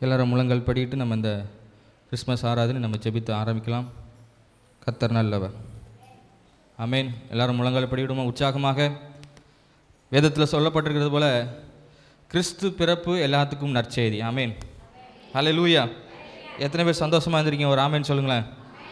எல்லாரும் முழங்கால் படிட்டு நம்ம இந்த கிறிஸ்மஸ் ஆராதனை நம்ம ஜெபித்து ஆரம்பிக்கலாம் கத்தர் நல்லவர் ஆமென் எல்லாரும் முழங்கால் படிவிடுமா உற்சாகமாக வேதத்தில் சொல்லப்பட்டிருக்கிறது போல கிறிஸ்து பிறப்பு எல்லாத்துக்கும் நற்செய்தி ஆமென் ஹalleluya எத்தனை பேர் சந்தோஷமாக இருந்திருக்கீங்க ஒரு ஆமென் சொல்லுங்களேன்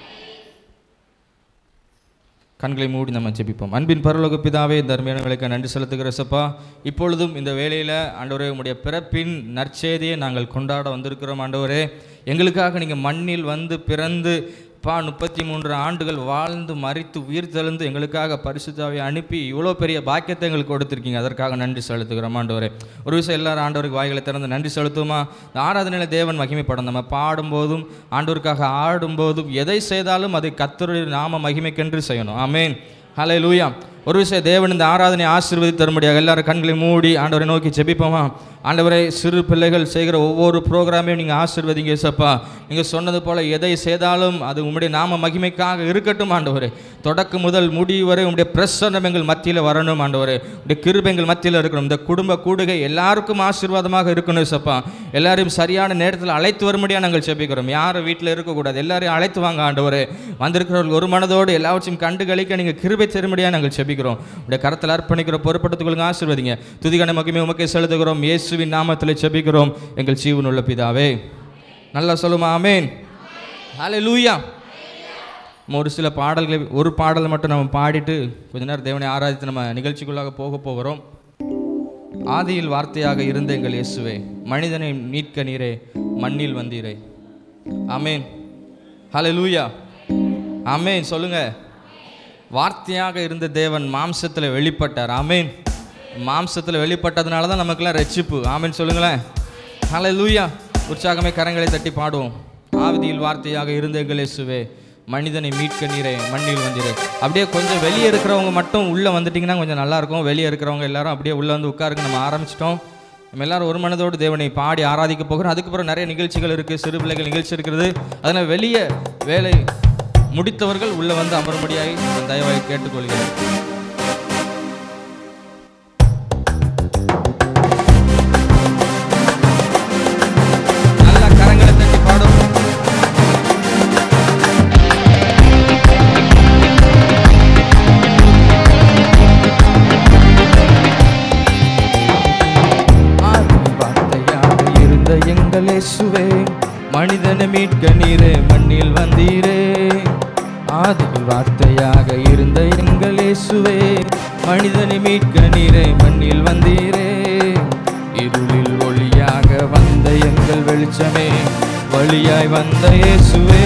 கண்களை மூடி நம்ம ஜெபிப்போம் அன்பின் பரலோக பிதாவே இந்த அருமையான வேலைக்கு நன்றி செலுத்துகிற சப்பா இப்பொழுதும் இந்த வேளையில் ஆண்டவரே உம்முடைய பிறப்பின் நற்செய்தியை நாங்கள் கொண்டாட வந்திருக்கிறோம் ஆண்டவரே எங்களுக்காக நீங்கள் மண்ணில் வந்து பிறந்து பா முப்பத்தி மூன்று ஆண்டுகள் வாழ்ந்து மறித்து உயிர் தெழுந்து எங்களுக்காக பரிசுத்தாவை அனுப்பி இவ்வளோ பெரிய பாக்கியத்தை எங்களுக்கு கொடுத்துருக்கீங்க அதற்காக நன்றி செலுத்துகிறோம் ஆண்டவரே ஒரு விஷயம் எல்லாரும் ஆண்டவருக்கு வாய்களை திறந்து நன்றி செலுத்துமா இந்த ஆராதனையில் தேவன் மகிமைப்படும் நம்ம பாடும்போதும் ஆண்டவருக்காக ஆடும்போதும் எதை செய்தாலும் அதை கத்தருடைய நாம மகிமைக்கென்று செய்யணும் ஆமென் ஹலே லூயா ஒரு விஷயம் தேவன் இந்த ஆராதனை ஆசீர்வதி தரும்படியாக எல்லாரும் கண்களை மூடி ஆண்டவரை நோக்கி ஜெபிப்போமா ஆண்டவரை சிறு பிள்ளைகள் செய்கிற ஒவ்வொரு ப்ரோக்ராமையும் நீங்கள் ஆசீர்வதிங்க சப்பா நீங்கள் சொன்னது போல் எதை செய்தாலும் அது உம்முடைய நாம மகிமைக்காக இருக்கட்டும் ஆண்டவரே தொடக்கம் முதல் முடிவு வரை உம்முடைய பிரசன்னம் எங்கள் மத்தியில் வரணும் ஆண்டவரே உடைய கிருபை எங்கள் மத்தியில் இருக்கணும் இந்த குடும்ப கூடுகை எல்லாருக்கும் ஆசீர்வாதமாக இருக்கணும் சப்பா எல்லாரையும் சரியான நேரத்தில் அழைத்து வரும்படியாக நாங்கள் ஜெபிக்கிறோம் யாரும் வீட்டில் இருக்கக்கூடாது எல்லாரையும் அழைத்து வாங்க ஆண்டவரே வந்திருக்கிறவர்கள் ஒரு மனதோடு எல்லாவற்றையும் கண்டு கழிக்க நீங்கள் கிருபை தரும்படியாக நாங்கள் ஜெபிக்கிறோம் உடைய கரத்தில் அர்ப்பணிக்கிற பொறுப்படுத்துக்கொள்ளுங்க ஆசீர்வதிங்க துதிகன மகிமை உமக்கே செலுத்துகிறோம் இயேசுவின் நாமத்தில் ஜெபிக்கிறோம் எங்கள் ஜீவனுள்ள பிதாவே நல்லா சொல்லுமா ஆமேன் ஹalleluya நம்ம ஒரு சில பாடல்களை ஒரு பாடல் மட்டும் நம்ம பாடிட்டு கொஞ்ச நேரம் தேவனை ஆராதித்து நம்ம நிகழ்ச்சிக்குள்ளாக போக போகிறோம் ஆதியில் வார்த்தையாக இருந்த எங்கள் இயேசுவே மனிதனை மீட்க நீரே மண்ணில் வந்தீரே ஆமேன் ஹalleluya ஆமேன் சொல்லுங்க வார்த்தையாக இருந்த தேவன் மாம்சத்தில் வெளிப்பட்டார் ஆமேன் மாம்சத்தில் வெளிப்பட்டதுனால தான் நமக்கெல்லாம் ரட்சிப்பு ஆமேன் சொல்லுங்களேன் ஹalleluya உற்சாகமே கரங்களை தட்டி பாடுவோம் ஆவிதியில் வார்த்தையாக இருந்த எங்கள் இயேசுவே மனிதனை மீட்க நீரே மண்ணில் வந்தீரே அப்படியே கொஞ்சம் வெளியே இருக்கிறவங்க மட்டும் உள்ளே வந்துட்டிங்கன்னா கொஞ்சம் நல்லா இருக்கும் வெளியே இருக்கிறவங்க எல்லாரும் அப்படியே உள்ளே வந்து உட்காருங்க நம்ம ஆரம்பிச்சிட்டோம் நம்ம எல்லாரும் ஒரு மனதோடு தேவனை பாடி ஆராதிக்க போகிறோம் அதுக்கப்புறம் நிறைய நிகழ்ச்சிகள் இருக்குது சிறு பிள்ளைகள் நிகழ்ச்சி இருக்கிறது அதனால் வெளியே வேலை முடித்தவர்கள் உள்ளே வந்து அமரும்படியாகி நான் தயவாய் கேட்டுக்கொள்கிறேன் நல்லா கரங்களை தட்டி பாடும் ஆதியில் வார்த்தையாக இருந்த எங்கள் இயேசுவே மனிதனை மீட்க நீரே மண்ணில் வந்தீரே ஆதியில் வார்த்தையாக இருந்த எங்கள் இயேசுவே மனிதனை மீட்க நீரே மண்ணில் வந்தீரே இருளில் ஒளியாக வந்த எங்கள் வெளிச்சமே வழியாய் வந்த இயேசுவே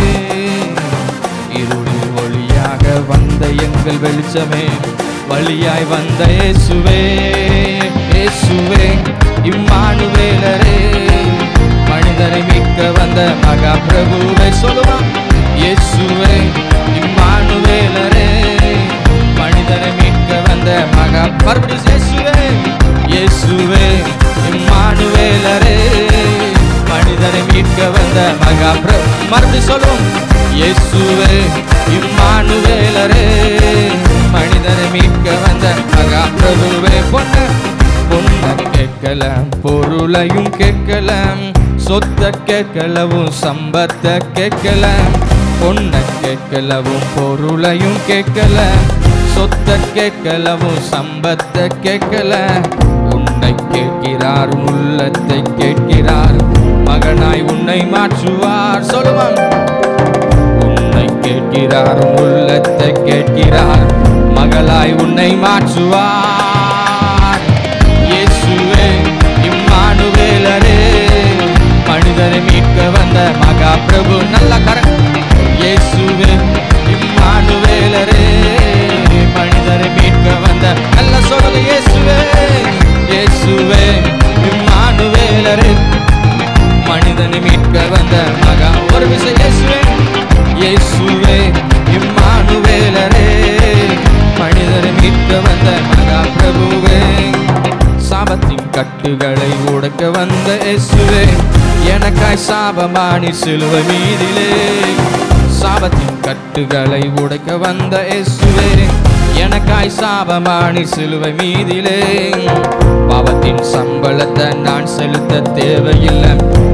இருளில் ஒளியாக வந்த எங்கள் வெளிச்சமே வழியாய் வந்த இயேசுவே இயேசுவே இம்மானுவேலரே மனிதனை மீட்க வந்த மகா பிரபுவை சொல்லுவான் இயேசுவே இம்மானுவேலரே மனிதனை மீட்க வந்த மகா மறுபடியும் இயேசுவே இயேசுவே இம்மானுவேலரே மனிதனை மீட்க வந்த மகா பிரபு மறுபடியும் சொல்லுவோம் இயேசுவே இம்மானுவேலரே மனிதனை மீட்க வந்த மகா பிரபுவே பொன்ன பொண்ண கேட்கலாம் பொருளையும் கேட்கலாம் சொத்த கேட்கலவும் சம்பத்தை கேட்கலாம் பொண்ண கேட்கலவும் பொருளையும் கேட்கலாம் சொத்த கேட்கலவும் சம்பத்தை கேட்கல உன்னை கேட்கிறார் உள்ளத்தை கேட்கிறார் மகனாய் உன்னை மாற்றுவார் சொல்லுவான் உன்னை கேட்கிறார் உள்ளத்தை கேட்கிறார் மகளாய் உன்னை மாற்றுவார் இயேசுவே இம்மானுவேலரே மனிதரை மீட்க வந்த மகா பிரபு நல்ல கர இயேசுவே இம்மானுவேலரே மனிதரை மீட்க வந்த நல்ல சொல்லுங்க இயேசுவே இயேசுவே இம்மானுவேலரே மனிதனை மீட்க வந்த மகா ஒரு விஷயம் இயேசுவே இயேசுவே இம்மானுவேலரே மனிதரை மீட்க வந்த மகா பிரபுவே சாபத்தின் கட்டுகளை உடைக்க வந்த இயேசுவே எனக்காய் சாபமானி சிலுவை மீதிலே சாபத்தின் கட்டுகளை உடைக்க வந்த இயேசுவே எனக்காய் சாபமானி சிலுவை மீதிலே பாவத்தின் சம்பளத்தை நான் செலுத்த தேவையில்லை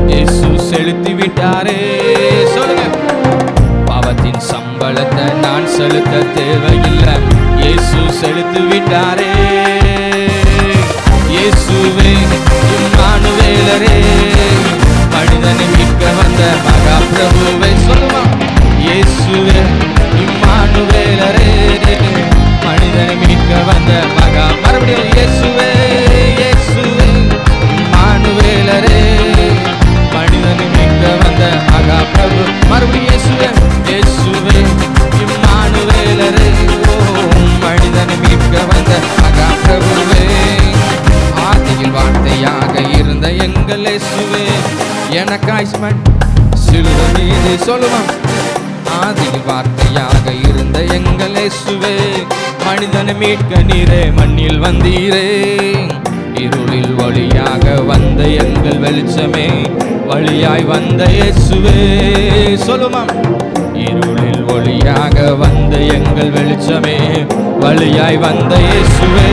இயேசு செலுத்தி விட்டாரே சொல்லுங்க பாவத்தின் சம்பளத்தை நான் செலுத்த தேவையில்லை இயேசு செலுத்தி விட்டாரே இயேசுவே இம்மானுவேலரே மனிதனை மீட்க வந்த மகா பிரபுவை சொல்லுமா இயேசுவே இம்மானுவேலரே மனிதனை மீட்க வந்த மகா மறுபடியும் இயேசுவே இயேசுவே இம்மானுவேலரே மனிதனை மீட்க வந்த மகா பிரபு மறுபடியும் இயேசுவே இயேசுவே இம்மானுவேலரே ஓ மனிதனை மீட்க வந்த மகா பிரபுவே ஆதியில் வார்த்தையாக இருந்த எங்கள் இயேசுவே எனக்காய் ஸ்மட் சிலுவை மீது சொல்லுவான் ஆதியில் வார்த்தையாக இருந்த எங்கள் இயேசுவே மனிதனை மீட்க நீரே மண்ணில் வந்தீரே இருளில் வழியாக வந்த எங்கள் வெளிச்சமே வழியாய் வந்த இயேசுவே சொல்லுமாம் இருளில் ஒளியாக வந்த எங்கள் வெளிச்சமே வழியாய் வந்த இயேசுவே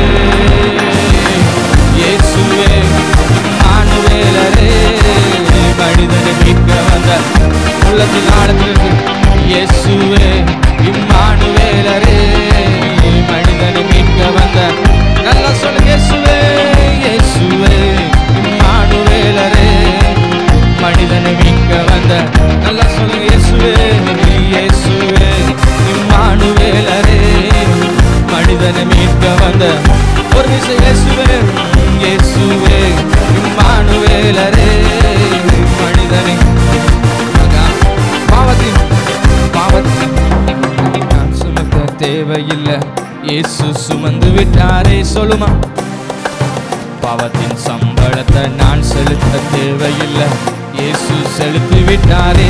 இயேசுவே இம்மானுவேலரே மனிதனை மீட்க வந்த உள்ளத்தின் ஆழத்திலிருந்து இயேசுவே இம்மானுவேலரே மனிதனை மீட்க வந்த நல்லா சொல்லுங்க இயேசுவே இயேசுவே இம்மானுவேலரே மனிதனை மீட்க வந்த நல்லா சொல்லுங்க இயேசுவே இயேசுவே இம்மானுவேலரே மனிதனை மீட்க வந்த ஒரு விஷயம் இயேசுவே இயேசுவே இம்மானுவேலரே மனிதனை மகா பாவத்தின் பாவத்தின் நான் சுமக்க தேவையில்லை இயேசு சுமந்து விட்டாரே சொல்லுமா பாவத்தின் சம்பளத்தை நான் செலுத்த தேவையில்லை இயேசு செலுத்தி விட்டாரே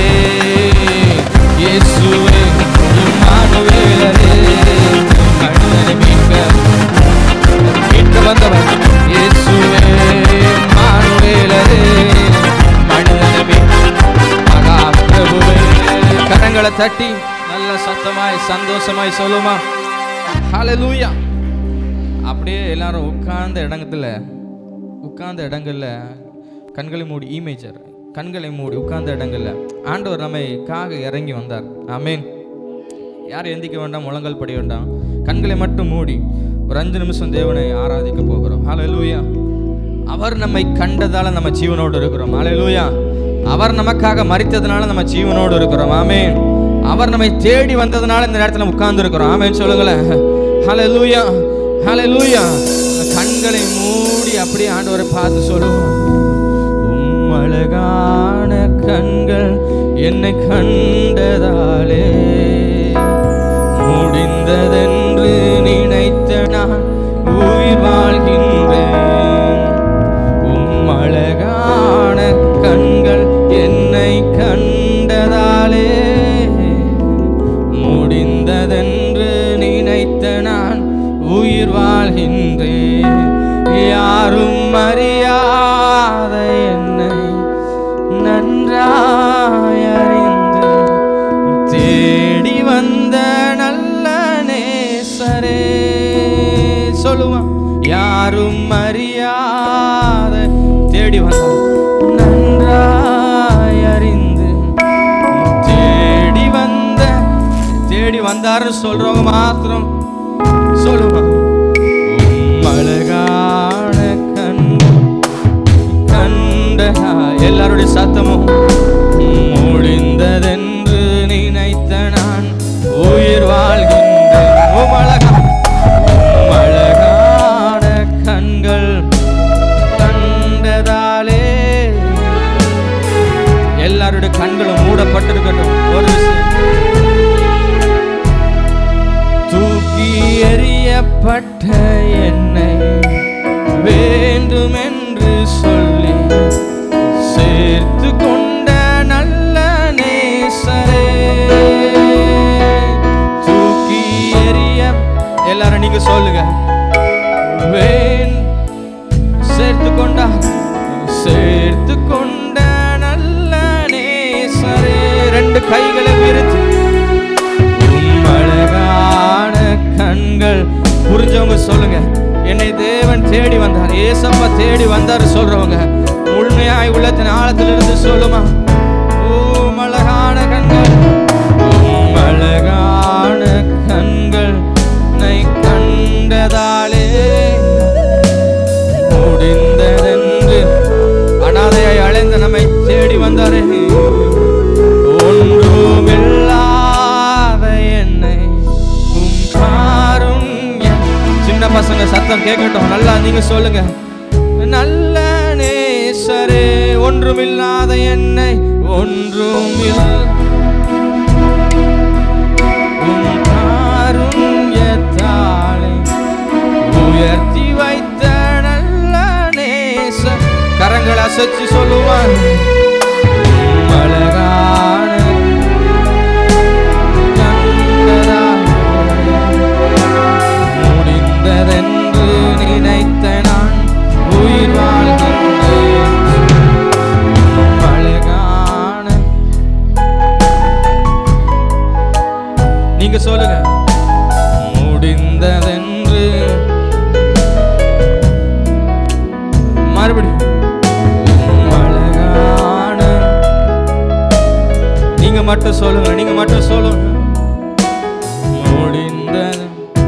இயேசுவே இம்மானுவேலரே மனிதனை மீட்க மீட்க வந்தவர் இயேசுவே இம்மானுவேலரே மனிதனை மீட்க மகா பிரபுவே கரங்களை தட்டி நல்ல சத்தமாய் சந்தோஷமாய் சொல்லுமா ஹalleluya அப்படியே எல்லாரும் உட்கார்ந்த இடத்துல உட்கார்ந்த இடங்கள்ல கண்களை மூடி இமேஜர் கண்களை மூடி உட்கார்ந்த இடங்கள்ல ஆண்டவர் நம்மைக்காக இறங்கி வந்தார் ஆமென் யாரும் எந்திக்க வேண்டாம் முழங்கல் படி வேண்டாம் கண்களை மட்டும் மூடி ஒரு அஞ்சு நிமிஷம் தேவனை ஆராதிக்க போகிறோம் ஹalleluya அவர் நம்மை கண்டதால நம்ம ஜீவனோடு இருக்கிறோம் ஹalleluya அவர் நமக்காக மரித்ததுனால நம்ம ஜீவனோடு இருக்கிறோம் ஆமென் அவர் நம்மை தேடி வந்ததுனால இந்த நேரத்தில் உட்கார்ந்து இருக்கிறோம் ஆமென் சொல்லுங்களேன் ஹalleluya ஹalleluya கண்களை மூடி அப்படியே ஆண்டவரை பார்த்து சொல்லுவோம் உம் அழகான கண்கள் என்னை கண்டதாலே முடிந்ததென்று நினைத்த நான் உயிர் வாழ்கின்றேன் உம் அழகான கண்கள் என்னை கண்டதாலே முடிந்ததென்று நினைத்த நான் உயிர் வாழ்கின்றேன் யாரும் அறியாத என்னை நன்றாய் அறிந்து தேடி வந்த நல்ல நேசரே சொல்லுவான் யாரும் அறியாத தேடி வந்த நன்றாய் அறிந்து தேடி வந்த தேடி வந்தாருன்னு சொல்றவங்க மாத்திரம் சொல்லுவான் உம் அழகான கண் கண்டனா எல்லாருடைய சத்தமும் முடிந்ததென்று நினைத்த நான் உயிர் வாழ்கின்றேன் உம் அழகா உம் அழகான கண்கள் கண்டதாலே எல்லாருடைய கண்களும் மூடப்பட்டிருக்கட்டும் ஒரு விஷயம் தூக்கி எறியப்பட்ட என்னை வேண்டுமென்று சொல்லி சேர்த்து கொண்ட நல்ல நேசரே தூக்கி எறிய எல்லாரும் நீங்க சொல்லுங்க வேன் சேர்த்து கொண்டா சேர்த்து கொண்ட நல்ல நேசரே ரெண்டு கைகளை விரித்து உம் அழகான கண்கள் புரிஞ்சவங்க சொல்லுங்க என்னை தேவன் தேடி வந்தார் ஏசப்பா தேடி வந்தார் சொல்றவங்க உண்மை உண்மையாய் உள்ளத்தின் ஆழத்திலிருந்து சொல்லுமா ஓம் அழகான கண்கள் உம் அழகான கண்கள் நை கண்டதாலே முடிந்ததென்று அனாதையாய் அழைந்த நம்மை தேடி வந்தாரே ஒன்றுமில்லாத என்னை உம் காருண்யம் சின்ன பசங்க சத்தம் கேட்கட்டும் நல்லா நீங்க சொல்லுங்க நல்ல நேசரே ஒன்றுமில்லாத என்னை ஒன்றுமில் உம் காருண்யத்தாலே உயர்த்தி வைத்த நல்ல நேச கரங்களை அசைச்சு சொல்லுவான் உம் அழகான கண்களாலே முடிந்ததென்று நினைத்த நான் உயிர் வாழ்கின்றேன் உம் அழகான நீங்க சொல்லுங்க முடிந்ததென்று மறுபடியும் உம் அழகான நீங்க மட்டும் சொல்லுங்க நீங்க மட்டும் சொல்லுங்க முடிந்தது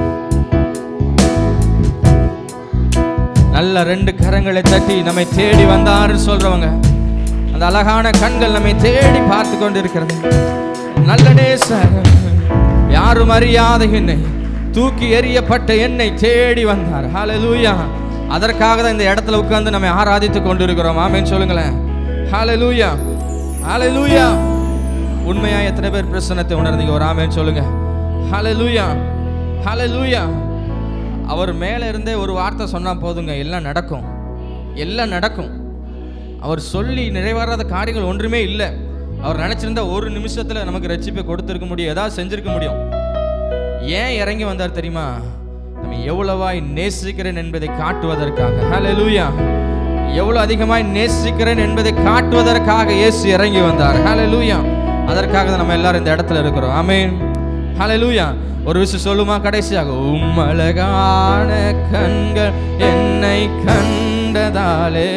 நல்ல ரெண்டு கரங்களை தட்டி நம்மை தேடி வந்தாருன்னு சொல்றவங்க அந்த அழகான கண்கள் நம்மை தேடி பார்த்து கொண்டிருக்கிறது நல்ல நேசர் யாரும் அறியாத என்னை தூக்கி எறியப்பட்ட என்னை தேடி வந்தார் ஹalleluya அதற்காக தான் இந்த இடத்துல உட்கார்ந்து நம்ம ஆராதித்து கொண்டிருக்கிறோம் ஆமென் சொல்லுங்களேன் ஹalleluya ஹalleluya உண்மையா எத்தனை பேர் பிரசன்னத்தை உணர்ந்தீங்க ஒரு ஆமென் சொல்லுங்க ஹalleluya ஹalleluya அவர் மேலே இருந்தே ஒரு வார்த்தை சொன்னால் போதுங்க எல்லாம் நடக்கும் எல்லாம் நடக்கும் அவர் சொல்லி நிறைவேறாத காரியங்கள் ஒன்றுமே இல்லை அவர் நினச்சிருந்தா ஒரு நிமிஷத்தில் நமக்கு ரட்சிப்பை கொடுத்துருக்க முடியும் ஏதாவது செஞ்சிருக்க முடியும் ஏன் இறங்கி வந்தார் தெரியுமா நம்ம எவ்வளவாய் நேசிக்கிறேன் என்பதை காட்டுவதற்காக ஹalleluya எவ்வளவு அதிகமாய் நேசிக்கிறேன் என்பதை காட்டுவதற்காக இயேசு இறங்கி வந்தார் ஹalleluya அதற்காக தான் நம்ம எல்லாரும் இந்த இடத்துல இருக்கிறோம் ஆமென் ஹalleluya ஒரு விஷயம் சொல்லுமா கடைசியாக உம் அழகான கண்கள் என்னை கண்டதாலே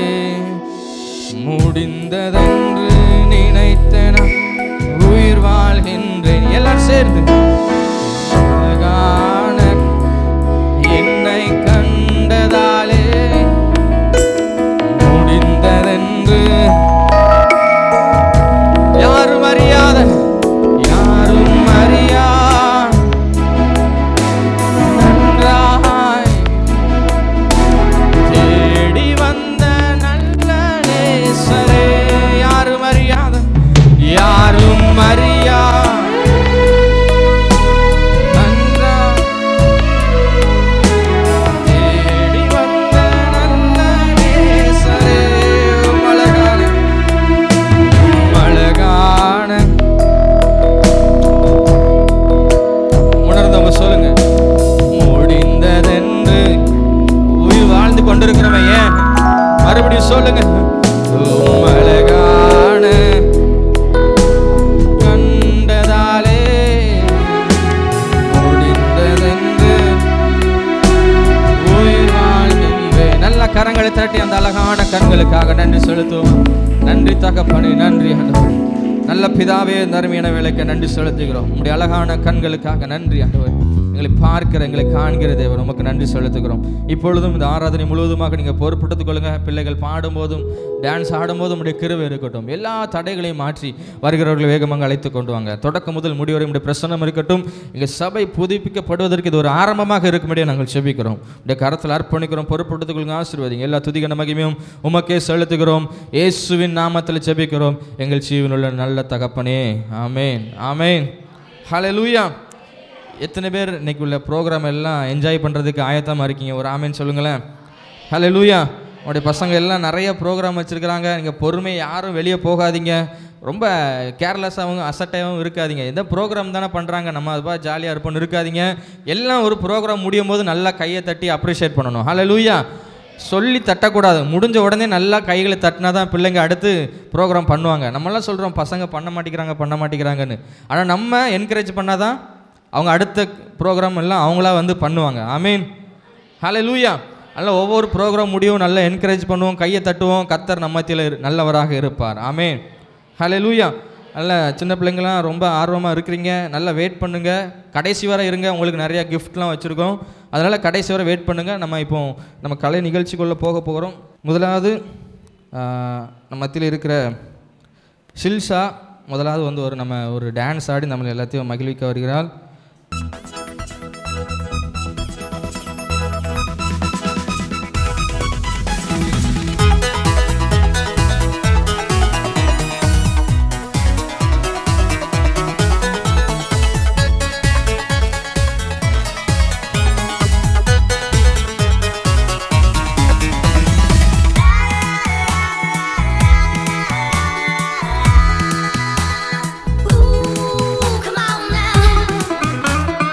முடிந்ததென்று நினைத்த நான் உயிர் வாழ்கின்றேன் எல்லாரும் சேர்ந்து அழகான என்னை கண்டதாலே முடிந்ததென்று யாரும் அறியாத யாரும் அறியா நன்றாய் தேடி வந்த நல்ல நேசரே யாரும் அறியாத யாரும் அறியா நன்றாய் தேடி வந்த நல்ல நேசரே உம் அழகான உம் அழகான உணர்ந்தவங்க சொல்லுங்க முடிந்ததென்று உயிர் வாழ்ந்து கொண்டிருக்கிறவன் ஏன் மறுபடியும் சொல்லுங்க உம் அழகான கண்டதாலே முடிந்ததென்று உயிர் வாழ்கின்றேன் நல்ல கரங்களை தட்டி அந்த அழகான கண்களுக்காக நன்றி செலுத்துவோம் நன்றி தகப்பனே நன்றி ஆண்டவரே நல்ல பிதாவே நறுமையான வேலைக்கு நன்றி செலுத்துகிறோம் உங்களுடைய அழகான கண்களுக்காக நன்றி ஆண்டவர் எங்களை பார்க்கிற எங்களை காண்கிற தேவன் உமக்கு நன்றி செலுத்துகிறோம் இப்பொழுதும் இந்த ஆராதனை முழுவதுமாக நீங்கள் பொறுப்பெடுத்துக் கொள்ளுங்க பிள்ளைகள் பாடும்போதும் டான்ஸ் ஆடும்போதும் உடைய கிருவை இருக்கட்டும் எல்லா தடைகளையும் மாற்றி வருகிறவர்களை வேகமாக அழைத்து கொண்டு வாங்க தொடக்கம் முதல் முடிவரை உடைய பிரசன்னம் இருக்கட்டும் இங்கே சபை புதுப்பிக்கப்படுவதற்கு இது ஒரு ஆரம்பமாக இருக்கும்படியே நாங்கள் செபிக்கிறோம் உடைய கரத்தில் அர்ப்பணிக்கிறோம் பொறுப்படுத்திக் கொள்ளுங்க ஆசீர்வதிங்க எல்லா துதிகன மகிமையும் உமக்கே செலுத்துகிறோம் இயேசுவின் நாமத்தில் செபிக்கிறோம் எங்கள் ஜீவனுள்ள நல்ல தகப்பனே ஆமேன் ஆமேன் ஹalleluya எத்தனை பேர் இன்னைக்கு உள்ள ப்ரோக்ராம் எல்லாம் என்ஜாய் பண்ணுறதுக்கு ஆயத்தமாக இருக்கீங்க ஒரு ஆமேன்னு சொல்லுங்களேன் ஹalleluya உங்களுடைய பசங்க எல்லாம் நிறைய ப்ரோக்ராம் வச்சுருக்கிறாங்க நீங்கள் பொறுமை யாரும் வெளியே போகாதீங்க ரொம்ப கேர்லெஸ்ஸாகவும் அசட்டையாகவும் இருக்காதீங்க எந்த ப்ரோக்ராம் தானே பண்ணுறாங்க நம்ம அதுபா ஜாலியாக இருப்போம்னு இருக்காதீங்க எல்லாம் ஒரு ப்ரோக்ராம் முடியும் போது நல்லா கையை தட்டி அப்ரிஷியேட் பண்ணணும் ஹalleluya சொல்லி தட்டக்கூடாது முடிஞ்ச உடனே நல்லா கைகளை தட்டினா தான் பிள்ளைங்க அடுத்து ப்ரோக்ராம் பண்ணுவாங்க நம்மளாம் சொல்கிறோம் பசங்க பண்ண மாட்டேங்கிறாங்க பண்ண மாட்டேங்கிறாங்கன்னு ஆனால் நம்ம என்கரேஜ் பண்ணால் தான் அவங்க அடுத்த ப்ரோக்ராம் எல்லாம் அவங்களா வந்து பண்ணுவாங்க ஆமீன் ஹalleluya நல்ல ஒவ்வொரு ப்ரோக்ராம் முடியும் நல்லா என்கரேஜ் பண்ணுவோம் கையை தட்டுவோம் கத்தர் நம்ம மத்தியில் இரு- நல்லவராக இருப்பார் ஆமென் ஹலே லூயா நல்ல சின்ன பிள்ளைங்களாம் ரொம்ப ஆர்வமாக இருக்கிறீங்க நல்லா வெயிட் பண்ணுங்கள் கடைசி வரை இருங்க உங்களுக்கு நிறையா கிஃப்ட்லாம் வச்சுருக்கோம் அதனால் கடைசி வரை வெயிட் பண்ணுங்கள் நம்ம இப்போ நம்ம கலை நிகழ்ச்சிக்குள்ளே போக போகிறோம் முதலாவது ஆஹ், நம்ம மத்தியில் இருக்கிற ஷில்ஷா முதலாவது வந்து ஒரு நம்ம ஒரு டான்ஸ் ஆடி நம்மளை எல்லாத்தையும் மகிழ்விக்க வருகிறாள் Ooh, come on now.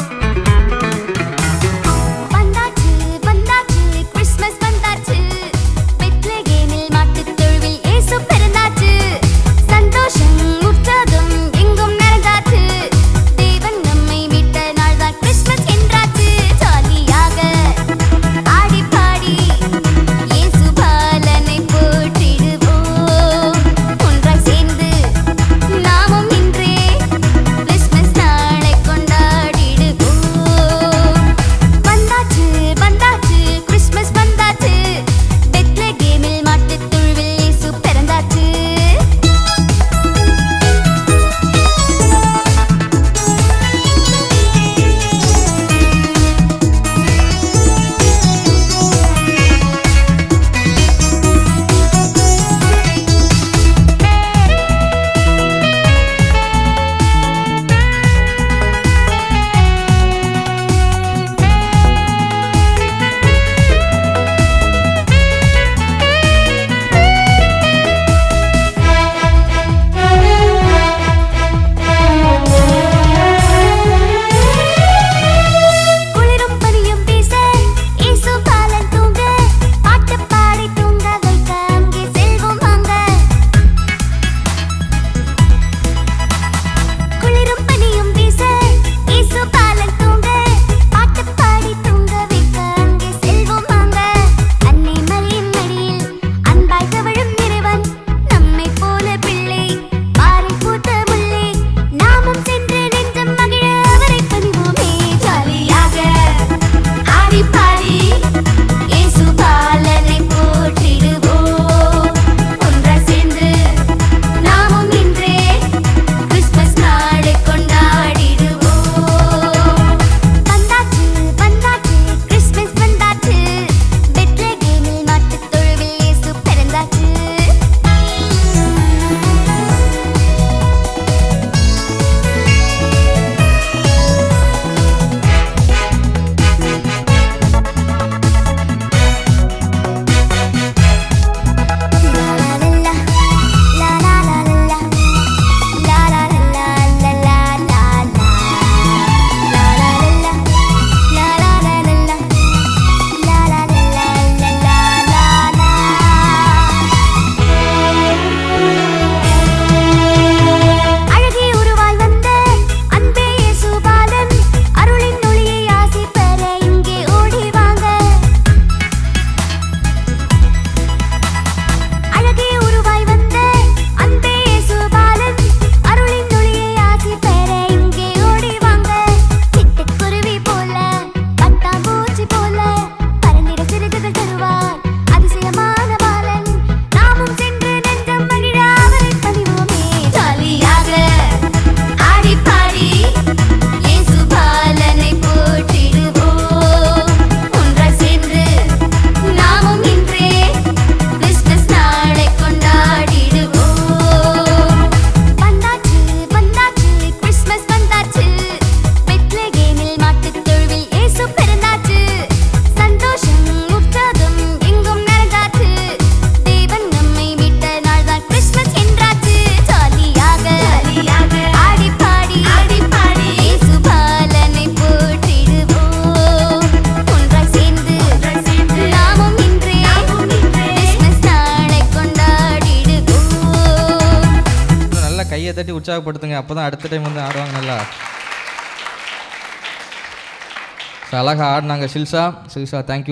தட்டி உற்சாகப்படுத்துங்க அப்போ தான் அடுத்த டைம் வந்து ஆடுவாங்க நல்லா So, அழகா ஆடினாங்க ஷில்ஷா ஷில்ஷா தேங்க்யூ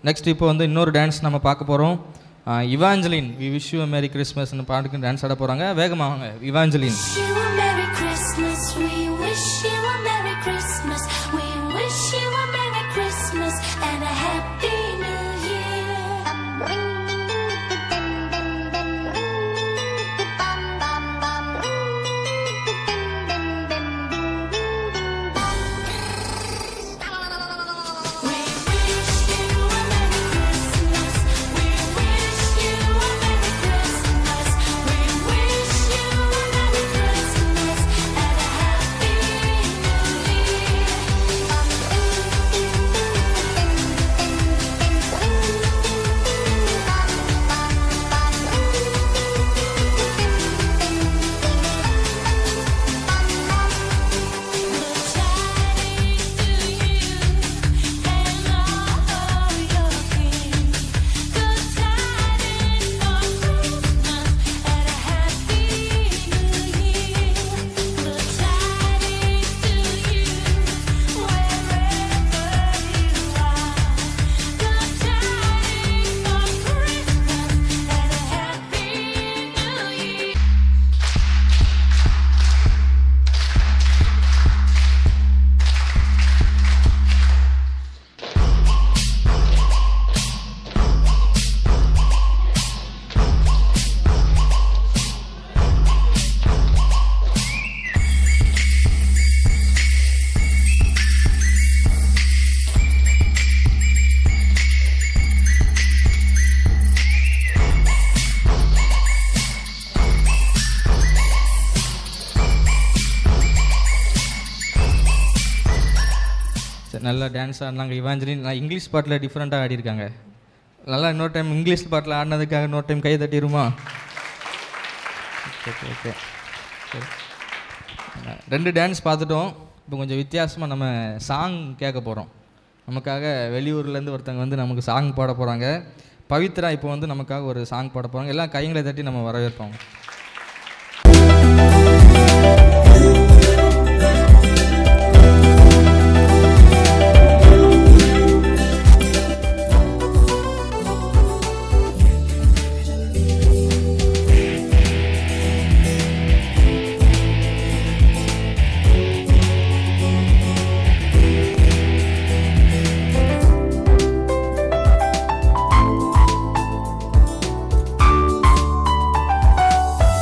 நெக்ஸ்ட் இப்போ வந்து இன்னொரு டான்ஸ் நம்ம பார்க்க போகிறோம் Evangeline we wish you merry கிறிஸ்மஸ்னு பாட்டுக்கு டான்ஸ் ஆட போகிறாங்க வேகமாக வாங்க Evangeline Wish you a Merry Christmas. We wish you a Merry Christmas. We wish you a Merry Christmas and a Happy New Year. We wish you a Merry Christmas. We wish you a Merry Christmas. We wish you a Merry Christmas and a Happy Year. சரி நல்லா dance ஆடினாங்க Evangeline நான் English பாட்டில் டிஃப்ரெண்ட்டாக ஆடிருக்காங்க நல்லா இன்னொரு time English பாட்டில் ஆடினதுக்காக இன்னொரு டைம் கை தட்டிடுமா ஓகே ஓகே சரி ரெண்டு டான்ஸ் பார்த்துட்டோம் இப்போ கொஞ்சம் வித்தியாசமாக நம்ம சாங் கேட்க போகிறோம் நமக்காக வெளியூர்லேருந்து ஒருத்தங்க வந்து நமக்கு சாங் பாட போகிறாங்க பவித்ரா இப்போ வந்து நமக்காக ஒரு சாங் பாட போகிறாங்க எல்லாம் கைங்களை தட்டி நம்ம வரவேற்போம் Wish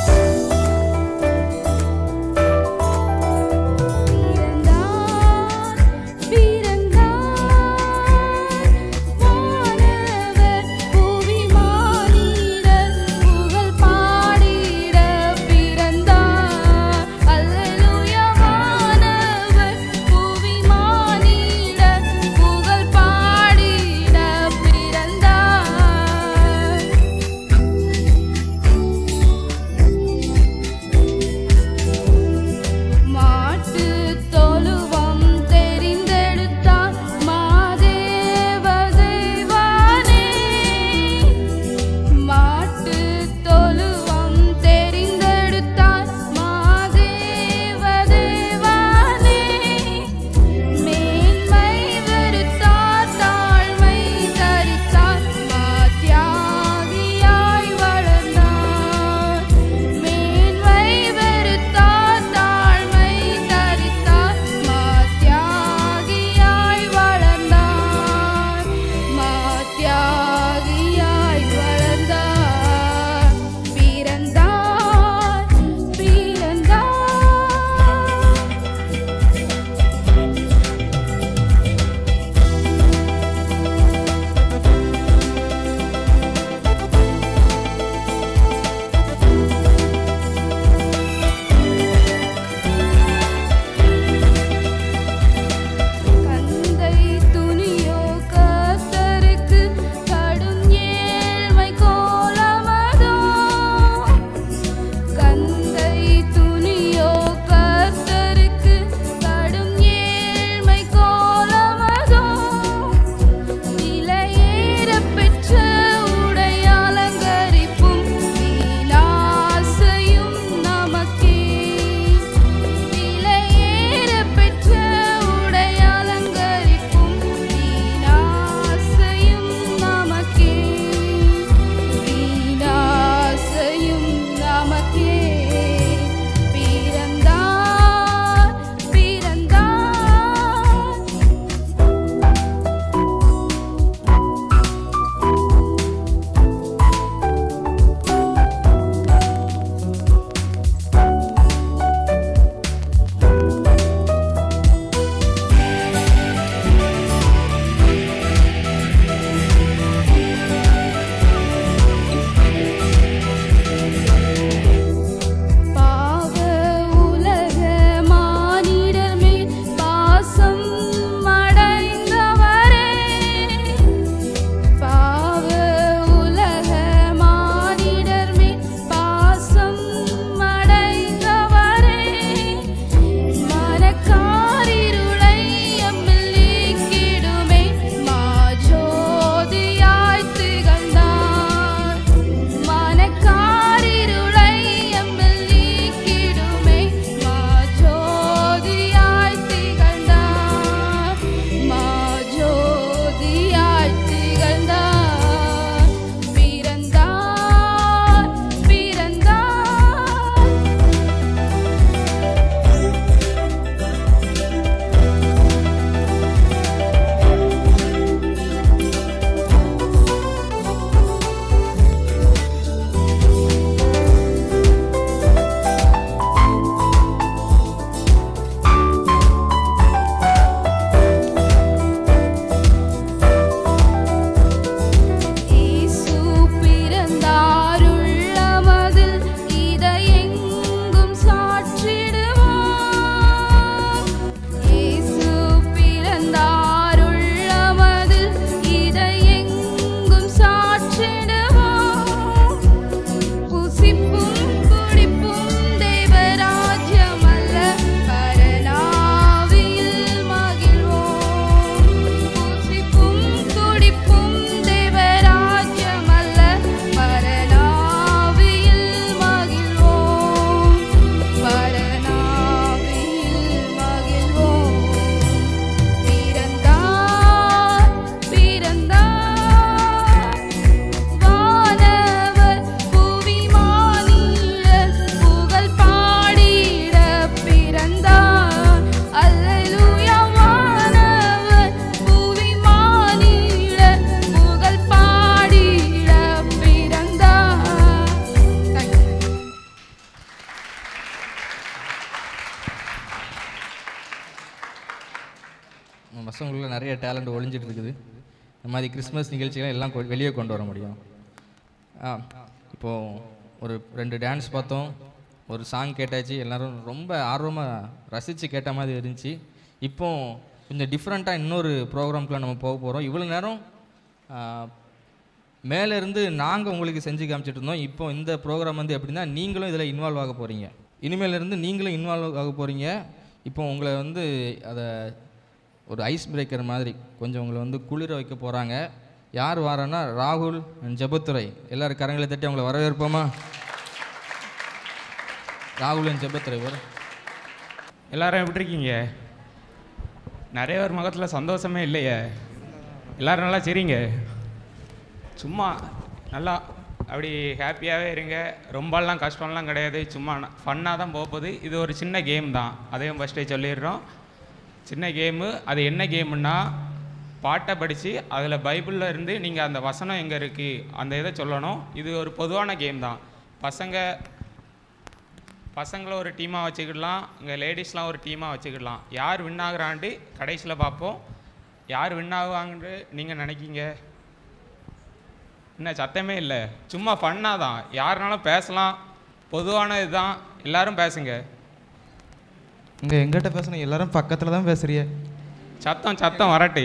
பசங்களுக்குள்ள நிறைய டேலண்ட் ஒளிஞ்சிட்டு இருக்குது இந்த மாதிரி கிறிஸ்மஸ் நிகழ்ச்சிகள் எல்லாம் கொ- வெளியே கொண்டு வர முடியும் ஆ இப்போது ஒரு ரெண்டு டான்ஸ் பார்த்தோம் ஒரு சாங் கேட்டாச்சு எல்லாரும் ரொம்ப ஆர்வமாக ரசித்து கேட்ட மாதிரி இருந்துச்சு இப்போ கொஞ்சம் டிஃப்ரெண்ட்டாக இன்னொரு ப்ரோக்ராம்க்குள்ள நம்ம போக போகிறோம் இவ்வளோ நேரம் ஆ, மேலே இருந்து நாங்கள் உங்களுக்கு செஞ்சு காமிச்சிட்டு இருந்தோம் இப்போ இந்த ப்ரோக்ராம் வந்து எப்படின்னா நீங்களும் இதில் இன்வால்வ் ஆக போகிறீங்க இனிமேல் இருந்து நீங்களும் இன்வால்வ் ஆக போகிறீங்க இப்போ உங்களை வந்து அதை ஒரு ஐஸ் பிரேக்கர் மாதிரி கொஞ்சம் உங்களை வந்து குளிர வைக்க போகிறாங்க யார் வாரன்னா ராகுல் and ஜெபத்துரை எல்லாரும் கரங்களை தட்டி அவங்கள வரவேற்போமா ராகுல் and ஜெபத்துரை வர எல்லாரும் எப்படி இருக்கீங்க நிறைய பேர் முகத்தில் சந்தோஷமே இல்லையே எல்லாரும் நல்லா சரிங்க சும்மா நல்லா அப்படி ஹாப்பியாகவே இருங்க ரொம்பலாம் கஷ்டம்லாம் கிடையாது சும்மா ஃபன்னாக தான் போக போகுது இது ஒரு சின்ன கேம் தான் அதையும் ஃபஸ்ட்டே சொல்லிடுறோம் சின்ன கேமு அது என்ன கேமுன்னா பாட்டை படித்து அதில் பைபிளில் இருந்து நீங்கள் அந்த வசனம் எங்கே இருக்குது அந்த இதை சொல்லணும் இது ஒரு பொதுவான கேம் தான் பசங்க பசங்களை ஒரு டீமாக வச்சுக்கிடலாம் இங்கே லேடிஸ்லாம் ஒரு டீமாக வச்சுக்கிடலாம் யார் வின் ஆகுறாண்டு கடைசியில் பார்ப்போம் யார் வின் ஆகுவாங்கன்னு நீங்கள் நினைக்கிங்க என்ன சத்தமே இல்லை சும்மா ஃபன்னாக தான் யாருனாலும் பேசலாம் பொதுவான இதுதான் எல்லாரும் பேசுங்க இங்கே எங்கிட்ட பேசணும் எல்லாரும் பக்கத்தில் தான் பேசுறிய சத்தம் சத்தம் வரட்டு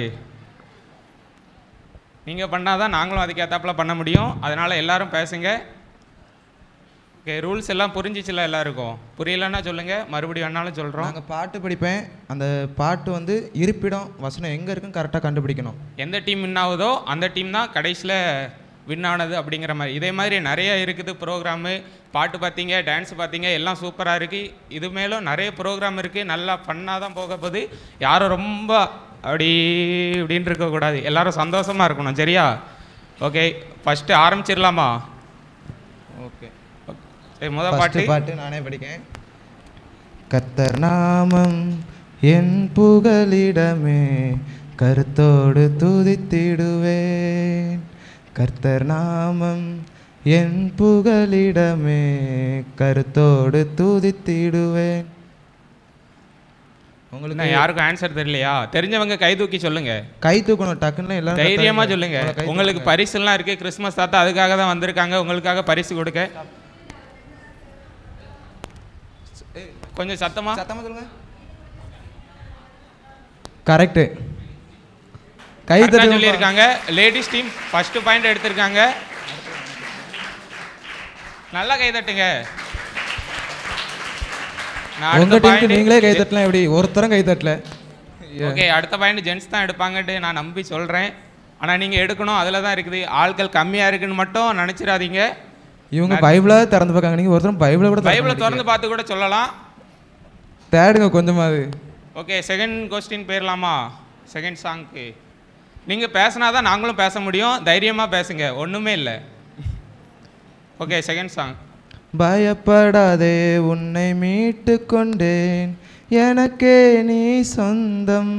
நீங்கள் பண்ணாதான் நாங்களும் அதுக்கேற்றாப்புல பண்ண முடியும் அதனால் எல்லாரும் பேசுங்க ஓகே ரூல்ஸ் எல்லாம் புரிஞ்சிச்சுல எல்லாருக்கும் புரியலன்னா சொல்லுங்கள் மறுபடியும் வேணாலும் சொல்கிறோம் நாங்கள் பாட்டு படிப்பேன் அந்த பாட்டு வந்து இருப்பிடம் வசனம் எங்கே இருக்குன்னு கரெக்டாக கண்டுபிடிக்கணும் எந்த டீம் வின் ஆகுதோ அந்த டீம் தான் கடைசியில் வின் ஆனது அப்படிங்கிற மாதிரி இதே மாதிரி நிறைய இருக்குது ப்ரோக்ராமு பாட்டு பார்த்தீங்க டான்ஸ் பார்த்தீங்க எல்லாம் சூப்பராக இருக்குது இது மேலும் நிறைய ப்ரோக்ராம் இருக்குது நல்லா ஃபன்னாக தான் போக போகுது யாரும் ரொம்ப அப்படி இப்படின்னு இருக்கக்கூடாது எல்லாரும் சந்தோஷமாக இருக்கணும் சரியா ஓகே ஃபஸ்ட்டு ஆரம்பிச்சிடலாமா ஓகே சரி முத பாட்டு பாட்டு பாட்டு நானே படிக்கேன் கர்த்தர் நாமம் என் புகலிடமே கருத்தோடு துதித்திடுவேன் கர்த்தர் நாமம் என் புகலிடமே கருத்தோடு துதித்திடுவேன் என்ன உங்களுக்கு யாருக்கும் ஆன்சர் தெரியலையா தெரிஞ்சவங்க கை தூக்கி சொல்லுங்க கை தூக்கணும் டக்குன்னு எல்லாரும் தைரியமா கத்தாதீங்க. சொல்லுங்க உங்களை கை உங்களுக்கு தூக்குங்க. பரிசுலாம் இருக்கு கிறிஸ்மஸ் தாத்தா அதுக்காக தான் வந்திருக்காங்க உங்களுக்காக பரிசு கொடுக்க கொஞ்சம் சத்தமா சத்தமா சொல்லுங்க கரெக்ட் கை கரெக்டா தட்டி சொல்லியிருக்காங்க லேடிஸ் டீம் ஃபர்ஸ்ட் பாயிண்ட் எடுத்திருக்காங்க நல்லா கை தட்டுங்க நான் உங்க அடுத்த டீமுக்கு point நீங்களே கை தட்டலாம் எப்படி ஒருத்தரும் கை தட்டல ஓகே அடுத்த பாயிண்ட் ஜென்ஸ் தான் எடுப்பாங்கன்ட்டு நான் நம்பி சொல்கிறேன் ஆனால் நீங்கள் எடுக்கணும் அதில் தான் இருக்குது ஆட்கள் கம்மியாக இருக்குன்னு மட்டும் நினச்சிடாதீங்க இவங்க பைபிளா திறந்து பார்க்காங்க நீங்க ஒருத்தரும் பைபிளை கூட பைபிளை திறந்து பார்த்து கூட சொல்லலாம் தேடுங்க கொஞ்சமாவது ஓகே செகண்ட் கொஸ்டின் போயிடலாமா செகண்ட் சாங்க்கு நீங்கள் பேசினா தான் நாங்களும் பேச முடியும் தைரியமாக பேசுங்க ஒன்றுமே இல்லை ஓகே செகண்ட் சாங் பயப்படாதே உன்னை மீட்டு கொண்டேன் எனக்கே நீ சொந்தம்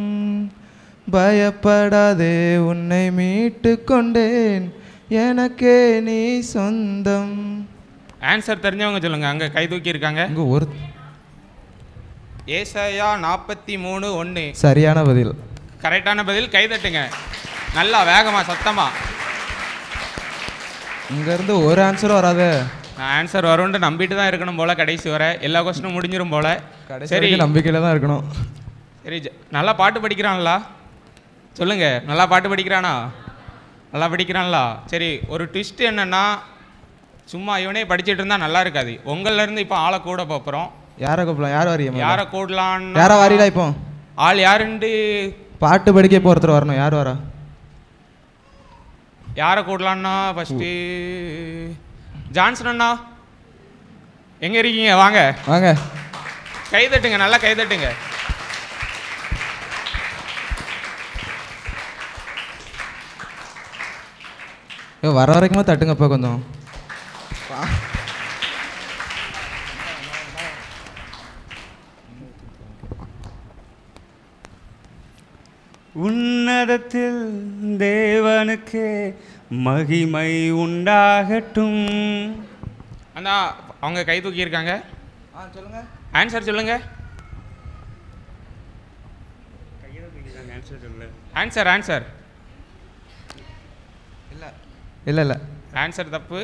பயப்படாதே உன்னை மீட்டு கொண்டேன் எனக்கே நீ சொந்தம் ஆன்சர் தெரிஞ்சவங்க சொல்லுங்கள் அங்கே கை தூக்கி இருக்காங்க இங்க ஒரு ஏசாயா நாற்பத்தி மூணு ஒன்று சரியான பதில் கரெக்டான பதில் கை தட்டுங்க நல்லா வேகமாக சத்தமாக இங்க இருந்து ஒரு ஆன்சரும் வராதே நான் ஆன்சர் வரும்னு நம்பிட்டு தான் இருக்கணும் போல கடைசி வரை எல்லா கொஸ்டினும் முடிஞ்சிரும் போல கடைசி சரி வரைக்கும் நம்பிக்கையில தான் இருக்கணும் சரி ஜ- நல்லா பாட்டு படிக்கிறான்ல சொல்லுங்க நல்லா பாட்டு படிக்கிறானா நல்லா படிக்கிறான்ல சரி ஒரு ட்விஸ்ட் என்னன்னா சும்மா இவனே படிச்சிட்டு இருந்தா நல்லா இருக்காது உங்கள்ல இருந்து இப்போ ஆளை கூட போகிறோம் யாரை கூப்பிடலாம் யார் வரீங்க யாரை கூடலான்னு யாரா வரீங்களா இப்போ ஆள் யாருண்டு பாட்டு படிக்க இப்போ ஒருத்தர் வரணும் யார் வரா யாரை கூடலான்னா ஃபஸ்ட்டு ஜான்சன் அண்ணா எங்கே இருக்கீங்க வாங்க வாங்க கை தட்டுங்க நல்லா கை தட்டுங்க ஏ, வர வரைக்குமா தட்டுங்கப்பா கொஞ்சம் உன்னதத்தில் தேவனுக்கே மகிமை உண்டாகட்டும் அண்ணா அவங்க கை தூக்கி இருக்காங்க ஆன்சர் சொல்லுங்க ஆன்சர் ஆன்சர் இல்லை இல்லை இல்லை ஆன்சர் தப்பு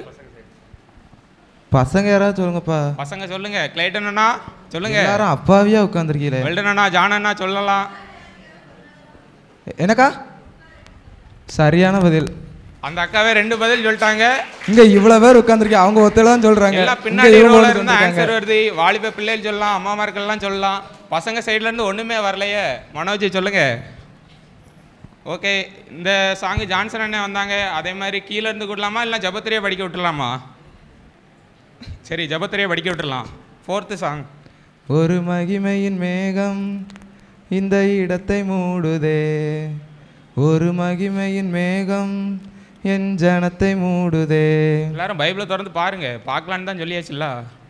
பசங்க யாராவது சொல்லுங்கப்பா பசங்க சொல்லுங்க கிளைட்டன் அண்ணா சொல்லுங்க எல்லாரும் அப்பாவியா உட்காந்துருக்கீங்களே வெல்டன் அண்ணா ஜான் அண்ணா சொல்லலாம் எனக்கா சரியான பதில் அந்த அக்காவே ரெண்டு பதில் சொல்லிட்டாங்க இங்க இவ்வளவு பேர் உட்காந்துருக்கீங்க அவங்க ஒத்தையில தான் சொல்றாங்க எல்லாம் இங்க பின்னாடி இவங்க ரோல வந்து இருந்து வந்திருக்காங்க. ஆன்சர் வருது வாலிப பிள்ளைகள் சொல்லலாம் அம்மாமார்கள்லாம் சொல்லலாம் பசங்க சைடுல இருந்து ஒண்ணுமே வரலையே மனோஜ் சொல்லுங்க ஓகே இந்த சாங் ஜான்சன் அண்ணன் வந்தாங்க அதே மாதிரி கீழே இருந்து கொடுலாமா இல்லை ஜபத்திரியை படிக்க விட்டுலாமா சரி ஜபத்திரியை படிக்க விட்டுலாம் ஃபோர்த்து சாங் ஒரு மகிமையின் மேகம் இந்த இடத்தை மூடுதே ஒரு மகிமையின் மேகம் என் ஜனத்தை மூடுதே எல்லாரும் பைபிளை திறந்து பாருங்க பார்க்கலான்னு தான் சொல்லியாச்சுல்ல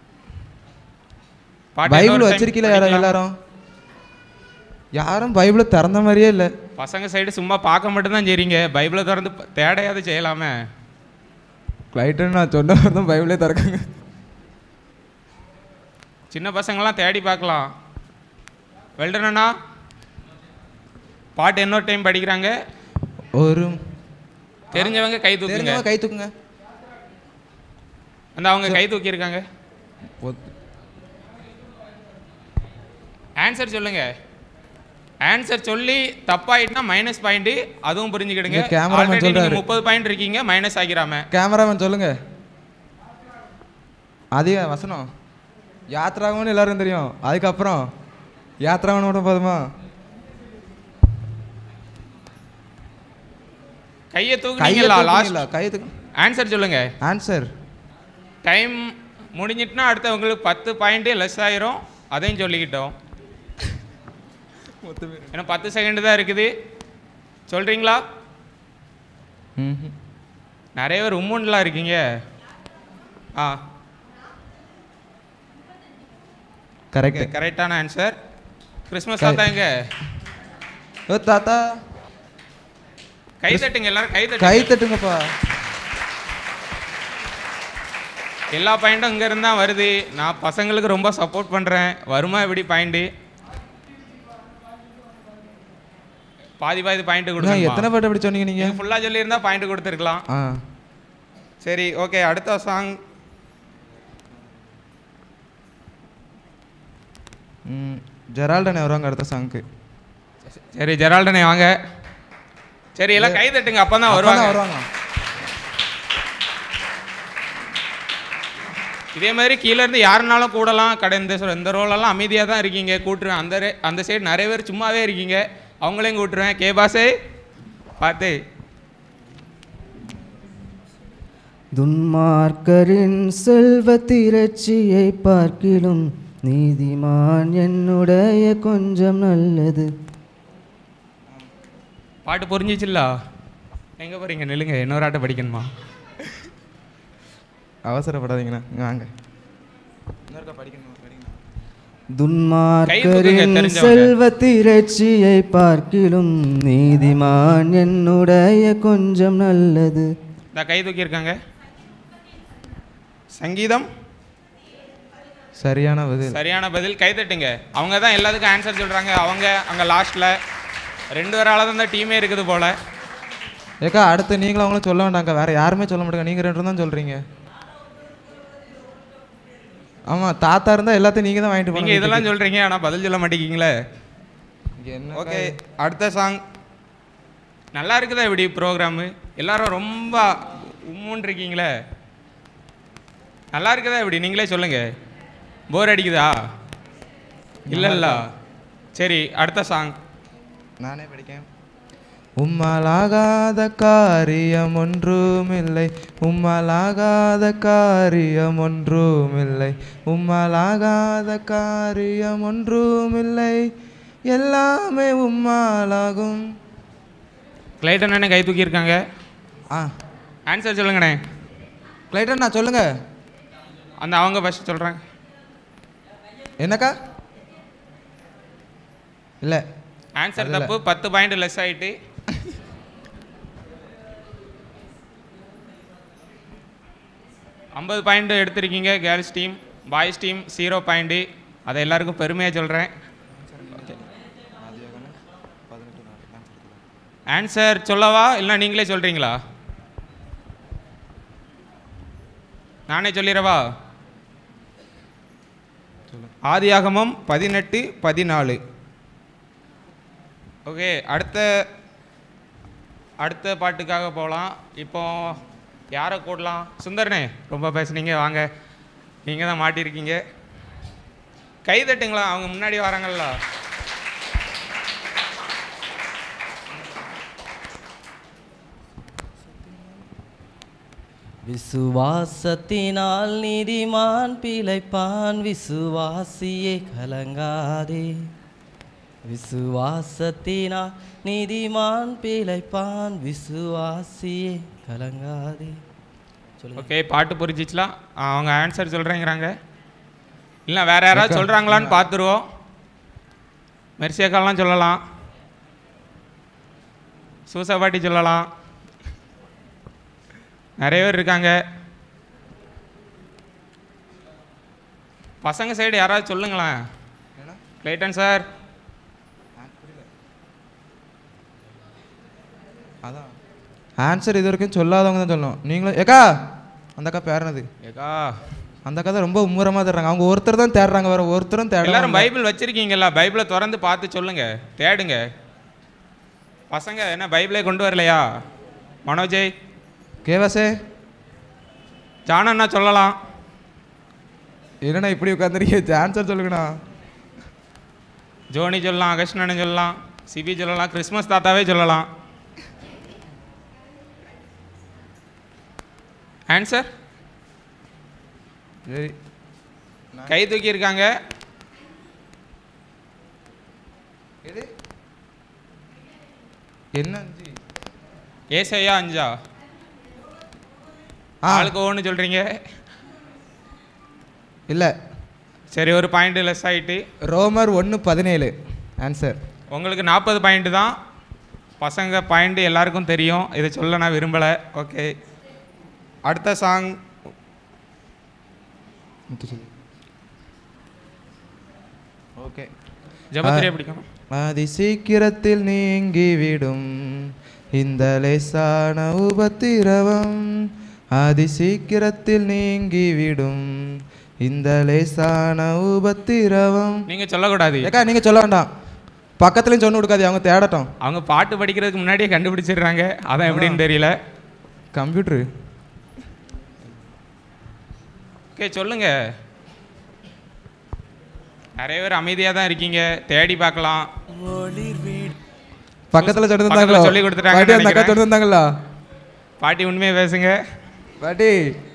பைபிள் வச்சிருக்கீல யாரா எல்லாரும் யாரும் பைபிளை திறந்த மாதிரியே இல்லை பசங்க சைடு சும்மா பார்க்க மட்டும்தான் சரிங்க பைபிளை திறந்து ப- தேடையாவது செய்யலாமே லைட்டுன்னு நான் சொன்ன தான் பைபிளே திறக்குங்க சின்ன பசங்களாம் தேடி பார்க்கலாம் வெல்டனா பாட்டு இன்னொரு டைம் படிக்கிறாங்க ஒரு தெரிஞ்சவங்க கை தூக்குங்க தெரிஞ்சவங்க கை தூக்குங்க அந்த அவங்க கை தூக்கியிருக்காங்க ஒத்- ஆன்சர் சொல்லுங்க ஆன்சர் சொல்லி தப்பாயிட்டுனா மைனஸ் பாயிண்ட் அதுவும் புரிஞ்சுக்கிடுங்க இங்க cameraman Already நீங்க சொல்றாரு. முப்பது பாயிண்ட் இருக்கீங்க மைனஸ் ஆகிராம கேமராமேன் சொல்லுங்க அதிக வசனம் யாத்ராகவன் எல்லாரும் தெரியும் அதுக்கப்புறம் யாத்ராகவன் மட்டும் போதுமா கையை கையை தூக்குனீங்களா லாஸ்ட் தூக்குனீங்களா? கையை தூக்கு ஆன்சர் சொல்லுங்க ஆன்சர் டைம் முடிஞ்சிட்டுனா அடுத்து உங்களுக்கு பத்து பாயிண்ட்டு லெஸ் ஆயிரும் அதையும் சொல்லிக்கிட்டோம் ஏன்னா பத்து செகண்ட் தான் இருக்குது சொல்கிறீங்களா நிறைய பேர் உம்முன்லாம் இருக்கீங்க ஆ கரெக்ட் கரெக்டான ஆன்சர் கிறிஸ்மஸ் Correct. தாத்தா எங்க ஓ தாத்தா கை தட்டுங்க எல்லாரும் கை கை தட்டுங்க தட்டுங்கப்பா எல்லா பாயிண்ட்டும் இங்க இருந்தா வருது நான் பசங்களுக்கு ரொம்ப சப்போர்ட் பண்றேன் வருமா எப்படி பாயிண்ட் பாதி பாதி பாயிண்ட் நான் கொடுங்க எத்தனை பாட்டு அப்படி சொன்னீங்க நீங்க நீங்க ஃபுல்லா சொல்லியிருந்தா பாயிண்ட் கொடுத்துருக்கலாம் ஆ சரி ஓகே அடுத்த சாங் ம் ஜெரால்டனே வருவாங்க அடுத்த சாங்க்கு சரி ஜெரால்டனே வாங்க சரி எல்லாம் கை தட்டுங்க அப்பதான் வருவாங்க வருவாங்க இதே மாதிரி கீழே இருந்து யாருனாலும் கூடலாம் கடை இந்த சொ- இந்த ரோலெல்லாம் அமைதியாக தான் இருக்கீங்க கூட்டுருவேன் அந்த ரே- அந்த சைடு நிறைய பேர் சும்மாவே இருக்கீங்க அவங்களையும் கூட்டுருவேன் கே பாசே பார்த்து துன்மார்க்கரின் செல்வ திரட்சியை பார்க்கிலும் நீதிமான் என்னுடைய கொஞ்சம் நல்லது பாட்டு புரிஞ்சிச்சுல்ல எங்கே போகிறீங்க நில்லுங்க இன்னொரு ஆட்டை படிக்கணுமா அவசரப்படாதீங்கண்ணா இங்க வாங்க இன்னொருக்கா படிக்கணும் படிக்கணும் துன்மார்க்கரின் தெரிஞ்சவங்க. செல்வ திரட்சியை பார்க்கிலும் நீதிமான் என்னுடைய கொஞ்சம் நல்லது இந்த கை தூக்கியிருக்காங்க சங்கீதம் சரியான பதில் சரியான பதில் கை தட்டுங்க அவங்க தான் எல்லாத்துக்கும் ஆன்சர் சொல்கிறாங்க அவங்க அங்கே லாஸ்ட்டில் ரெண்டு பேரால தான் இந்த டீமே இருக்குது போல் ஏக்கா அடுத்து நீங்களும் அவங்களும் சொல்ல வேண்டாம்க்கா வேற யாருமே சொல்ல மாட்டாங்க நீங்க ரெண்டு தான் சொல்றீங்க ஆமா தாத்தா இருந்தா எல்லாத்தையும் நீங்க தான் வாங்கிட்டு நீங்கள் போனீங்க இதெல்லாம் சொல்கிறீங்க ஆனால் பதில் சொல்ல மாட்டேங்கிங்களே என்ன ஓகே அடுத்த சாங் நல்லா இருக்குதா இப்படி ப்ரோக்ராமு எல்லாரும் ரொம்ப உம்முன்னு இருக்கீங்களே நல்லா இருக்குதா இப்படி நீங்களே சொல்லுங்க போர் அடிக்குதா இல்லை இல்லை சரி அடுத்த சாங் நானே படிக்கேன் உம்மாலாகாத காரியம் ஒன்றுமில்லை உம்மாலாகாத காரியம் ஒன்றுமில்லை உம்மாலாகாத காரியம் ஒன்றுமில்லை எல்லாமே உம்மாலாகும் கிளைட்டன் அண்ணன் கை தூக்கியிருக்காங்க ஆ ஆன்சர் சொல்லுங்கண்ணே கிளைட்டன் நான் சொல்லுங்க அந்த அவங்க ஃபஸ்ட் சொல்கிறாங்க என்னக்கா இல்லை ஆன்சர் அதுல. தப்பு பத்து பாயிண்ட் லெஸ் ஆயிட்டு ஐம்பது பாயிண்ட் எடுத்திருக்கீங்க girls team boys team zero point அதை எல்லாருக்கும் பெருமையாக சொல்கிறேன் ஆன்சர் சொல்லவா இல்லை நீங்களே சொல்கிறீங்களா நானே சொல்லிடவா ஆதியாகமம் பதினெட்டு பதினாலு ஓகே அடுத்த அடுத்த பாட்டுக்காக போகலாம் இப்போ யாரை கூடலாம் சுந்தரனே ரொம்ப பேசுனீங்க வாங்க நீங்கள் தான் மாட்டியிருக்கீங்க கை தட்டுங்களா அவங்க முன்னாடி வராங்கல்ல விசுவாசத்தினால் நீதிமான் பிழைப்பான் விசுவாசியே கலங்காதே விசுவாசத்தினால் நீதிமான் பிழைப்பான் விசுவாசியே கலங்காதே சொல்லுங்க ஓகே பாட்டு புரிஞ்சிச்சுலாம் அவங்க ஆன்சர் சொல்கிறேங்கிறாங்க இல்லை வேற யாராவது சொல்கிறாங்களான்னு பார்த்துருவோம் மெர்சியக்காலாம் சொல்லலாம் சூசா பாட்டி சொல்லலாம் நிறைய பேர் இருக்காங்க பசங்க சைடு யாராவது சொல்லுங்களேன் கிளைட்டன் சார் அதான் ஆன்சர் இது வரைக்கும் சொல்லாதவங்க தான் சொல்லணும் நீங்களும் ஏக்கா அந்த அக்கா பேரனது ஏக்கா அந்த அக்கா தான் ரொம்ப மும்முரமாக தேடுறாங்க அவங்க ஒருத்தர் தான் தேடுறாங்க வேற ஒருத்தரும் தேட எல்லாரும் பைபிள் வச்சிருக்கீங்களா பைபிளை திறந்து பார்த்து சொல்லுங்க தேடுங்க பசங்க என்ன பைபிளே கொண்டு வரலையா மனோஜய் கேவாசே ஜானண்ணா சொல்லலாம் என்னண்ணா இப்படி உட்காந்துருக்கீங்க ஆன்சர் சொல்லுங்கண்ணா ஜோனி சொல்லலாம் அகஷ்ணன் சொல்லலாம் சிபி சொல்லலாம் கிறிஸ்மஸ் தாத்தாவே சொல்லலாம் ஆன்சர் சரி கை தூக்கி இருக்காங்க என்ன அஞ்சு ஏசையா அஞ்சா ஆ ஆளுக்கு ஒன்று சொல்றீங்க இல்லை சரி ஒரு பாயிண்ட் லெஸ் ஆயிட்டு ரோமர் ஒன்று பதினேழு ஆன்சர் உங்களுக்கு நாற்பது பாயிண்ட் தான் பசங்க பாயிண்ட் எல்லாருக்கும் தெரியும் இதை சொல்ல நான் விரும்பலை ஓகே அடுத்த சாங் ஓகே ஜபத்திரியை ஆ. பிடிக்கும் அதி சீக்கிரத்தில் நீங்கிவிடும் இந்த லேசான உபத்திரவம் அதி சீக்கிரத்தில் நீங்கிவிடும் இந்த லேசான உபத்திரவம் நீங்க சொல்லக்கூடாது ஏக்கா நீங்கள் சொல்ல வேண்டாம் பக்கத்துலையும் சொன்னு கொடுக்காது அவங்க தேடட்டும் அவங்க பாட்டு படிக்கிறதுக்கு முன்னாடியே கண்டுபிடிச்சிடுறாங்க அதான் எப்படின்னு தெரியல கம்ப்யூட்ரு ஓகே சொல்லுங்க நிறைய பேர் அமைதியாக தான் இருக்கீங்க தேடி பார்க்கலாம் பக்கத்தில் சொல்லி பக்கத்துல தந்தாங்களா சொல்லி கொடுத்துட்டாங்கன்னு பாட்டி அந்த அக்கா நினைக்கிறேன். சொல்லி தந்தாங்களா பாட்டி உண்மையை பேசுங்க பாட்டி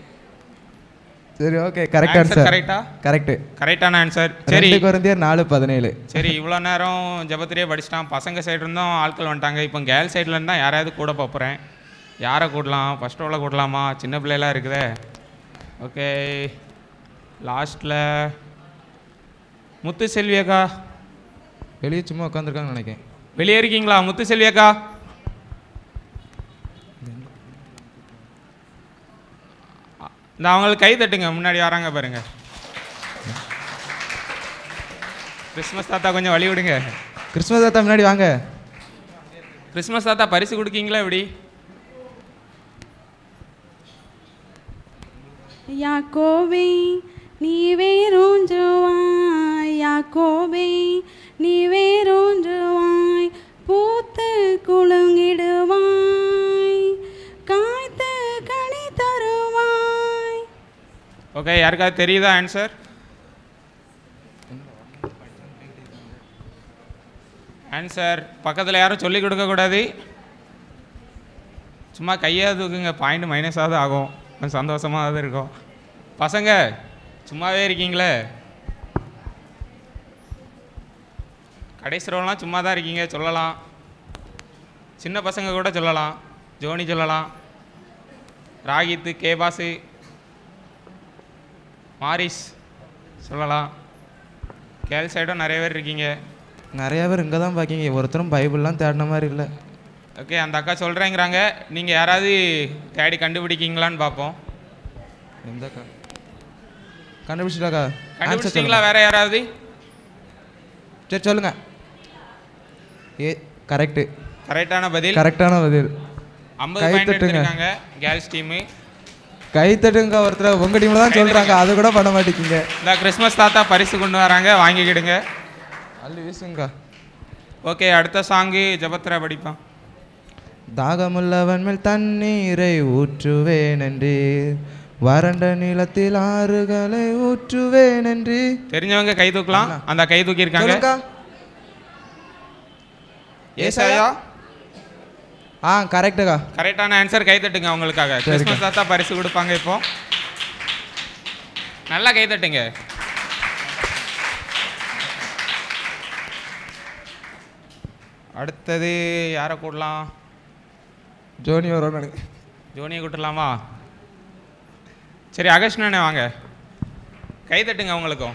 சரி okay correct Answer answer correct ஆ? கரெக்ட் கரெக்டான ஆன்சர் சரி ரெண்டு குழந்தையர் நாலு பதினேழு சரி இவ்வளோ நேரம் ஜபத்திரியே படிச்சிட்டான் பசங்க சைடு இருந்தும் ஆட்கள் வந்துட்டாங்க இப்போ கேர்ள் சைடில் இருந்தால் யாராவது கூட போகிறேன் யாரை கூடலாம் ஃபஸ்ட் ரோவில் கூடலாமா சின்ன பிள்ளைலாம் இருக்குதே ஓகே லாஸ்ட்டில் முத்து செல்வி அக்கா வெளியே சும்மா உட்காந்துருக்காங்கன்னு நினைக்கிறேன் வெளியே இருக்கீங்களா முத்து செல்வி அக்கா இந்த அவங்களுக்கு கை தட்டுங்க முன்னாடி வராங்க பாருங்க கிறிஸ்மஸ் தாத்தா கொஞ்சம் வழி விடுங்க கிறிஸ்மஸ் தாத்தா முன்னாடி வாங்க கிறிஸ்மஸ் தாத்தா பரிசு கொடுக்கீங்களா எப்படி யாக்கோபே நீ வேரூன்றுவாய் யாக்கோபே நீ வேரூன்றுவாய் பூத்து குலுங்கிடுவாய் காய்த்து கனி தருவாய் ஓகே யாருக்காவது தெரியுதா ஆன்சர் ஆன்சர் பக்கத்தில் யாரும் சொல்லிக் கொடுக்கக்கூடாது சும்மா கையை தூக்குங்க பாயிண்ட் மைனஸாவது ஆகும் கொஞ்சம் சந்தோஷமாவது இருக்கும் பசங்க சும்மாவே இருக்கீங்களே கடைசி ரோலாம் சும்மா தான் இருக்கீங்க சொல்லலாம் சின்ன பசங்க கூட சொல்லலாம் ஜோனி சொல்லலாம் ராகித்து கேபாசு மாரிஸ் சொல்லலாம் கேர்ள் சைடும் நிறைய பேர் இருக்கீங்க நிறைய பேர் இங்கே தான் பார்க்கீங்க ஒருத்தரும் பைபிள்லாம் தேடின மாதிரி இல்லை ஓகே அந்த அக்கா சொல்கிறேங்கிறாங்க நீங்கள் யாராவது தேடி கண்டுபிடிக்கீங்களான்னு பார்ப்போம் எந்தக்கா கண்டுபிடிச்சிட்டாக்கா கண்டுபிடிச்சிங்களா வேற யாராவது சரி சொல்லுங்க ஏ கரெக்டு கரெக்டான பதில் கரெக்டான பதில் ஐம்பது கை பாயிண்ட் தட்டுங்க. எடுத்திருக்காங்க கேர்ள்ஸ் டீமு கை தட்டுங்க ஒருத்தர் உங்க டீம்ல தான் சொல்றாங்க அது கூட பண்ண மாட்டேங்கிங்க இந்த கிறிஸ்மஸ் தாத்தா பரிசு கொண்டு வராங்க வாங்கிக்கிடுங்க அள்ளி வீசுங்க ஓகே அடுத்த சாங்கு ஜபத்ரா படிப்பான் தாகமுள்ளவன் மேல் தண்ணீரை ஊற்றுவேன் என்று வறண்ட நிலத்தில் ஆறுகளை ஊற்றுவேன் என்று தெரிஞ்சவங்க கை தூக்கலாம் அந்த கை தூக்கி இருக்காங்க சொல்லுங்கக்கா. ஏசாயா ஆ கரெக்டுக்கா கரெக்டான ஆன்சர் கை தட்டுங்க அவங்களுக்காக கிறிஸ்மஸ் தாத்தா பரிசு கொடுப்பாங்க இப்போ நல்லா கை தட்டுங்க அடுத்தது யாரை கூடலாம் ஜோனி வரும் எனக்கு ஜோனியை கூட்டலாமா சரி அகஷ்ணனே வாங்க கை தட்டுங்க அவங்களுக்கும்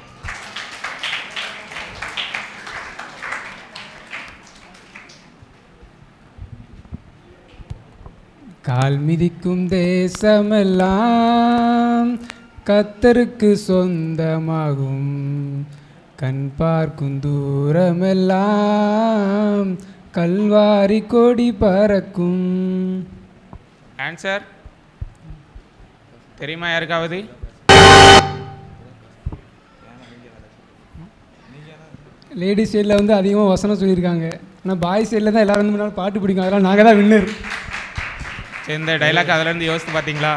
கால் மிதிக்கும் தேசமெல்லாம் கத்தருக்கு சொந்தமாகும் கண் பார்க்கும் தூரமெல்லாம் கல்வாரி கொடி பறக்கும் ஆன்சர் தெரியுமா யாருக்காவது லேடிஸ் சைடில் வந்து அதிகமாக வசனம் சொல்லியிருக்காங்க ஆனால் பாய்ஸ் சைடில் தான் எல்லாரும் வந்து முன்னாடி பாட்டு பிடிக்கும் அதெல்லாம் நாங்கள் தான் வின்னர் சரி இந்த டைலாக் அதுல இருந்து யோசித்து பார்த்தீங்களா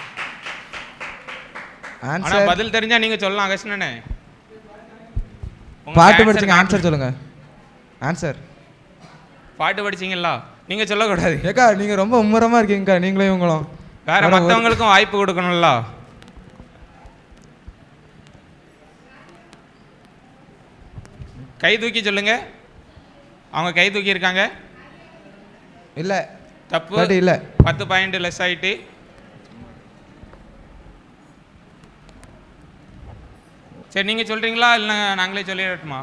ஆனா ஆன்சர் பதில் தெரிஞ்சா நீங்க சொல்லலாம் அகஷ்ணனே உங்களுக்கு பாட்டு answer படிச்சுங்க காட்டு- ஆன்சர் சொல்லுங்க ஆன்சர் பாட்டு படிச்சீங்களா நீங்க சொல்லக்கூடாது ஏக்கா நீங்க ரொம்ப மும்முரமா இருக்கீங்கக்கா நீங்களும் இவங்களும் வேற வேற ஒரு- மத்தவங்களுக்கும் வாய்ப்பு கொடுக்கணும்ல கை தூக்கி சொல்லுங்க அவங்க கை தூக்கி இருக்காங்க இல்ல தப்பு பாட்டு இல்ல பத்து பாயிண்ட் லெஸ் ஆயிட்டு சரி நீங்க சொல்றீங்களா இல்லை நாங்களே சொல்லிடட்டுமா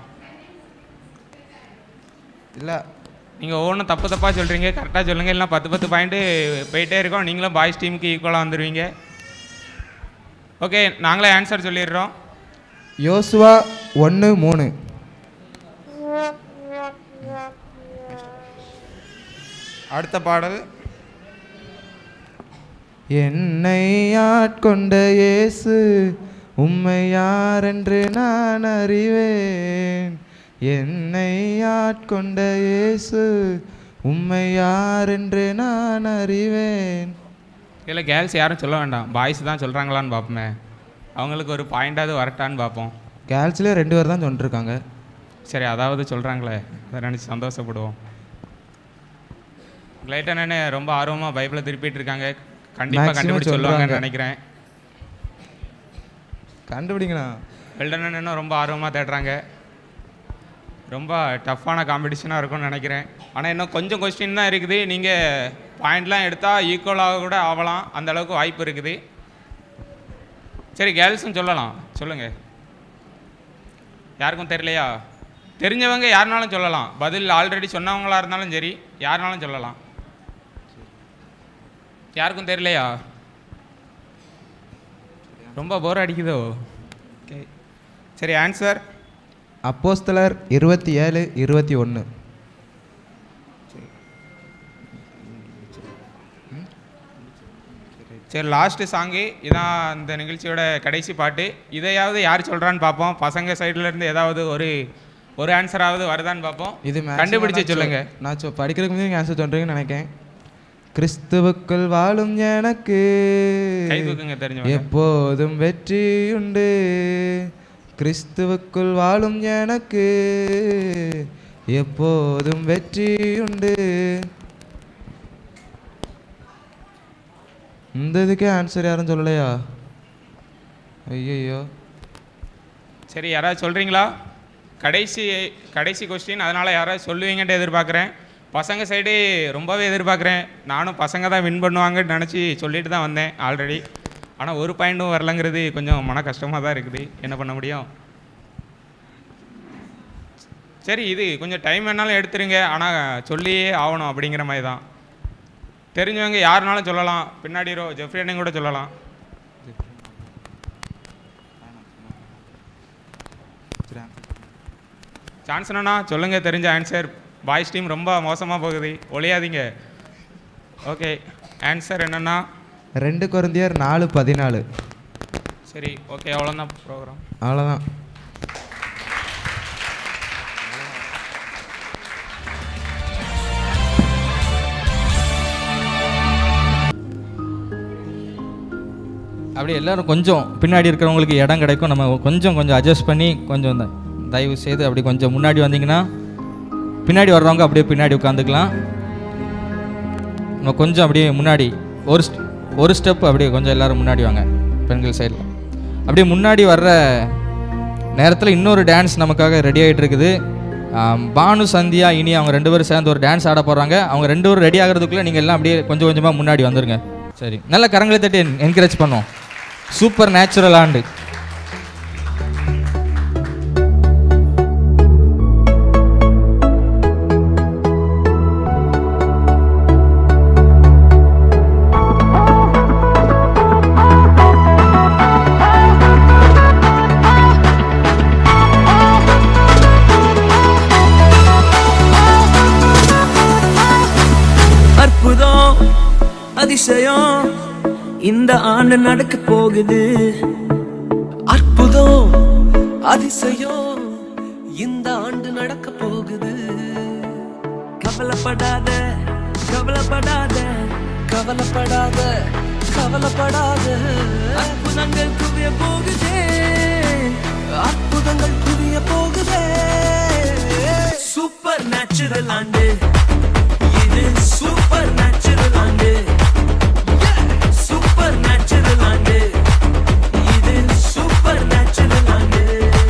இல்ல நீங்க ஒவ்வொன்றும் தப்பு தப்பா சொல்றீங்க கரெக்டாக சொல்லுங்க இல்லைனா பத்து பத்து பாயிண்ட்டு போயிட்டே இருக்கோம் நீங்களும் பாய்ஸ் டீமுக்கு ஈக்குவலாக வந்துடுவீங்க ஓகே நாங்களே ஆன்சர் சொல்லிடுறோம் யோசுவா ஒன்று மூணு அடுத்த பாடல் என்னை ஆட்கொண்ட இயேசு உம்மை யாரென்று நான் அறிவேன் என்னை ஆட்கொண்ட இயேசு உம்மை யாரென்று நான் அறிவேன் இல்லை கேர்ள்ஸ் யாரும் சொல்ல வேண்டாம் பாய்ஸ் தான் சொல்கிறாங்களான்னு பார்ப்போமே அவங்களுக்கு ஒரு பாயிண்டாவது வரட்டான்னு பார்ப்போம் கேர்ள்ஸ்லேயே ரெண்டு பேர் தான் சொல்லிருக்காங்க சரி அதாவது சொல்கிறாங்களே அதை நினச்சி சந்தோஷப்படுவோம் லைட்டாக நானே ரொம்ப ஆர்வமாக பைபிளை திருப்பிட்டு இருக்காங்க கண்டிப்பாக Maximum கண்டுபிடிச்சு சொல்லுவாங்கன்னு சொல்றாங்க. நினைக்கிறேன் கண்டுபிடிங்கண்ணா வெல்டன் இன்னும் ரொம்ப ஆர்வமாக தேடுறாங்க ரொம்ப டஃப்பான காம்படிஷனாக இருக்கும்னு நினைக்கிறேன் ஆனால் இன்னும் கொஞ்சம் கொஸ்டின் தான் இருக்குது நீங்கள் பாயிண்ட்லாம் எடுத்தால் ஈக்குவலாக கூட ஆகலாம் அந்த அளவுக்கு வாய்ப்பு இருக்குது சரி கேர்ள்ஸும் சொல்லலாம் சொல்லுங்கள் யாருக்கும் தெரியலையா தெரிஞ்சவங்க யாருனாலும் சொல்லலாம் பதில் ஆல்ரெடி சொன்னவங்களா இருந்தாலும் சரி யாருனாலும் சொல்லலாம் யாருக்கும் தெரியலையா ரொம்ப போர் அடிக்குதோ ஓகே சரி ஆன்சர் அப்போஸ்தலர் இருபத்தி ஏழு இருபத்தி ஒன்று சரி லாஸ்ட்டு சாங்கு இதான் இந்த நிகழ்ச்சியோட கடைசி பாட்டு இதையாவது யார் சொல்கிறான்னு பார்ப்போம் பசங்க சைடுல இருந்து ஏதாவது ஒரு ஒரு ஆன்சராவது வருதான்னு பார்ப்போம் இது maximum கண்டுபிடிச்சு நான் சொ- சொல்லுங்க நான் சொ படிக்கிறதுக்கு முன்னாடி நீங்கள் ஆன்சர் சொல்கிறீங்கன்னு நினைக்கிறேன் கிறிஸ்துவுக்குள் வாழும் எனக்கு கை தூக்குங்க தெரிஞ்சவங்க எப்போதும் வெற்றி உண்டு கிறிஸ்துவுக்குள் வாழும் எனக்கு எப்போதும் வெற்றி உண்டு இந்த இதுக்கே ஆன்சர் யாரும் சொல்லலையா ஐயையோ சரி யாராவது சொல்கிறீங்களா கடைசி கடைசி கொஸ்டின் அதனால் யாராவது சொல்லுவீங்கன்ட்டு எதிர்பார்க்குறேன் பசங்க சைடு ரொம்பவே எதிர்பார்க்குறேன் நானும் பசங்க தான் வின் பண்ணுவாங்கன்னு நினச்சி சொல்லிட்டு தான் வந்தேன் ஆல்ரெடி ஆனால் ஒரு பாயிண்ட்டும் வரலங்கிறது கொஞ்சம் மன கஷ்டமாக தான் இருக்குது என்ன பண்ண முடியும் சரி இது கொஞ்சம் டைம் வேணாலும் எடுத்துருங்க ஆனால் சொல்லியே ஆகணும் அப்படிங்கிற மாதிரி தான் தெரிஞ்சவங்க யாருனாலும் சொல்லலாம் பின்னாடி ரோ ஜெஃப்ரியனையும் கூட சொல்லலாம் சான்ஸ் என்னண்ணா சொல்லுங்கள் தெரிஞ்ச ஆன்சர் பாய்ஸ் டீம் ரொம்ப மோசமாக போகுது ஒளியாதீங்க ஓகே ஆன்சர் என்னென்னா ரெண்டு குழந்தையர் நாலு பதினாலு சரி ஓகே அவ்வளோதான் ப்ரோக்ராம் அவ்வளோதான் அப்படியே எல்லாரும் கொஞ்சம் பின்னாடி இருக்கிறவங்களுக்கு இடம் கிடைக்கும் நம்ம கொஞ்சம் கொஞ்சம் அட்ஜஸ்ட் பண்ணி கொஞ்சம் இந்த தயவு செய்து அப்படி கொஞ்சம் முன்னாடி வந்தீங்கன்னா பின்னாடி வர்றவங்க அப்படியே பின்னாடி உட்காந்துக்கலாம் நம்ம கொஞ்சம் அப்படியே முன்னாடி ஒரு ஸ்ட- ஒரு ஸ்டெப் அப்படியே கொஞ்சம் எல்லாரும் முன்னாடி வாங்க பெண்கள் சைடில் அப்படியே முன்னாடி வர்ற நேரத்தில் இன்னொரு டான்ஸ் நமக்காக ரெடி ஆகிட்டு இருக்குது ஆம், பானு சந்தியா இனி அவங்க ரெண்டு பேரும் சேர்ந்து ஒரு டான்ஸ் ஆட போகிறாங்க அவங்க ரெண்டு பேரும் ரெடி ஆகிறதுக்குள்ளே நீங்கள் எல்லாம் அப்படியே கொஞ்சம் கொஞ்சமாக முன்னாடி வந்துருங்க சரி நல்ல கரங்களை தட்டி என்கரேஜ் பண்ணோம் சூப்பர் நேச்சுரல் ஆண்டு அற்புதம் அதிசயம் இந்த ஆண்டு நடக்க போகுது அற்புதம் அதிசயம் இந்த ஆண்டு நடக்க போகுது கவலைப்படாத கவலைப்படாத கவலைப்படாத கவலைப்படாத அற்புதங்கள் குவிய போகுதே அற்புதங்கள் குவிய போகுதே சூப்பர் நேச்சுரல் ஆண்டு இது சூப்பர் நேச்சுரல் ஆண்டு சூப்பர் நேச்சுரல் ஆண்டு இது சூப்பர் நேச்சுரல் ஆண்டு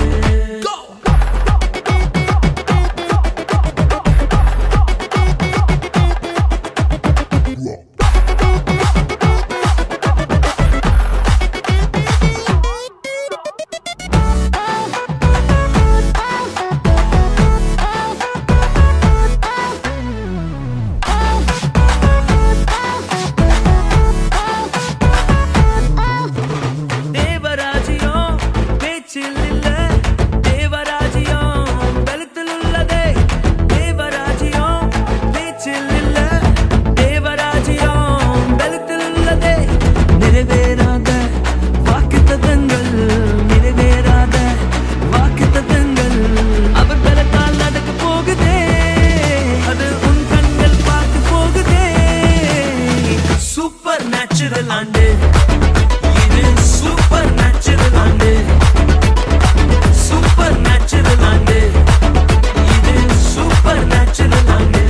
தேவராஜியம் பேச்சில் இல்ல தேவராஜியம் பலத்தில் உள்ளதே தேவராஜியம் பேச்சில் இல்ல தேவராஜியம் பலத்தில் உள்ளதே நிறைவேறாத வாக்குத்தத்தங்கள் நிறைவேறாத வாக்குத்தத்தங்கள் அவர் பலத்தால் நடக்க போகுதே அது உன் கண்கள் பார்த்து போகுதே சூப்பர் நேச்சுரல் ஆண்டு இது சூப்பர் நேச்சுரல் ஆண்டு சூப்பர் நேச்சுரல் ஆண்டு இது சூப்பர் நேச்சுரல் ஆண்டு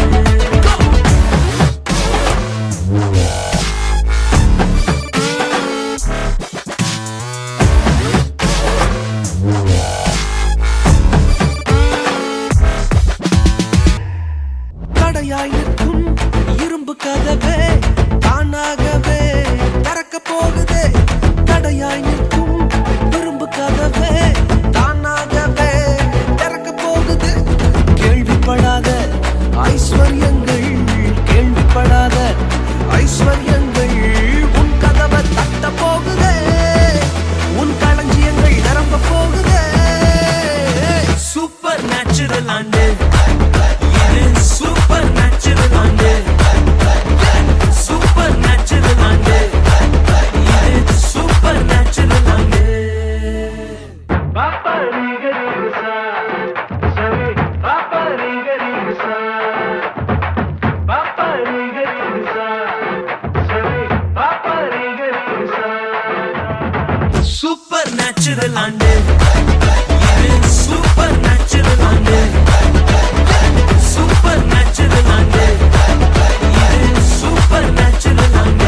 தடையாய் நிற்கும் இரும்பு கதவே தானாகவே திறக்க போகுதே தடையாய் நிற்கும் இரும்பு கதவே தானாகவே திறக்க போகுது கேள்விப்படாத ஐஸ்வர்யங்கள் கேள்விப்படாத ஐஸ்வர்யங்கள் உன் கதவை தட்ட போகுதே உன் களஞ்சியங்கள் நிரம்ப போகுதே சூப்பர் நேச்சுரல் ஆண்டு இது சூப்பர் நேச்சுரல் ஆண்டு சூப்பர் நேச்சுரல் ஆண்டு இது சூப்பர் நேச்சுரல் ஆண்டு பாப்பா ரீக ரீக சா சரி பாப்பா ரீக ரீக சா பாப்பா ரீக ரீக சா சரி பாப்பா ரீக ரீக சா சூப்பர் நேச்சுரல் ஆண்டு இது சூப்பர் நேச்சுரல் ஆண்டு சூப்பர் நேச்சுரல் ஆண்டு இது சூப்பர் நேச்சுரல் ஆண்டு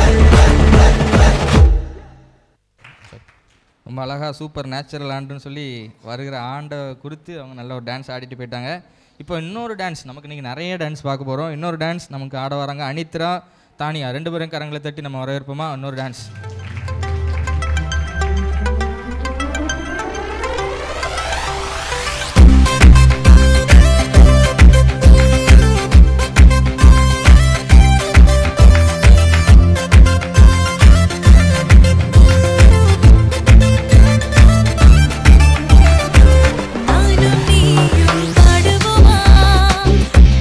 ரொம்ப அழகாக சூப்பர் நேச்சுரல் ஆண்டுன்னு சொல்லி வருகிற ஆண்டை குறித்து அவங்க நல்ல ஒரு டான்ஸ் ஆடிட்டு போயிட்டாங்க இப்போ இன்னொரு டான்ஸ் நமக்கு இன்றைக்கி நிறைய டான்ஸ் பார்க்க போகிறோம் இன்னொரு டான்ஸ் நமக்கு ஆட வராங்க அனித்ரா தானியா ரெண்டு பேரும் கரங்களை தட்டி நம்ம வரவேற்போமா இன்னொரு டான்ஸ் நானும் நீயும் பாடுவோமா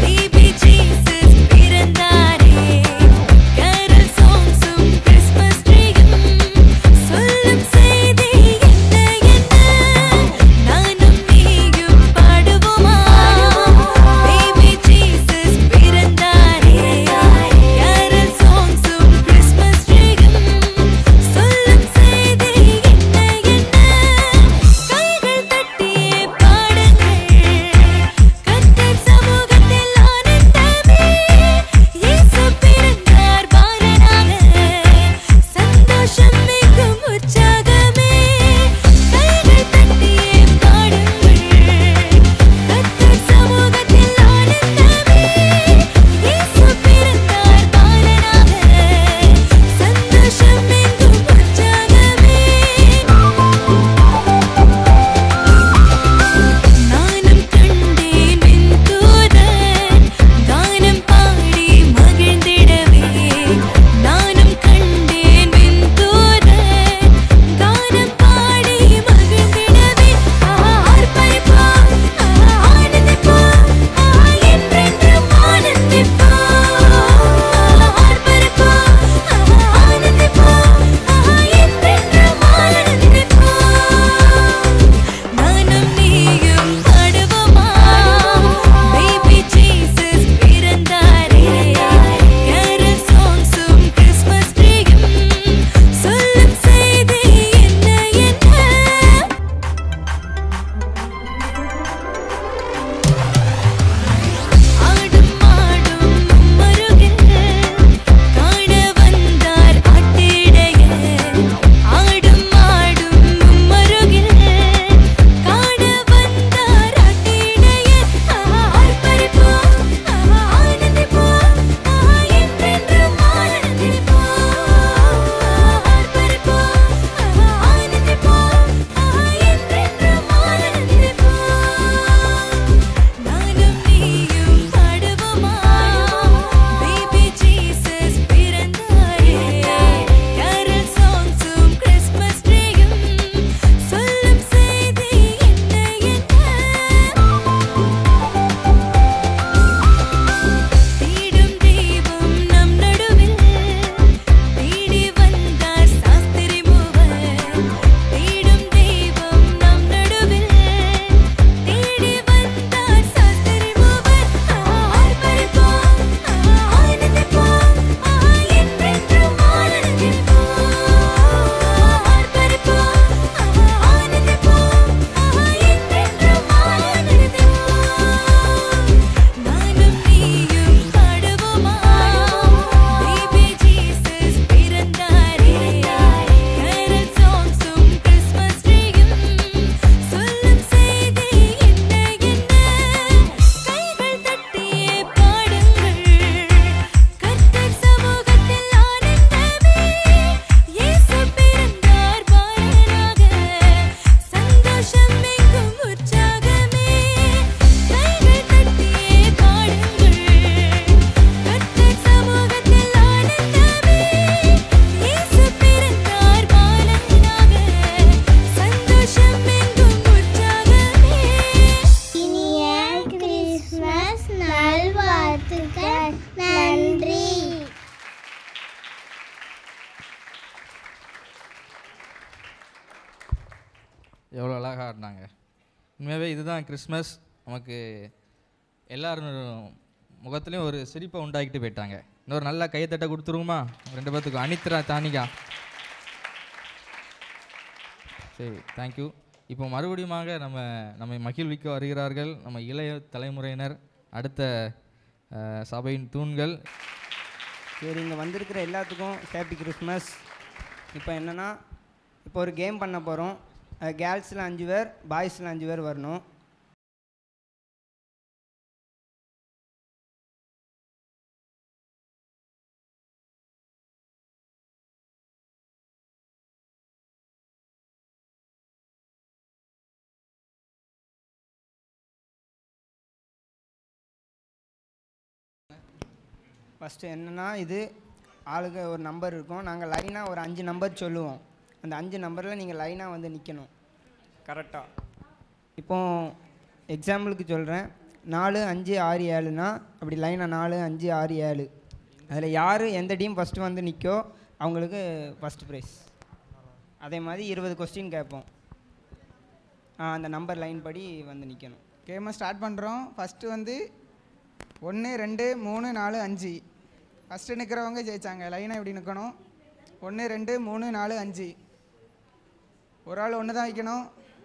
எவ்வளோ அழகாக ஆடினாங்க உண்மையாகவே இதுதான் கிறிஸ்மஸ் நமக்கு எல்லாரும் முகத்துலேயும் ஒரு சிரிப்பை உண்டாக்கிட்டு போயிட்டாங்க இன்னொரு நல்ல கைத்தட்டை கொடுத்துருவோமா ரெண்டு பேர்த்துக்கும் அனித்ரா தானிகா சரி தேங்க்யூ இப்போ மறுபடியுமாக நம்ம நம்மை மகிழ்விக்க வருகிறார்கள் நம்ம இளைய தலைமுறையினர் அடுத்த அஹ், சபையின் தூண்கள் சரி இங்கே வந்திருக்கிற எல்லாத்துக்கும் ஹேப்பி கிறிஸ்மஸ் இப்போ என்னென்னா இப்போ ஒரு கேம் பண்ண போகிறோம் கேர்ள்ஸில் அஞ்சு பேர் பாய்ஸில் அஞ்சு பேர் வரணும் ஃபஸ்ட்டு என்னென்னா இது ஆளுக்கு ஒரு நம்பர் இருக்கும் நாங்கள் லைனாக ஒரு அஞ்சு நம்பர் சொல்லுவோம் அந்த அஞ்சு நம்பரில் நீங்கள் லைனாக வந்து நிற்கணும் கரெக்டாக இப்போ எக்ஸாம்பிளுக்கு சொல்கிறேன் நாலு அஞ்சு ஆறு ஏழுனா அப்படி லைனாக நாலு அஞ்சு ஆறு ஏழு அதில் யார் எந்த டீம் ஃபஸ்ட்டு வந்து நிற்கோ அவங்களுக்கு ஃபஸ்ட் ப்ரைஸ் அதே மாதிரி இருபது கொஸ்டின் கேட்போம் ஆ, அந்த நம்பர் லைன் படி வந்து நிற்கணும் கேமை ஸ்டார்ட் பண்ணுறோம் ஃபஸ்ட்டு வந்து ஒன்று ரெண்டு மூணு நாலு அஞ்சு ஃபஸ்ட்டு நிற்கிறவங்க ஜெயிச்சாங்க லைனாக இப்படி நிற்கணும் ஒன்று ரெண்டு மூணு நாலு அஞ்சு ஒரு ஆள் ஒன்று தான் வைக்கணும்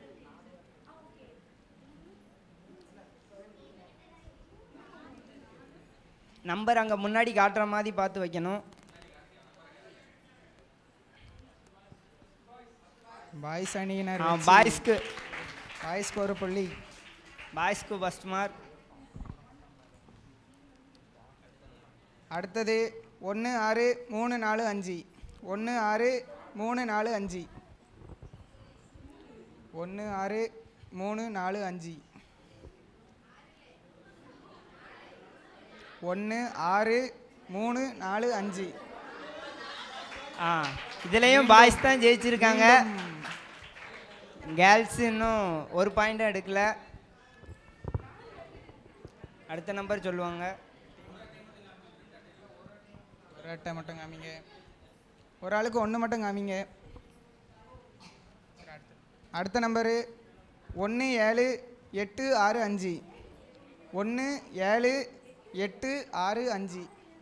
நம்பர் அங்கே முன்னாடி காட்டுற மாதிரி பார்த்து வைக்கணும் பாய்ஸ் அணியினர் ஆ, வெற்றி. பாய்ஸ்க்கு பாய்ஸ்க்கு ஒரு புள்ளி பாய்ஸ்க்கு ஃபஸ்ட் மார்க் அடுத்தது ஒன்று ஆறு மூணு நாலு அஞ்சு ஒன்று ஆறு மூணு நாலு அஞ்சு ஒன்று ஆறு மூணு நாலு அஞ்சு ஒன்று ஆறு மூணு நாலு அஞ்சு ஆ இதுலேயும் பாய்ஸ் தான் ஜெயிச்சிருக்காங்க கேர்ள்ஸ் இன்னும் ஒரு பாயிண்ட்டும் எடுக்கல அடுத்த நம்பர் சொல்லுவாங்க ஒரு அட்டை மட்டும் காமிங்க ஒரு ஆளுக்கு ஒன்று மட்டும் காமிங்க அடுத்த நம்பரு ஒன்று ஏழு எட்டு ஆறு அஞ்சு ஒன்று ஏழு எட்டு ஆறு அஞ்சு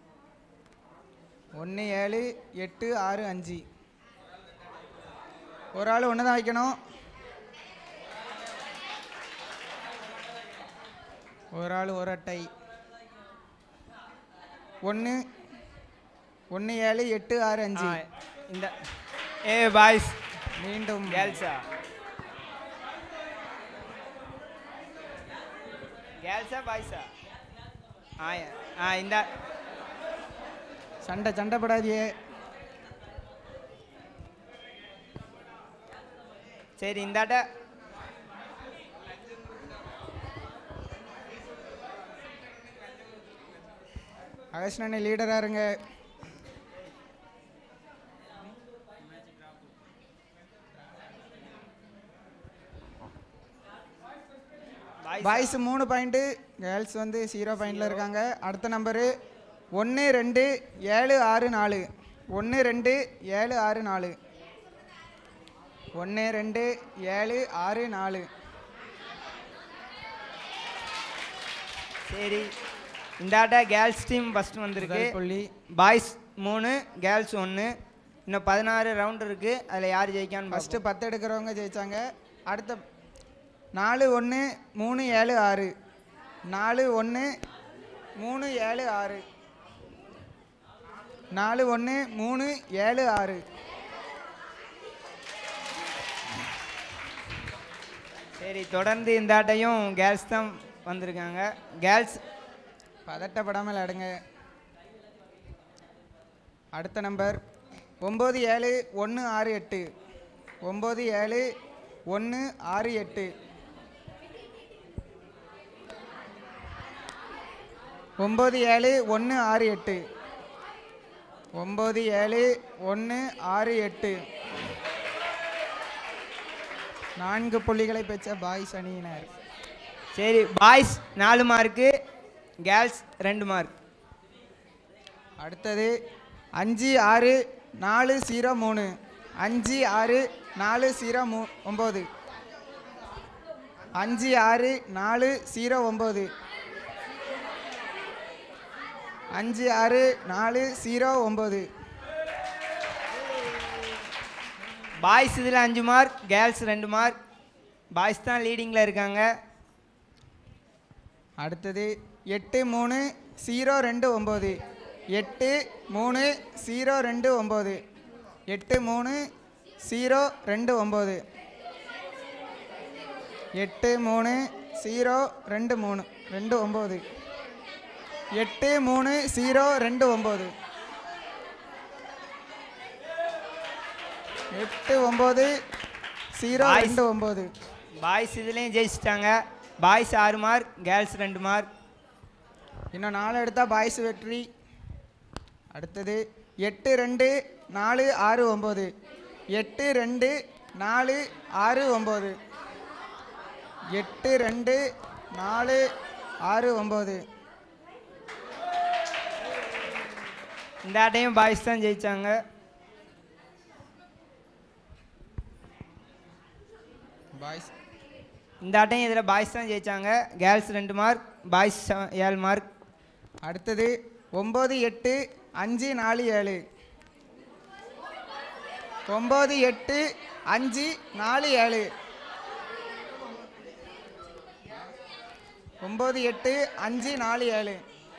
ஒன்று ஏழு எட்டு ஆறு அஞ்சு ஒரு ஆள் ஒன்று தான் வைக்கணும் ஒரு ஆள் ஒரு அட்டை ஒன்று ஒன்று ஏழு எட்டு ஆறு அஞ்சு ஆ, இந்த ஏ பாய்ஸ் மீண்டும் கேர்ள்ஸா கேர்ள்ஸா பாய்ஸா ஆ ஆ இந்த சண்டை சண்டை படாதியே சரி இந்தாட்ட அகஸ்டனே லீடராக இருங்க பாய்ஸ் மூணு பாயிண்ட்டு கேர்ள்ஸ் வந்து ஜீரோ பாயிண்டில் இருக்காங்க அடுத்த நம்பரு ஒன்று ரெண்டு ஏழு ஆறு நாலு ஒன்று ரெண்டு ஏழு ஆறு நாலு ஒன்று ரெண்டு ஏழு ஆறு நாலு சரி இந்தாட்ட கேர்ள்ஸ் டீம் ஃபஸ்ட் வந்திருக்கு முதல் புள்ளி. பாய்ஸ் மூணு கேர்ள்ஸ் ஒன்று இன்னும் பதினாறு ரவுண்ட் இருக்குது அதில் யார் ஜெயிக்கான்னு ஃபஸ்ட்டு பத்து எடுக்கிறவங்க ஜெயிச்சாங்க அடுத்த நாலு ஒன்று மூணு ஏழு ஆறு நாலு ஒன்று மூணு ஏழு ஆறு நாலு ஒன்று மூணு ஏழு ஆறு சரி தொடர்ந்து இந்த ஆட்டையும் கேர்ள்ஸ் தான் வந்திருக்காங்க கேர்ள்ஸ் பதட்டப்படாமல் அடுங்க அடுத்த நம்பர் ஒம்பது ஏழு ஒன்று ஆறு எட்டு ஒம்பது ஏழு ஒன்று ஆறு எட்டு ஒம்பது ஏழு ஒன்று ஆறு எட்டு ஒம்பது ஏழு ஒன்று ஆறு எட்டு நான்கு புள்ளிகளை பெற்ற பாய்ஸ் அணியினர் சரி பாய்ஸ் நாலு மார்க்கு கேர்ள்ஸ் ரெண்டு மார்க் அடுத்தது அஞ்சு ஆறு நாலு ஜீரோ மூணு அஞ்சு ஆறு நாலு ஜீரோ மூ ஒம்பது அஞ்சு ஆறு நாலு ஜீரோ ஒம்பது அஞ்சு ஆறு நாலு ஜீரோ ஒம்பது பாய்ஸ் இதில் அஞ்சு மார்க் கேர்ள்ஸ் ரெண்டு மார்க் பாய்ஸ் தான் லீடிங்கில் இருக்காங்க அடுத்தது எட்டு மூணு ஜீரோ ரெண்டு ஒம்பது எட்டு மூணு ஜீரோ ரெண்டு ஒம்பது எட்டு மூணு ஜீரோ ரெண்டு ஒம்பது எட்டு மூணு ஜீரோ ரெண்டு மூணு ரெண்டு ஒம்பது எட்டு மூணு ஜீரோ ரெண்டு ஒம்பது எட்டு ஒம்பது ஜீரோ Boys. ரெண்டு ஒம்பது பாய்ஸ் இதுலேயும் ஜெயிச்சிட்டாங்க பாய்ஸ் ஆறு மார்க் கேர்ள்ஸ் ரெண்டு மார்க் இன்னும் நாலு எடுத்தால் பாய்ஸ் வெற்றி அடுத்தது எட்டு ரெண்டு நாலு ஆறு ஒம்பது எட்டு ரெண்டு நாலு ஆறு ஒம்பது எட்டு ரெண்டு நாலு ஆறு ஒம்பது இந்த ஆட்டையும் பாய்ஸ் தான் ஜெயிச்சாங்க பாய்ஸ் இந்த ஆட்டையும் இதில் பாய்ஸ் தான் ஜெயிச்சாங்க கேர்ள்ஸ் ரெண்டு மார்க் பாய்ஸ் ஏழு மார்க் அடுத்தது ஒம்பது எட்டு அஞ்சு நாலு ஏழு ஒம்பது எட்டு அஞ்சு நாலு ஏழு ஒம்பது எட்டு அஞ்சு நாலு ஏழு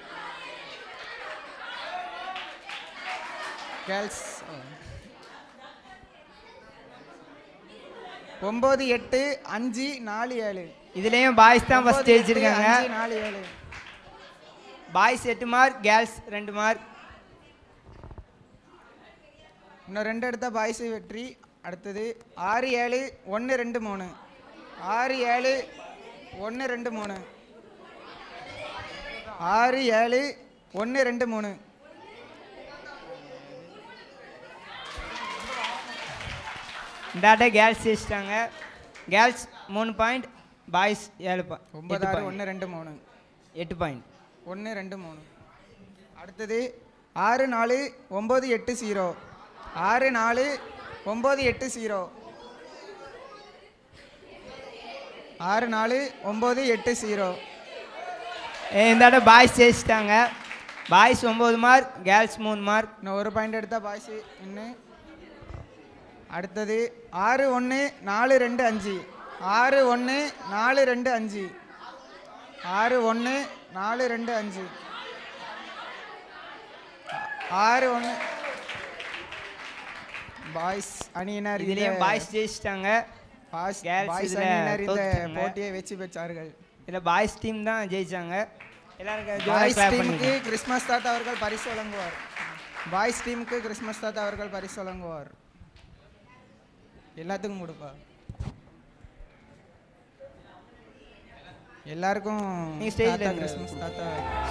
கேர்ள்ஸ் ஒம்பது எட்டு அஞ்சு நாலு ஏழு இதுலேயும் பாய்ஸ் தான் ஃபஸ்ட் ஒம்பது, எட்டு, ஜெயிச்சிருக்காங்க அஞ்சு, நாலு ஏழு பாய்ஸ் எட்டு மார்க் கேர்ள்ஸ் ரெண்டு மார்க் இன்னும் ரெண்டு எடுத்தா பாய்ஸ் வெற்றி அடுத்தது ஆறு ஏழு ஒன்று ரெண்டு மூணு ஆறு ஏழு ஒன்று ரெண்டு மூணு ஆறு ஏழு ஒன்று ரெண்டு மூணு இந்த ஆட்டை கேர்ள்ஸ் ஜெயிச்சிட்டாங்க கேர்ள்ஸ் மூணு பாயிண்ட் பாய்ஸ் ஏழு பாயிண்ட் ஒன்பது ஆறு ஒன்று ரெண்டு மூணு எட்டு பாயிண்ட் ஒன்று ரெண்டு மூணு அடுத்தது ஆறு நாலு ஒம்பது எட்டு ஜீரோ ஆறு நாலு ஒம்பது எட்டு ஜீரோ ஆறு நாலு ஒம்பது எட்டு ஜீரோ இந்த ஆட்டை பாய்ஸ் ஜெயிச்சிட்டாங்க பாய்ஸ் ஒம்பது மார்க் கேர்ள்ஸ் மூணு மார்க் இன்னும் ஒரு பாயிண்ட் எடுத்தா பாய்ஸ் இன்னும் அடுத்தது ஆறு ஒன்று நாலு ரெண்டு அஞ்சு ஆறு ஒன்று நாலு ரெண்டு அஞ்சு ஆறு ஒன்று நாலு ரெண்டு அஞ்சு ஆறு ஒன்று பாய்ஸ் அணியினர் இந்த- இதுலேயும் பாய்ஸ் ஜெயிச்சிட்டாங்க பாய்ஸ் Girls பாய்ஸ் இதுல அணியினர் இந்த தோத்துட்டாங்க. போட்டியை வெற்றி பெற்றார்கள் இதில் பாய்ஸ் டீம் தான் ஜெயிச்சாங்க எல்லாருக்கும் பாய்ஸ் கிளாப் டீமுக்கு பண்ணுங்க கிறிஸ்மஸ் தாத்தா அவர்கள் பரிசு வழங்குவார் பாய்ஸ் டீமுக்கு கிறிஸ்மஸ் தாத்தா அவர்கள் பரிசு வழங்குவார் எல்லாத்துக்கும் கொடுப்பா எல்லாருக்கும் நீங்க stage ல தாத்தா இருங்க. கிறிஸ்மஸ் தாத்தா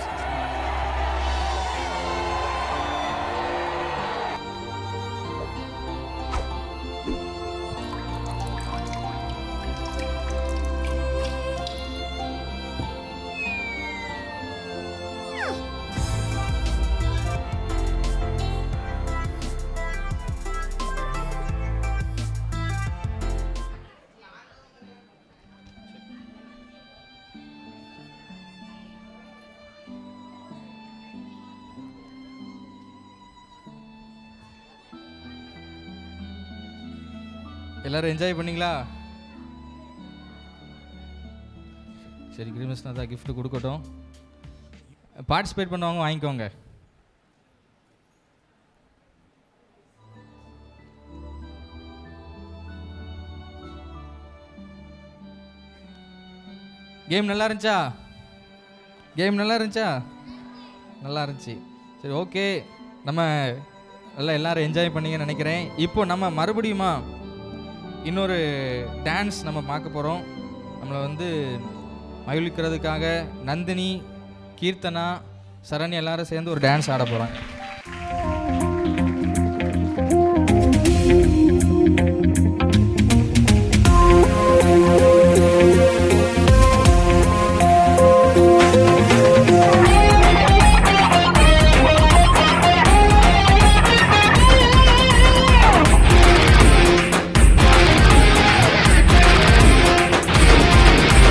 எல்லாரும் என்ஜாய் பண்ணீங்களா சரி கிறிஸ்மஸ் தான் gift கொடுக்கட்டும் பார்ட்டிசிபேட் பண்ணவங்க வாங்கிக்கோங்க கேம் நல்லா இருந்துச்சா கேம் நல்லா இருந்துச்சா நல்லா இருந்துச்சு சரி ஓகே நம்ம நல்லா எல்லாரும் என்ஜாய் பண்ணீங்கன்னு நினைக்கிறேன் இப்போ நம்ம மறுபடியுமா இன்னொரு டான்ஸ் நம்ம பார்க்க போகிறோம் நம்மளை வந்து மகிழ்விக்கிறதுக்காக நந்தினி கீர்த்தனா சரண் எல்லாரும் சேர்ந்து ஒரு டான்ஸ் ஆட போகிறாங்க Thank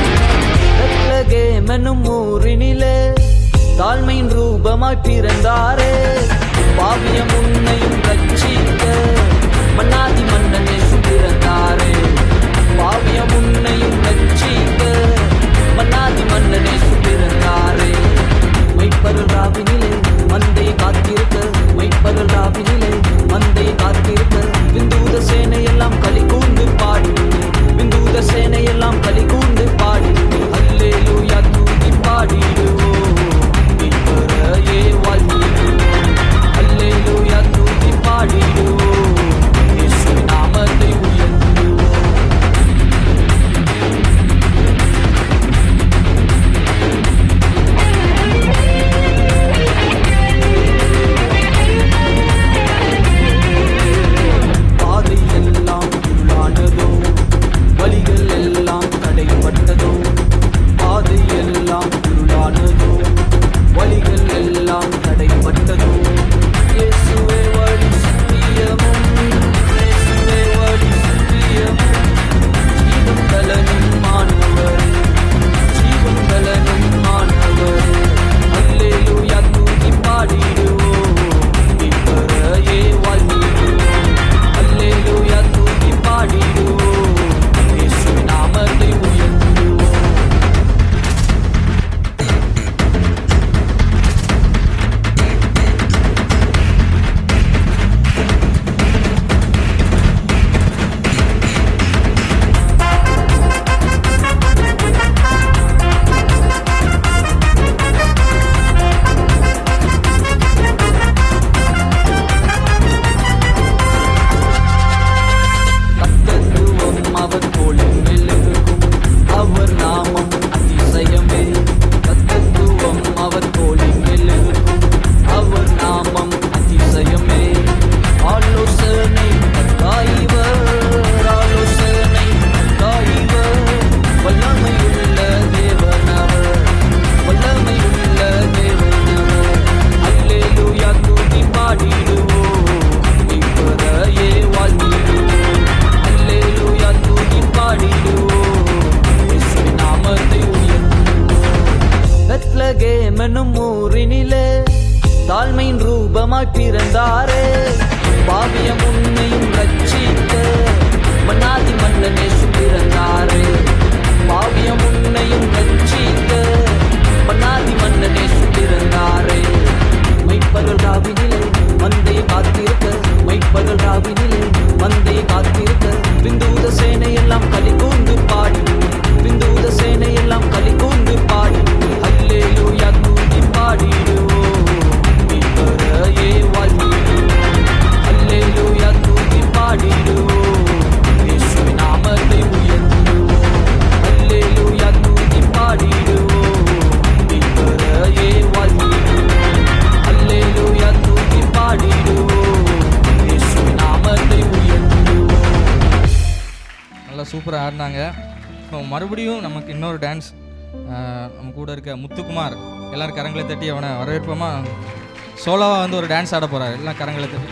ரூபமாய் பிறந்தாரே பாவியம் உன்னையும் ரட்சிக்க மன்னாதி மன்னனே பிறந்தாரே பாவியம் உன்னையும் ரட்சிக்க மன்னாதி மன்னனே பிறந்தாரே மைப்பகல் ராவினிலே மந்தை காத்திருக்க மைப்பகல் ராவினிலே மந்தை காத்திருக்க பிந்தூத சேனை எல்லாம் களி கூர்ந்து பாடி பிந்தூத சேனை எல்லாம் களி கூர்ந்து பாடி அல்லேலூயா தூக்கி பாடிடுவோம் மீட்பரையே வாழ்த்திடுவோம் அல்லேலூயா தூக்கி பாடிடுவோம் இயேசுவின் நாமத்தை உயர்த்திடுவோம் அல்லேலூயா தூக்கி பாடிடுவோம் மீட்பரையே வாழ்த்திடுவோம் அல்லேலூயா தூக்கி பாடிடுவோம் இயேசுவின் நாமத்தை உயர்த்திடுவோம் நல்லா சூப்பராக ஆடினாங்க இப்போ மறுபடியும் நமக்கு இன்னொரு டான்ஸ் நம்ம கூட இருக்க முத்துக்குமார் எல்லாரும் கரங்களை தட்டி அவனை வரவேற்போமா சோலோவாக வந்து ஒரு டான்ஸ் ஆட போகிறார் எல்லாம் கரங்களை தட்டி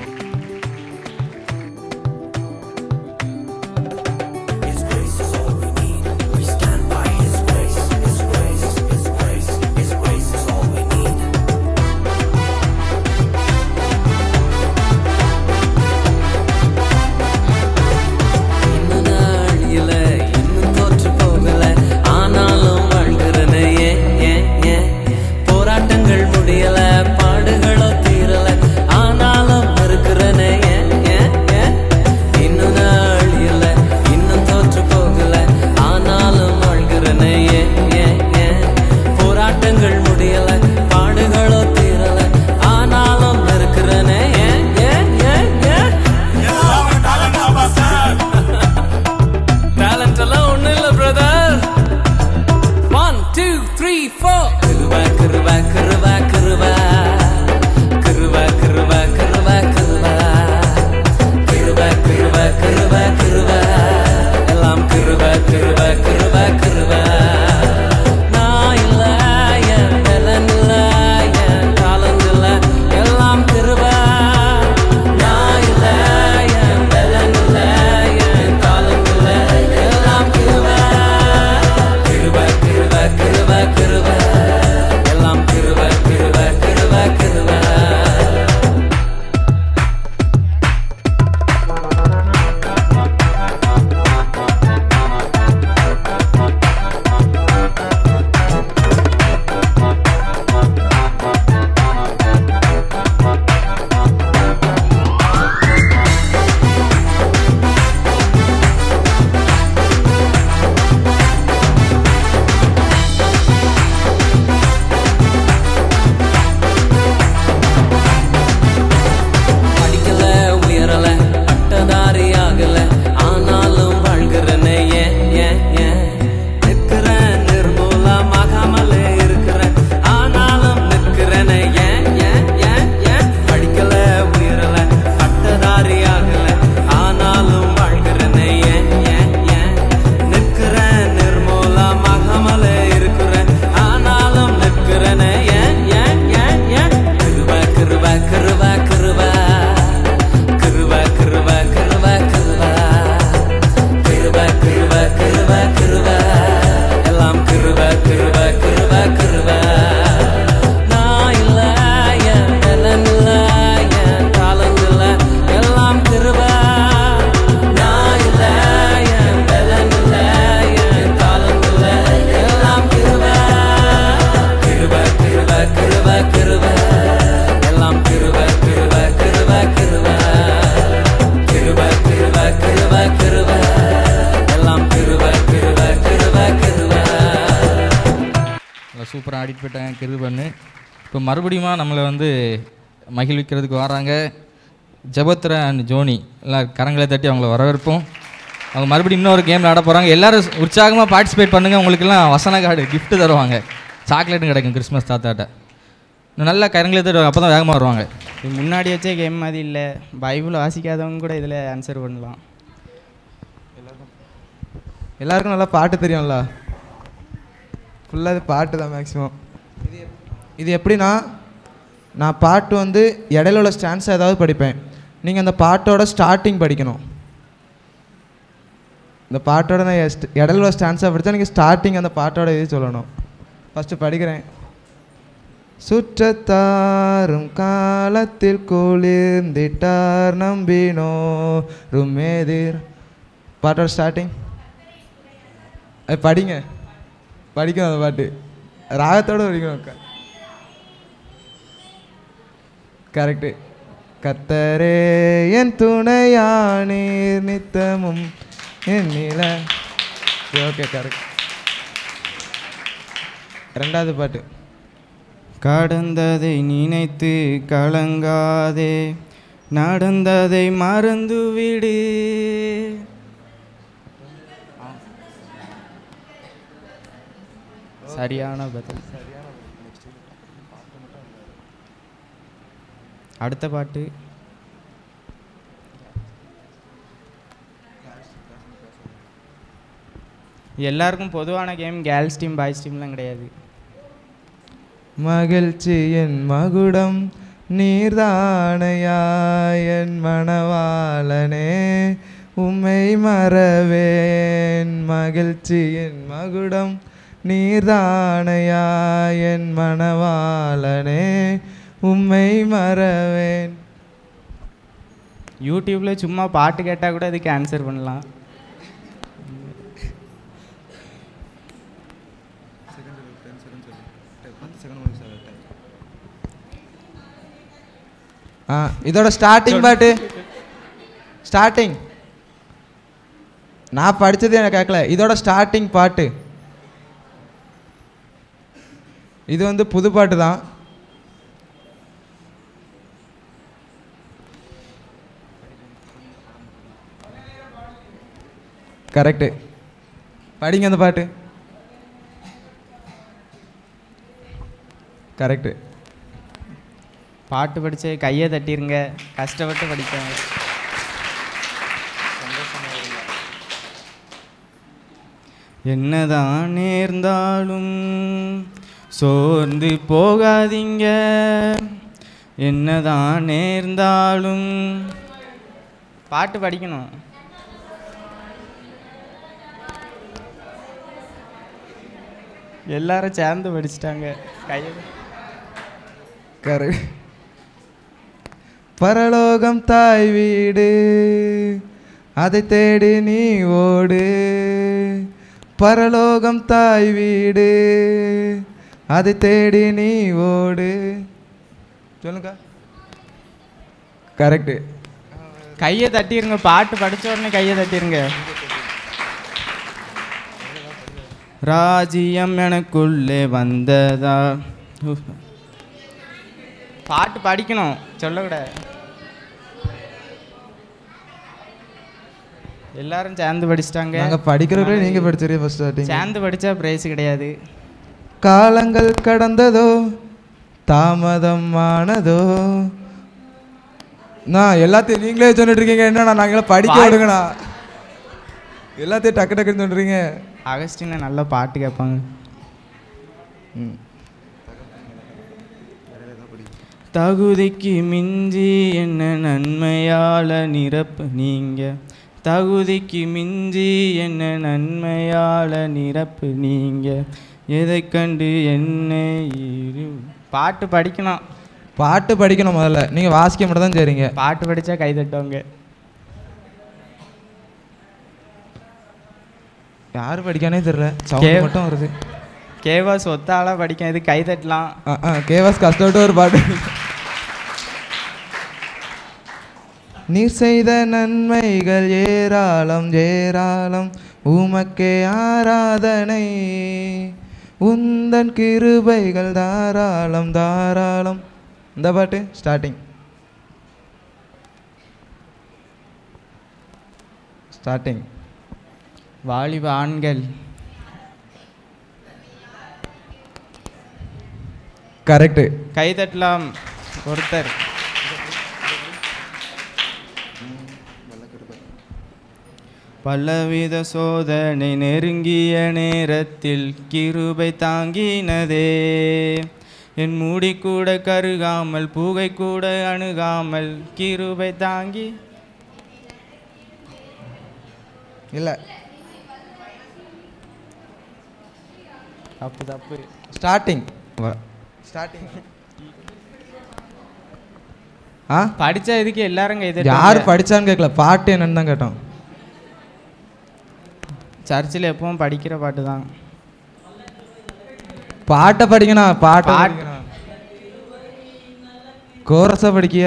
இன்னும் நாளில இன்னும் தோற்று போகல ஆனாலும் வாழ்கிறனே ஏன் ஏன் ஏன் போராட்டங்கள் முடியல பாடுகளோ தீரல ஆனாலும் இருக்கிறனே ஏன் ஏன் ஏன் இன்னும் நாளில இன்னும் தோற்று போகல ஆனாலும் வாழ்கிறனே ஏன் ஏன் ஏன் போராட்டங்கள் முடியல பாடுகளோ தீரல ஆனாலும் இருக்கிறனே ஏன் ஏன் ஏன் ஏன் டேலண்ட் எல்லாம் ஒண்ணும் இல்ல brother one two three four கிருவா கிருவா கிருவா கிருவா கிருவா கிருவா கிருவா கிருவா கிருவா கிருவா கிருவா கிருவா எல்லாம் கிருவா கிருவா கிருவா கிருவா நான் இல்ல என் பலன் இல்ல என் talent இல்ல எல்லாம் கிருபா நான் இல்ல என் பலன் இல்ல என் talent இல்ல எல்லாம் கிருபா கிருபா கிருபா கிருபா கிருபா எல்லாம் கிருபா கிருபா கிருபா கிருபா படிக்கல உயரல பட்டதாரி ஆகல ஆனாலும் வாழ்கிறனே ஏன் ஏன் ஏன் நிற்கிறேன் நிர்மூலமாகாமலே இருக்கிறேன் ஆனாலும் நிற்கிறனே ஏன் ஏன் ஏன் ஏன் படிக்கல உயரல பட்டதாரி ஆகல ஆனாலும் வாழ்கிறனே ஏன் ஏன் ஏன் நிற்கிறேன் நிர்மூலமாகாமலே இருக்கிறேன் ஆனாலும் நிற்கிறனே ஏன் ஏன் ஏன் ஏன் கிருபா கிருபா கிருபா கிருபா கிருபா கிருபா கிருபா கிருபா கிருபா கிருபா கிருபா கிருபா எல்லாம் கிருபா கிருபா கிருபா கிருபா நான் இல்ல என் பலன் இல்ல என் talent இல்ல எல்லாம் கிருபா நான் இல்ல என் பலன் இல்ல என் talent இல்ல எல்லாம் கிருபா கிருபா கிருபா கிருபா கிருபா எல்லாம் கிருபா கிருபா கிருபா கிருபா கிருபா கிருபா கிருபா கிருபா எல்லாம் கிருபா கிருபா கிருபா கிருபா நல்லா சூப்பராக ஆடிட்டு போயிட்டாங்க கிருபன்னு இப்போ மறுபடியும் நம்மளை வந்து மகிழ்விக்கிறதுக்கு வராங்க ஜபத்ரா அண்ட் ஜோனி எல்லாம் கரங்களை தட்டி அவங்கள வரவேற்போம் அவங்க மறுபடியும் இன்னொரு கேம் ஆட போகிறாங்க எல்லாரும் உற்சாகமாக பார்ட்டிசிபேட் பண்ணுங்கள் உங்களுக்கெல்லாம் வசன கார்டு gift தருவாங்க சாக்லேட்டும் கிடைக்கும் கிறிஸ்மஸ் தாத்தாட்ட இன்னும் நல்லா கரங்களை தட்டி அப்போ தான் வேகமாக வருவாங்க இது முன்னாடி வச்ச கேம் மாதிரி இல்லை பைபிள் வாசிக்காதவங்க கூட இதில் ஆன்சர் பண்ணலாம் எல்லாருக்கும் நல்லா பாட்டு தெரியும்ல ஃபுல்லாக இது பாட்டு தான் மேக்ஸிமம் இது எப்படின்னா நான் பாட்டு வந்து இடையில உள்ள ஸ்டான்ஸ் ஏதாவது படிப்பேன் நீங்கள் அந்த பாட்டோட ஸ்டார்டிங் படிக்கணும் இந்த பாட்டோட நான் எஸ்ட்- இடையில உள்ள ஸ்டான்ஸாக படித்தா நீங்கள் ஸ்டார்டிங் அந்த பாட்டோட இது சொல்லணும் ஃபஸ்ட்டு படிக்கிறேன் சுற்றத்தாரும் காலத்தில் குளிர்ந்திட்டார் நம்பினோரும் எதிர் பாட்டோட ஸ்டார்டிங் படிங்க படிக்கணும் அந்த பாட்டு ராகத்தோடு படிக்கணும் கரெக்டு கத்தரே என் துணையானீர் நித்தமும் என் நில ஓகே கரெக்ட் ரெண்டாவது பாட்டு கடந்ததை நினைத்து கலங்காதே நடந்ததை மறந்துவிடு சரியான பதில் அடுத்த பாட்டு எல்லாருக்கும் பொதுவான கேம் கேர்ள்ஸ் டீம் பாய்ஸ் டீம்லாம் கிடையாது மகிழ்ச்சியின் மகுடம் நீர்தானையாயன் மணவாளனே உம்மை மறவேன் மகிழ்ச்சியின் மகுடம் நீர்தானையாயன் மணவாளனே உம்மை மறவேன் யூடியூப்பில் சும்மா பாட்டு கேட்டால் கூட அதுக்கு ஆன்சர் பண்ணலாம் ஆ இதோட ஸ்டார்டிங் பாட்டு ஸ்டார்டிங் நான் படித்தது எனக்கு கேட்கல இதோட ஸ்டார்டிங் பாட்டு இது வந்து புது பாட்டு தான் கரெக்டு படிங்க அந்த பாட்டு கரெக்டு பாட்டு படித்து கையை தட்டிருங்க கஷ்டப்பட்டு படிப்பாங்க என்னதான் நேர்ந்தாலும் சோர்ந்து போகாதீங்க என்னதான் நேர்ந்தாலும் பாட்டு படிக்கணும் எல்லாரும் சேர்ந்து படிச்சிட்டாங்க கையை கரெக்ட் பரலோகம் தாய் வீடு அதை தேடி நீ ஓடு பரலோகம் தாய் வீடு அதை தேடி நீ ஓடு சொல்லுங்க கரெக்டு கையை தட்டிருங்க பாட்டு படிச்ச உடனே கையை தட்டிருங்க ராஜ்யம் எனக்குள்ளே வந்ததா உஃப். பாட்டு படிக்கணும் சொல்லக்கூடாது எல்லாரும் சேர்ந்து படிச்சிட்டாங்க நாங்க படிக்கிறவங்களே நீங்க படிச்சிருக்கீங்க ஃபர்ஸ்ட் ஸ்டார்டிங் சேர்ந்து படிச்சா பிரைஸ் கிடையாது காலங்கள் கடந்ததோ தாமதம் ஆனதோ நான் எல்லாத்தையும் நீங்களே சொல்லிட்டு இருக்கீங்க என்னண்ணா நாங்களே படிக்க வாய்- விடுங்கண்ணா எல்லாத்தையும் டக்கு டக்குன்னு சொல்றீங்க அகஸ்டின நல்ல பாட்டு கேட்பாங்க தகுதிக்கு மிஞ்சி என்ன நன்மையால நிரப்பு நீங்க தகுதிக்கு மிஞ்சி என்ன நன்மையால நிரப்பு நீங்க எதை கண்டு என்னை இரு- பாட்டு படிக்கணும் பாட்டு படிக்கணும் முதல்ல நீங்க வாசிக்க மட்டும் தான் சரிங்க பாட்டு படிச்சா கை தட்டுவாங்க யாரு படிக்கானே தெரியல கே- சவுண்ட் மட்டும் வருது கேவாஸ் ஒத்தாளா படிக்க இது கை தட்டலாம் ஆ, ஆ, கேவாஸ் கஷ்டப்பட்டு ஒரு பாட்டு நீர் செய்த நன்மைகள் ஏராளம் ஏராளம் உமக்கே ஆராதனை உந்தன் கிருபைகள் தாராளம் தாராளம் இந்த பாட்டு ஸ்டார்டிங் ஸ்டார்டிங் வாலிப ஆண்கள் கரெக்டு கை தட்டலாம் ஒருத்தர் பலவித சோதனை நெருங்கிய நேரத்தில் கிருபை தாங்கினதே என் மூடி கூட கருகாமல் பூகை கூட அணுகாமல் கிருபை தாங்கி இல்லை தப்பு தப்பு ஸ்டார்டிங் ஸ்டார்டிங் ஆ படிச்ச இதுக்கு எல்லாரும் கை யார் படிச்சான்னு கேட்கல பாட்டு என்னன்னு தான் கேட்டோம் சர்ச்சில் எப்பவும் படிக்கிற பாட்டு தான் பாட்டை படிக்கணும் பாட்டை பாட்டு- படிக்கணும் கோரஸா படிக்கிய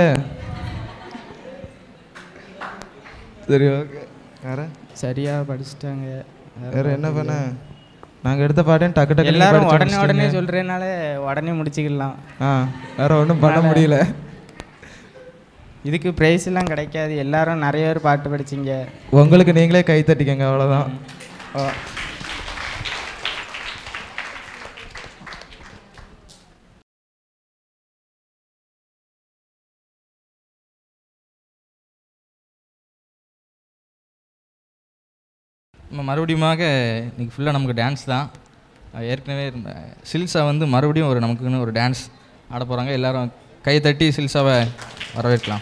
சரி ஓகே வேற சரியா படிச்சிட்டாங்க வேற என்ன பண்ண நாங்க எடுத்த பாட்டையும் டக்கு டக்கு எல்லாரும் உடனே உடனே சொல்றதுனால உடனே முடிச்சுக்கலாம் ஆ வேற ஒன்றும் பண்ண அதனால முடியல இதுக்கு ப்ரைஸ் எல்லாம் கிடைக்காது எல்லாரும் நிறைய பேர் பாட்டு படிச்சீங்க உங்களுக்கு நீங்களே கை தட்டிக்கங்க அவ்வளோதான் ஓ. நம்ம மறுபடியுமாக இன்னைக்கு ஃபுல்லாக நமக்கு டான்ஸ் தான் அஹ் ஏற்கனவே இருந்த சில்சா வந்து மறுபடியும் ஒரு நமக்குன்னு ஒரு டான்ஸ் ஆட போகிறாங்க எல்லாரும் கை தட்டி சில்சாவை வரவேற்கலாம்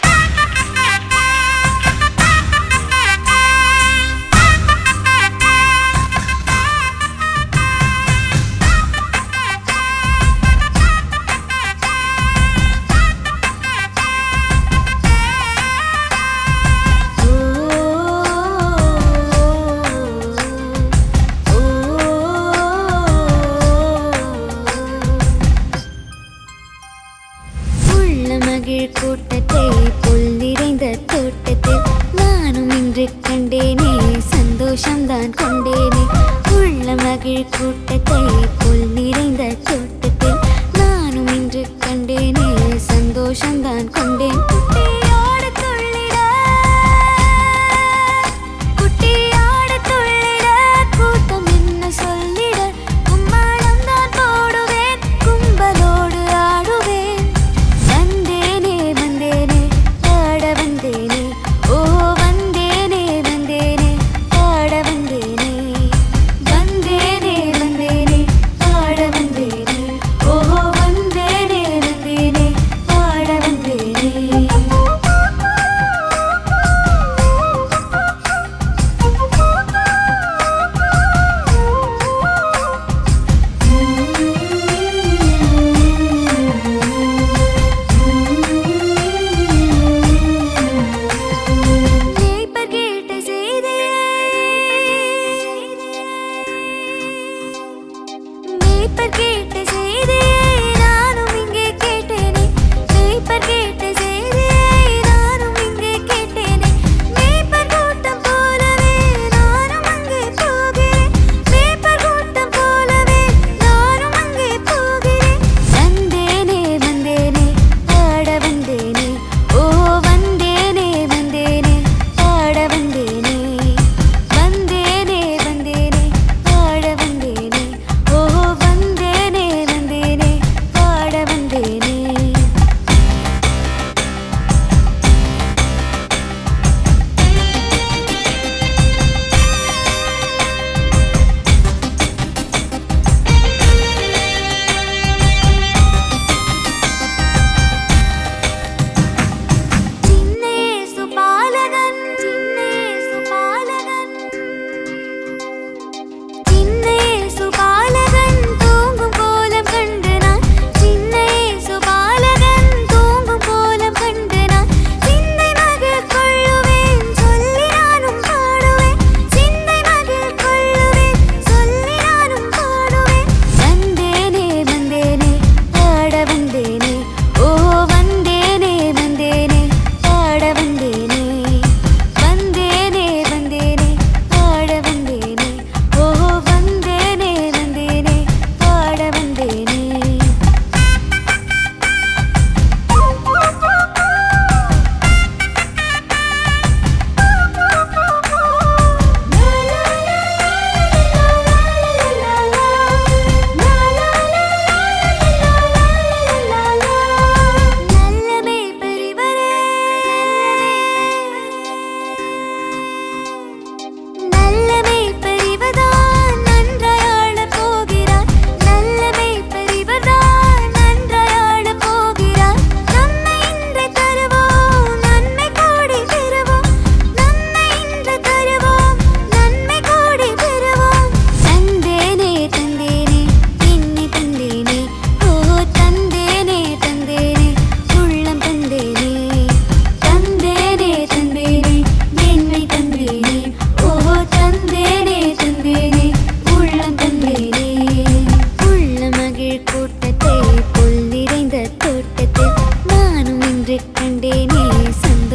உள்ள மகிழ் கூட்டத்தை புல் நிறைந்த தோட்டத்தில் நானும் இன்று கண்டேனே சந்தோஷம்தான் கொண்டேனே உள்ள மகிழ் கூட்டத்தை புல் நிறைந்த தோட்டத்தில் நானும் இன்று கண்டேனே சந்தோஷம்தான் கொண்டேன் குட்டியோடு துள்ளிட குட்டியோடு துள்ளிட கூட்டம் என்ன சொல்லிட கும்மாளம் தான் போடுவேன் கும்பலோடு ஆடுவேன் வந்தேனே வந்தேனே ஆட வந்தேனே ஓ வந்தேனே வந்தேனே ஆட வந்தேனே வந்தேனே வந்தேனே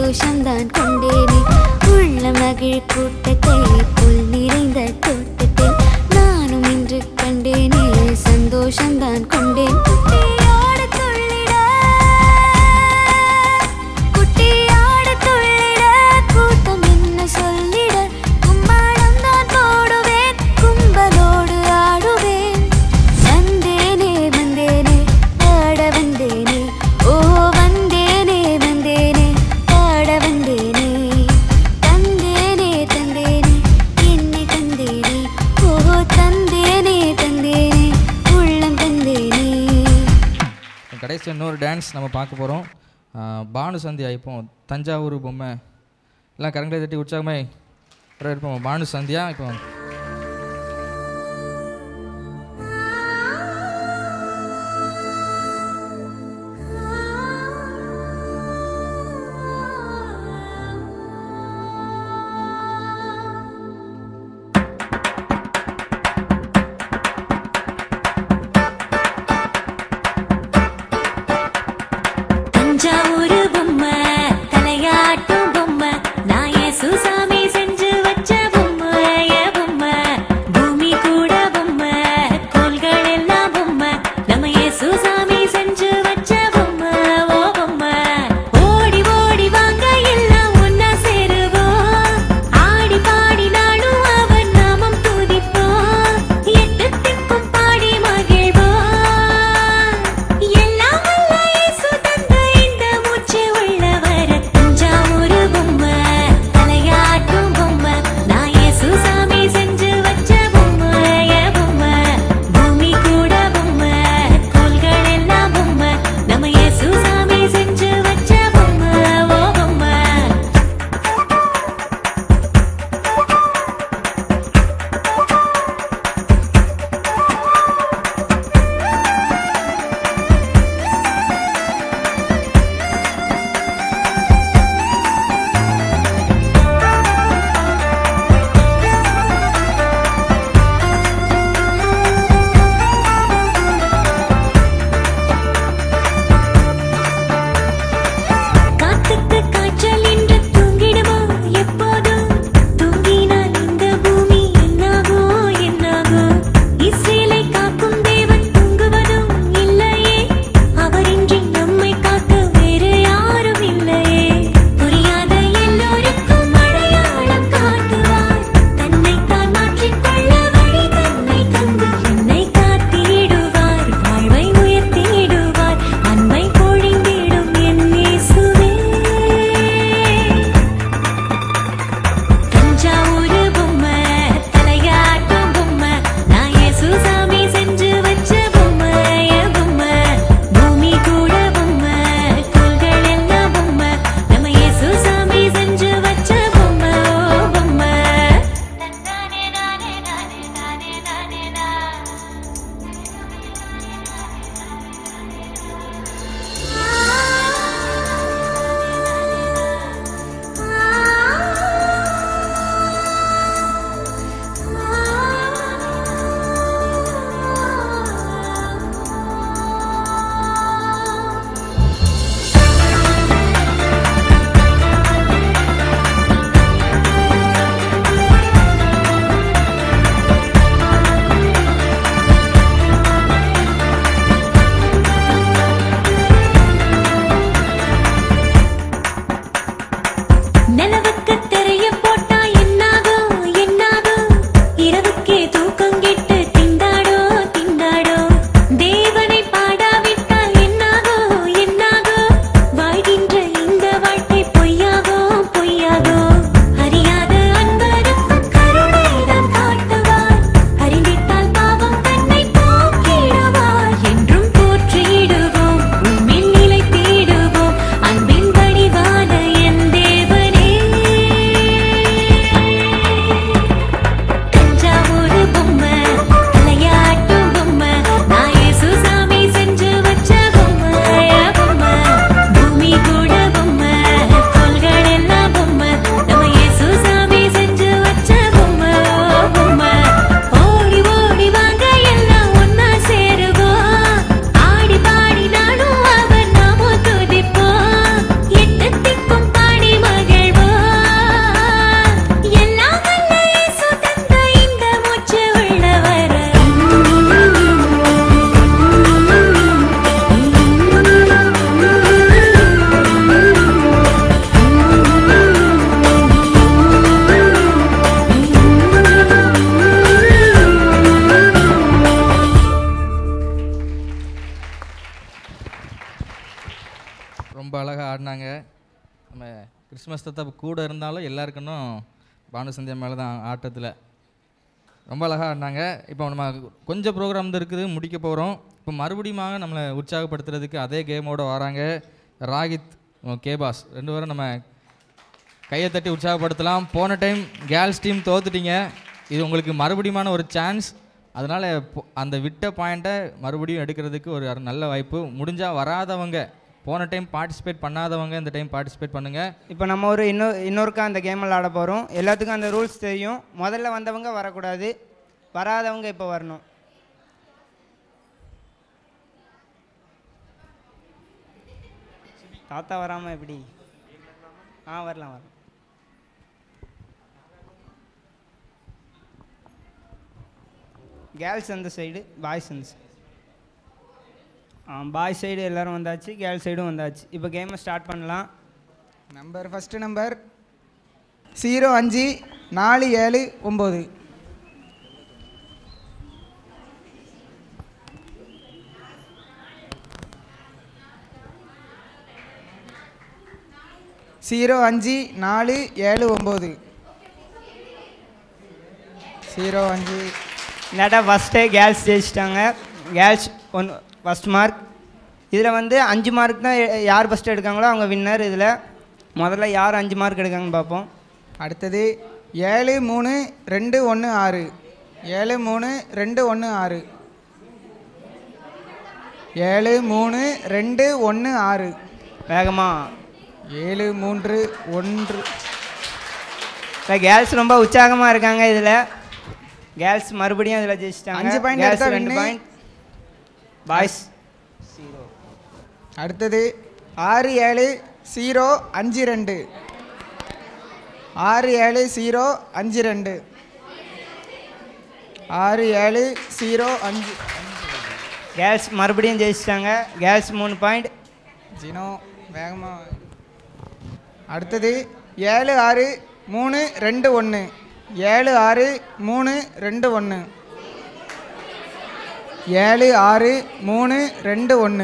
சந்தோஷம்தான் கொண்டேனே உள்ள மகிழ் கூட்டத்தை புல் நிறைந்த தோட்டத்தில் நானும் இன்று கண்டேனே சந்தோஷம்தான் கொண்டேன் குட்டியோடு துள்ளிட குட்டியோடு துள்ளிட கூட்டம் என்ன சொல்லிட கும்மாளம் தான் போடுவேன் கும்பலோடு ஆடுவேன் வந்தேனே வந்தேனே ஆட வந்தேனே ஓ வந்தேனே வந்தேனே ஆட வந்தேனே தந்தேனே தந்தேனே என்னை தந்தேனே ஓ தந்தேனே தந்தேனே உள்ளம் தந்தேனே கடைசி இன்னொரு டான்ஸ் நம்ம பார்க்க போகிறோம் பானு சந்தியா இப்போ தஞ்சாவூர் பொம்மை எல்லாம் கரங்களை தட்டி உற்சாகமே இருப்போம் பானு சந்தியா இப்போ தஞ்சாவூரு பொம்மை தலையாட்டும் பொம்மை நான் ஏ சுசாமி செஞ்சு வச்ச பொம்மை ஏ பொம்மை அழகாக ஆடினாங்க நம்ம கிறிஸ்மஸ் தத்தா கூட இருந்தாலும் எல்லாருக்கும் பானு சந்தியா மேலே தான் ஆட்டத்தில் ரொம்ப அழகாக ஆடினாங்க இப்போ நம்ம கொஞ்சம் ப்ரோக்ராம் தான் இருக்குது முடிக்க போகிறோம் இப்போ மறுபடியும் நம்மளை உற்சாகப்படுத்துறதுக்கு அதே கேமோட வராங்க ராகித் கேபாஸ் ரெண்டு பேரும் நம்ம கையை தட்டி உற்சாகப்படுத்தலாம் போன டைம் கேர்ள்ஸ் டீம் தோத்துட்டீங்க இது உங்களுக்கு மறுபடியுமான ஒரு சான்ஸ் அதனால் அந்த விட்ட பாயிண்ட்டை மறுபடியும் எடுக்கிறதுக்கு ஒரு அரு- நல்ல வாய்ப்பு முடிஞ்சால் வராதவங்க போன டைம் பார்ட்டிசிபேட் பண்ணாதவங்க இந்த டைம் பார்ட்டிசிபேட் பண்ணுங்கள் இப்போ நம்ம ஒரு இன்னொரு இன்னொருக்கா அந்த கேம் விளாட போகிறோம் எல்லாத்துக்கும் அந்த ரூல்ஸ் தெரியும் முதல்ல வந்தவங்க வரக்கூடாது வராதவங்க இப்போ வரணும் தாத்தா வராமல் எப்படி ஆ வரலாம் வரலாம் கேர்ள்ஸ் அந்த சைடு பாய்ஸ் அந்த சைடு ஆ பாய்ஸ் சைடு எல்லாரும் வந்தாச்சு கேர்ள்ஸ் சைடும் வந்தாச்சு இப்போ கேமை ஸ்டார்ட் பண்ணலாம் நம்பர் ஃபஸ்ட்டு நம்பர் ஜீரோ அஞ்சு நாலு ஏழு ஒம்பது ஜீரோ அஞ்சு நாலு ஏழு ஒம்பது ஜீரோ அஞ்சு இல்லாட்டா ஃபஸ்ட்டே கேர்ள்ஸ் ஜெயிச்சிட்டாங்க கேர்ள்ஸ் ஒன் ஃபஸ்ட் மார்க் இதில் வந்து அஞ்சு மார்க் தான் யா- யார் ஃபஸ்ட்டு எடுக்காங்களோ அவங்க வின்னர் இதில் முதல்ல யார் அஞ்சு மார்க் எடுக்காங்கன்னு பார்ப்போம் அடுத்தது ஏழு மூணு ரெண்டு ஒன்று ஆறு ஏழு மூணு ரெண்டு ஒன்று ஆறு ஏழு மூணு ரெண்டு ஒன்று ஆறு வேகமா ஏழு மூன்று ஒன்று இப்போ கேர்ள்ஸ் ரொம்ப உற்சாகமாக இருக்காங்க இதில் கேர்ள்ஸ் மறுபடியும் இதில் ஜெயிச்சிட்டாங்க அஞ்சு point Girls எடுத்தா ரெண்டு win. பாயிண்ட் பாய்ஸ் அடுத்தது ஆறு ஏழு ஜீரோ அஞ்சு ரெண்டு ஆறு ஏழு ஜீரோ அஞ்சு ரெண்டு ஆறு ஏழு ஜீரோ அஞ்சு கேர்ள்ஸ் மறுபடியும் ஜெயிச்சிட்டாங்க கேர்ள்ஸ் மூணு பாயிண்ட் ஜினோ வேகமாக அடுத்தது ஏழு ஆறு மூணு ரெண்டு ஒன்று ஏழு ஆறு மூணு ரெண்டு ஒன்று ஏழு ஆறு மூணு ரெண்டு ஒன்று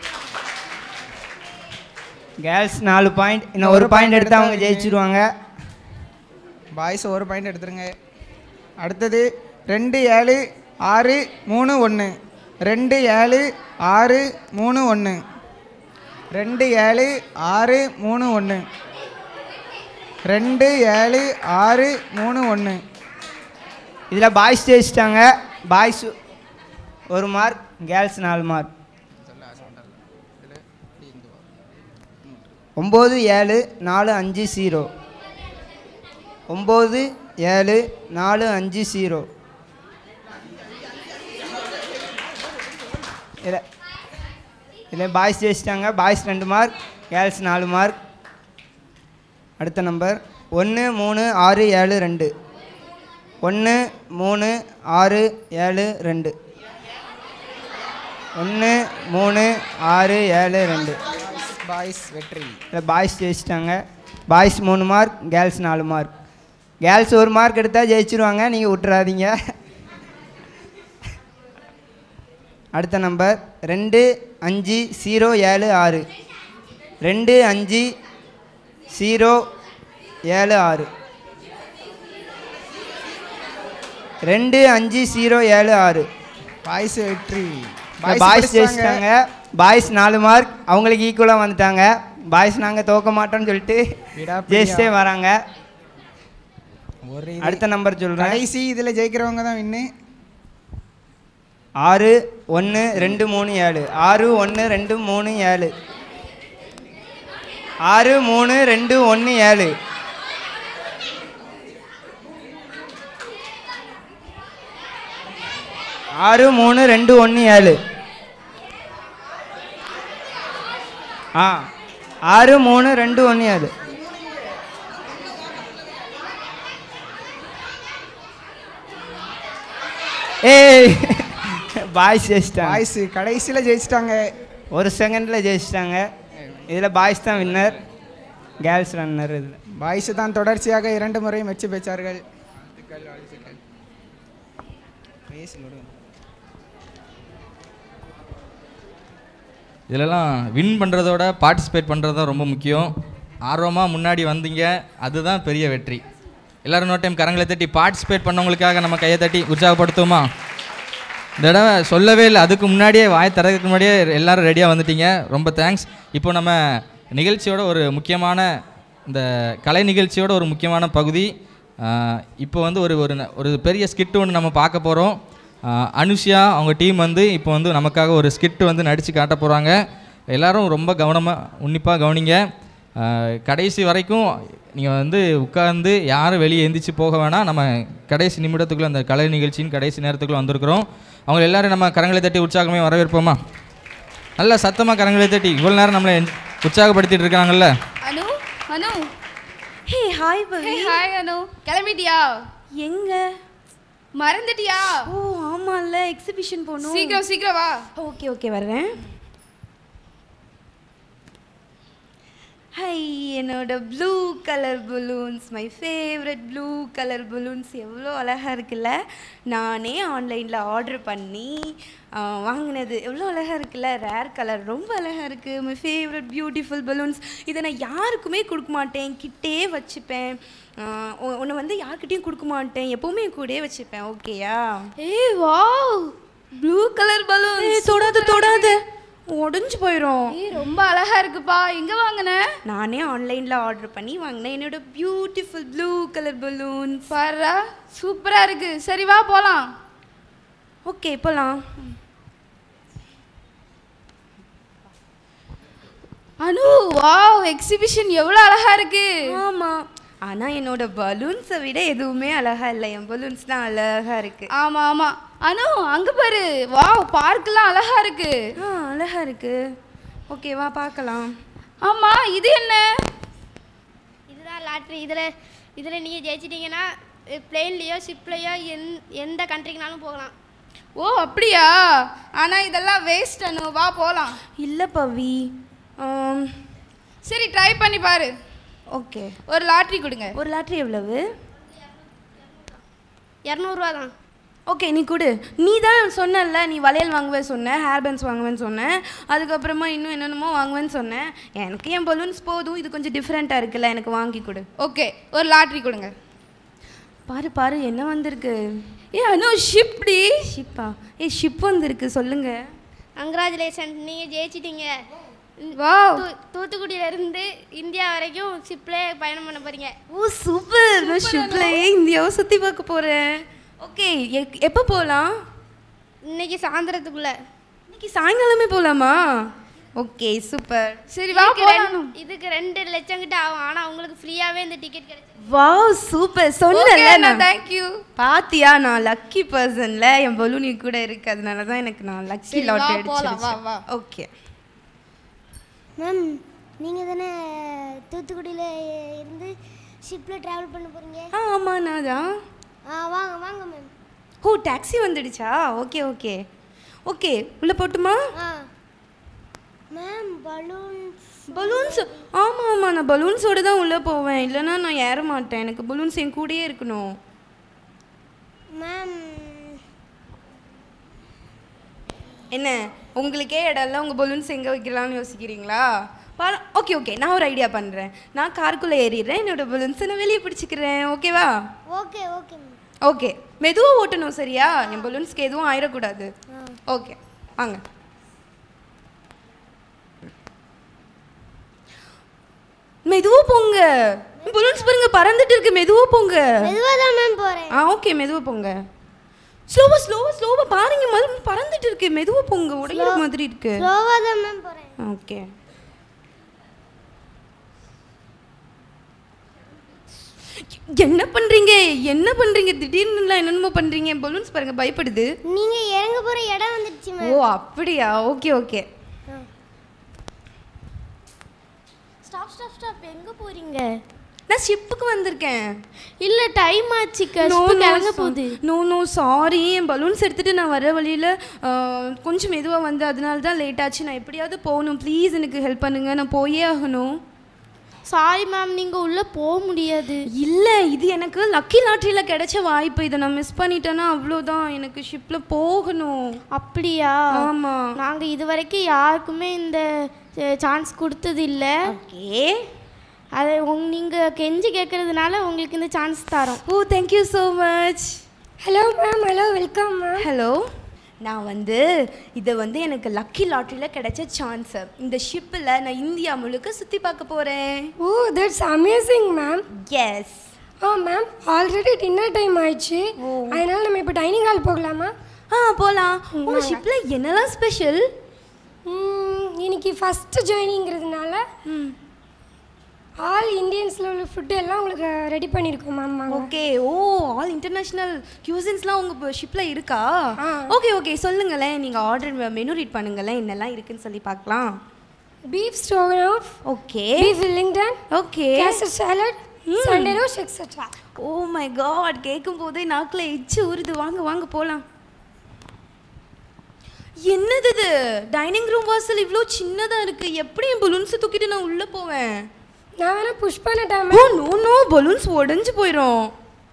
கேர்ள்ஸ் நாலு பாயிண்ட் இன்னும் ஒரு பாயிண்ட் எடுத்து அவங்க ஜெயிச்சிருவாங்க பாய்ஸ் ஒரு பாயிண்ட் எடுத்துருங்க அடுத்தது ரெண்டு ஏழு ஆறு மூணு ஒன்று ரெண்டு ஏழு ஆறு மூணு ஒன்று ரெண்டு ஏழு ஆறு மூணு ஒன்று ரெண்டு ஏழு ஆறு மூணு ஒன்று இதில் பாய்ஸ் ஜெயிச்சிட்டாங்க பாய்ஸ் ஒரு மார்க் கேர்ள்ஸ் நாலு மார்க் ஒம்பது ஏழு நாலு அஞ்சு ஜீரோ ஒம்பது ஏழு நாலு அஞ்சு ஜீரோ இதில் இதில் பாய்ஸ் ஜெயிச்சிட்டாங்க பாய்ஸ் ரெண்டு மார்க் கேர்ள்ஸ் நாலு மார்க் அடுத்த நம்பர் ஒன்று மூணு ஆறு ஏழு ரெண்டு ஒன்று மூணு ஆறு ஏழு ரெண்டு ஒன்று மூணு ஆறு ஏழு ரெண்டு பாய்ஸ் வெற்றி இதில் பாய்ஸ் ஜெயிச்சிட்டாங்க பாய்ஸ் மூணு மார்க் கேர்ள்ஸ் நாலு மார்க் கேர்ள்ஸ் ஒரு மார்க் எடுத்தால் ஜெயிச்சிருவாங்க நீங்கள் விட்டுறாதீங்க அடுத்த நம்பர் ரெண்டு அஞ்சு ஜீரோ ஏழு ஆறு ரெண்டு அஞ்சு ஜீரோ ஏழு ஆறு ரெண்டு அஞ்சு ஜீரோ ஏழு ஆறு பாய்ஸ் வெற்றி பாய்ஸ் ஜெயிச்சிட்டாங்க பாய்ஸ் நாலு மார்க் அவங்களுக்கு ஈக்குவலாக வந்துட்டாங்க பாய்ஸ் நாங்கள் தோக்க மாட்டோம்னு சொல்லிட்டு விடாப்பிடியா. ஜெயிச்சிட்டே வராங்க ஒரு இது- அடுத்த நம்பர் சொல்கிறேன் கடைசி இதில் ஜெயிக்கிறவங்க தான் வின்னு ஆறு ஒன்று ரெண்டு மூணு ஏழு ஆறு ஒன்று ரெண்டு மூணு ஏழு ஆறு மூணு ரெண்டு ஒன்று ஏழு ஆறு மூணு ரெண்டு ஒன்று ஏழு ஆ ஆறு மூணு ரெண்டு ஒன்று ஏழு ஏய் பாய்ஸ் ஜெயிச்சிட்டாங்க பாய்ஸ் கடைசியில் ஜெயிச்சிட்டாங்க ஒரு செகண்டில் ஜெயிச்சிட்டாங்க இதில் பாய்ஸ் தான் வின்னர் கேர்ள்ஸ் ரன்னர் இதில் பாய்ஸ் தான் தொடர்ச்சியாக இரண்டு முறை வெற்றி பெற்றார்கள் இதிலலாம் வின் பண்ணுறதோட பார்ட்டிசிபேட் பண்ணுறது தான் ரொம்ப முக்கியம் ஆர்வமாக முன்னாடி வந்தீங்க அதுதான் பெரிய வெற்றி எல்லாரும் இன்னொரு டைம் கரங்களை தட்டி பார்ட்டிசிபேட் பண்ணவங்களுக்காக நம்ம கையை தட்டி உற்சாகப்படுத்துவோமா இந்த தடவை சொல்லவே இல்லை அதுக்கு முன்னாடியே வாய் திறக்கிறதுக்கு முன்னாடியே எல்லாரும் ரெடியாக வந்துட்டீங்க ரொம்ப தேங்க்ஸ் இப்போ நம்ம நிகழ்ச்சியோட ஒரு முக்கியமான இந்த கலை நிகழ்ச்சியோட ஒரு முக்கியமான பகுதி ஆஹ் இப்போ வந்து ஒரு ஒரு ந- ஒரு பெரிய ஸ்கிட் ஒன்று நம்ம பார்க்க போகிறோம் அனுஷியா அவங்க டீம் வந்து இப்போ வந்து நமக்காக ஒரு ஸ்கிட் வந்து நடித்து காட்ட போகிறாங்க எல்லாரும் ரொம்ப கவனமாக உன்னிப்பாக கவனிங்க ஆஹ் கடைசி வரைக்கும் நீங்கள் வந்து உட்கார்ந்து யாரும் வெளியே எந்திரிச்சு போக வேணாம் நம்ம கடைசி நிமிடத்துக்குள்ளே அந்த கலை நிகழ்ச்சியின் கடைசி நேரத்துக்குள்ளே வந்திருக்கிறோம் அவங்க எல்லாரும் நம்ம கரங்களை தட்டி உற்சாகமே வரவேற்போமா நல்லா சத்தமாக கரங்களை தட்டி இவ்வளோ நேரம் நம்மளை என்- உற்சாகப்படுத்திட்டு இருக்காங்கல்ல அனு அனு ஹே ஹாய் பவி ஹே ஹாய் அனு கிளம்பிட்டியா எங்க மறந்துட்டியா ஓ ஆமால்ல எக்ஸிபிஷன் போகணும் சீக்கிரம் சீக்கிரம் வா ஓகே ஓகே வர்றேன் ஹை என்னோட blue colour balloons my favourite blue colour balloons எவ்வளோ அழகாக இருக்குல்ல நானே ஆன்லைனில் ஆர்டர் பண்ணி ஆ, வாங்கினது எவ்வளோ அழகாக இருக்குல்ல ரேர் கலர் ரொம்ப அழகாக இருக்குது மை ஃபேவரட் பியூட்டிஃபுல் பலூன்ஸ் இதை நான் யாருக்குமே கொடுக்க மாட்டேன் கிட்டே வச்சுப்பேன் உன்னை வந்து யார்கிட்டயும் கொடுக்க மாட்டேன் எப்போவுமே என் கூடயே வச்சுப்பேன் ஓகேயா ஏய் வாவ் ப்ளூ கலர் பலூன் ஏய், தொடாத தொடாத உடஞ்சு போயிடும் ஏய் ரொம்ப அழகா இருக்குப்பா எங்க வாங்குன நானே ஆன்லைனில் ஆர்டர் பண்ணி வாங்கினேன் என்னோட பியூட்டிஃபுல் ப்ளூ கலர் பலூன் பாரா சூப்பரா இருக்கு சரி வா போலாம் ஓகே போகலாம் அனு வாவ் எக்ஸிபிஷன் எவ்வளோ அழகா இருக்கு ஆமாம் ஆனால் என்னோட பலூன்ஸை விட எதுவுமே அழகா இல்லை என் பலூன்ஸ் தான் அழகா இருக்கு ஆமா ஆமா அனு அங்க பாரு வாவ் பார்க்லாம் அழகா இருக்கு ஆ அழகா இருக்கு ஓகேவா பார்க்கலாம் ஆமா இது என்ன இதுதான் லாட்ரி இதில் இதில் நீங்கள் ஜெயிச்சிட்டிங்கன்னா பிளெயின்லேயோ ஷிப்லேயோ எந் எந்த கண்ட்ரிக்குனாலும் போகலாம் ஓ அப்படியா ஆனா இதெல்லாம் வேஸ்ட் அனு வா போலாம் இல்லை பவி ஆம், சரி ட்ரை பண்ணி பாரு ஓகே ஒரு லாட்ரி கொடுங்க ஒரு லாட்ரி எவ்வளவு இரநூறுவா தான் ஓகே நீ கொடு நீ தான் சொன்னல நீ வளையல் வாங்குவேன் சொன்ன ஹேர் பேண்ட்ஸ் வாங்குவேன்னு சொன்னேன் அதுக்கப்புறமா இன்னும் என்னென்னமோ வாங்குவேன்னு சொன்னேன் எனக்கு என் பலூன்ஸ் போதும் இது கொஞ்சம் டிஃப்ரெண்ட்டாக இருக்குல்ல எனக்கு வாங்கி கொடு ஓகே ஒரு லாட்ரி கொடுங்க பாரு பாரு என்ன வந்திருக்கு ஏ அனு ஷிப்டி ஷிப்பா ஏ ஷிப் வந்திருக்கு சொல்லுங்க கங்க்ராச்சுலேஷன் நீங்கள் ஜெயிச்சிட்டீங்க வாவ் தூ தூத்துக்குடியிலேருந்து இந்தியா வரைக்கும் ஷிப்லேயே பயணம் பண்ண போகிறீங்க ஓ சூப்பர் நான் ஷிப்லேயே இந்தியாவை சுற்றி பார்க்க போகிறேன் ஓகே எப்போ போகலாம் இன்னைக்கு சாயந்தரத்துக்குள்ள இன்னைக்கு சாயங்காலமே போகலாமா ஓகே சூப்பர் சரி வா இதுக்கு போலாம் ரெண்டு- இதுக்கு ரெண்டு லட்சம் கிட்ட ஆகும் ஆனால் உங்களுக்கு ஃப்ரீயாகவே இந்த டிக்கெட் கிடைச்சி வாவ் சூப்பர் சொன்னல Okay, நான் thank you. பாத்தியா நான் லக்கி பர்சன்ல என் பலூன் கூட இருக்கு அதனால தான் எனக்கு நான் லக்கி சரி, வா, லாட்டரி போலாம், வா, வா. ஓகே மேம் நீங்கள் தானே தூத்துக்குடியில் இருந்து ஷிப்பில் ட்ராவல் பண்ண போகிறீங்க ஆ ஆமாம் நான் தான் ஆ வாங்க வாங்க மேம் ஓ டாக்ஸி வந்துடுச்சா ஓகே ஓகே ஓகே உள்ளே போட்டுமா ஆ மேம் பலூன்ஸ் பலூன்ஸ் ஆமாம் ஆமாம் நான் பலூன்ஸோடு தான் உள்ளே போவேன் இல்லைன்னா நான் ஏற மாட்டேன் எனக்கு பலூன்ஸ் என் கூடயே இருக்கணும் மேம் என்ன உங்களுக்கே இடம் இல்லை உங்கள் பலூன்ஸ் எங்கே வைக்கலாம்னு யோசிக்கிறீங்களா பாரு ஓகே ஓகே நான் ஒரு ஐடியா பண்ணுறேன் நான் காருக்குள்ளே ஏறிடுறேன் என்னோட பலூன்ஸை நான் வெளியே பிடிச்சிக்கிறேன் ஓகேவா ஓகே ஓகே மேம் ஓகே மெதுவாக ஓட்டணும் சரியா என் பலூன்ஸ்க்கு எதுவும் ஆயிடக்கூடாது ஓகே வாங்க மெதுவா போங்க பலூன்ஸ் பாருங்க பறந்துட்டு இருக்கு மெதுவா போங்க மெதுவாக தான் மேம் போகிறேன் ஆ ஓகே மெதுவா போங்க ஸ்லோவா ஸ்லோவா ஸ்லோவா பாருங்க மது பறந்துட்டு இருக்கு மெதுவா போங்க உடையிற Slow- மாதிரி இருக்கு ஸ்லோவாக தான் மேம் போகிறேன் ஓகே என்ன பண்றீங்க என்ன பண்றீங்க திடீர்னு என்னென்னமோ பண்றீங்க பலூன்ஸ் பாருங்க பயப்படுது நீங்கள் இறங்க போகிற இடம் வந்துடுச்சு ஓ மேம் அப்படியா okay okay stop stop stop எங்கே போகிறீங்க நான் ஷிப்புக்கு வந்திருக்கேன் இல்லை டைம் ஆச்சு No, no, கிளம்ப so- போகுது no no சாரி என் பலூன்ஸ் எடுத்துட்டு நான் வர வழியில் கொஞ்சம் மெதுவாக வந்து அதனால தான் லேட் ஆச்சு நான் எப்படியாவது போகணும் ப்ளீஸ் எனக்கு ஹெல்ப் பண்ணுங்க நான் போயே ஆகணும் சாரி மேம் நீங்கள் உள்ளே போக முடியாது இல்லை இது எனக்கு லக்கி லாட்ரியில் கிடைச்ச வாய்ப்பு இதை நான் மிஸ் பண்ணிட்டேன்னா அவ்வளோதான் எனக்கு ஷிப்பில் போகணும் அப்படியா ஆமாம் நாங்கள் இது வரைக்கும் யாருக்குமே இந்த சான்ஸ் கொடுத்தது இல்லை ஓகே அதை உங் நீங்கள் கெஞ்சி கேட்கறதுனால உங்களுக்கு இந்த சான்ஸ் தரோம் oh thank you so much hello ma'am hello welcome ma'am hello நான் வந்து இதை வந்து எனக்கு லக்கி லாட்ரியில் கிடைச்ச சான்ஸு இந்த ஷிப்பில் நான் இந்தியா முழுக்க சுற்றி பார்க்க போகிறேன் oh that's amazing ma'am yes ah ma'am already dinner time ஆயிடுச்சு அதனால நம்ம இப்போ டைனிங் ஹால் போகலாமா ஆ போகலாம் உங்கள் ஷிப்பில் என்னெல்லாம் ஸ்பெஷல் இன்னைக்கு ஃபஸ்ட்டு ஜாயினிங்கிறதுனால ஆல் இந்தியன்ஸில் உள்ள ஃபுட்டு எல்லாம் உங்களுக்கு ரெடி பண்ணியிருக்கோம் ma'am okay oh all international கியூசின்ஸ்லாம் உங்கள் ஷிப்பில் இருக்கா ஓகே ஓகே சொல்லுங்களேன் நீங்கள் ஆர்டர் மெனு ரீட் பண்ணுங்களேன் என்னெல்லாம் இருக்குன்னு சொல்லி பார்க்கலாம் beef stroganoff okay beef Wellington okay Caesar salad sundae rose etcetera oh my god கேட்கும் போதே நாக்கில் எச்சு ஊறுது வாங்க வாங்க போகலாம் என்னது இது டைனிங் ரூம் வாசல் இவ்வளோ சின்னதாக இருக்கு எப்படி என் பலூன்ஸை தூக்கிட்டு நான் உள்ளே போவேன் நான் வேணா புஷ் பண்ணிட்டேன் ஓ நோ நோ பலூன்ஸ் உடஞ்சு போயிடும்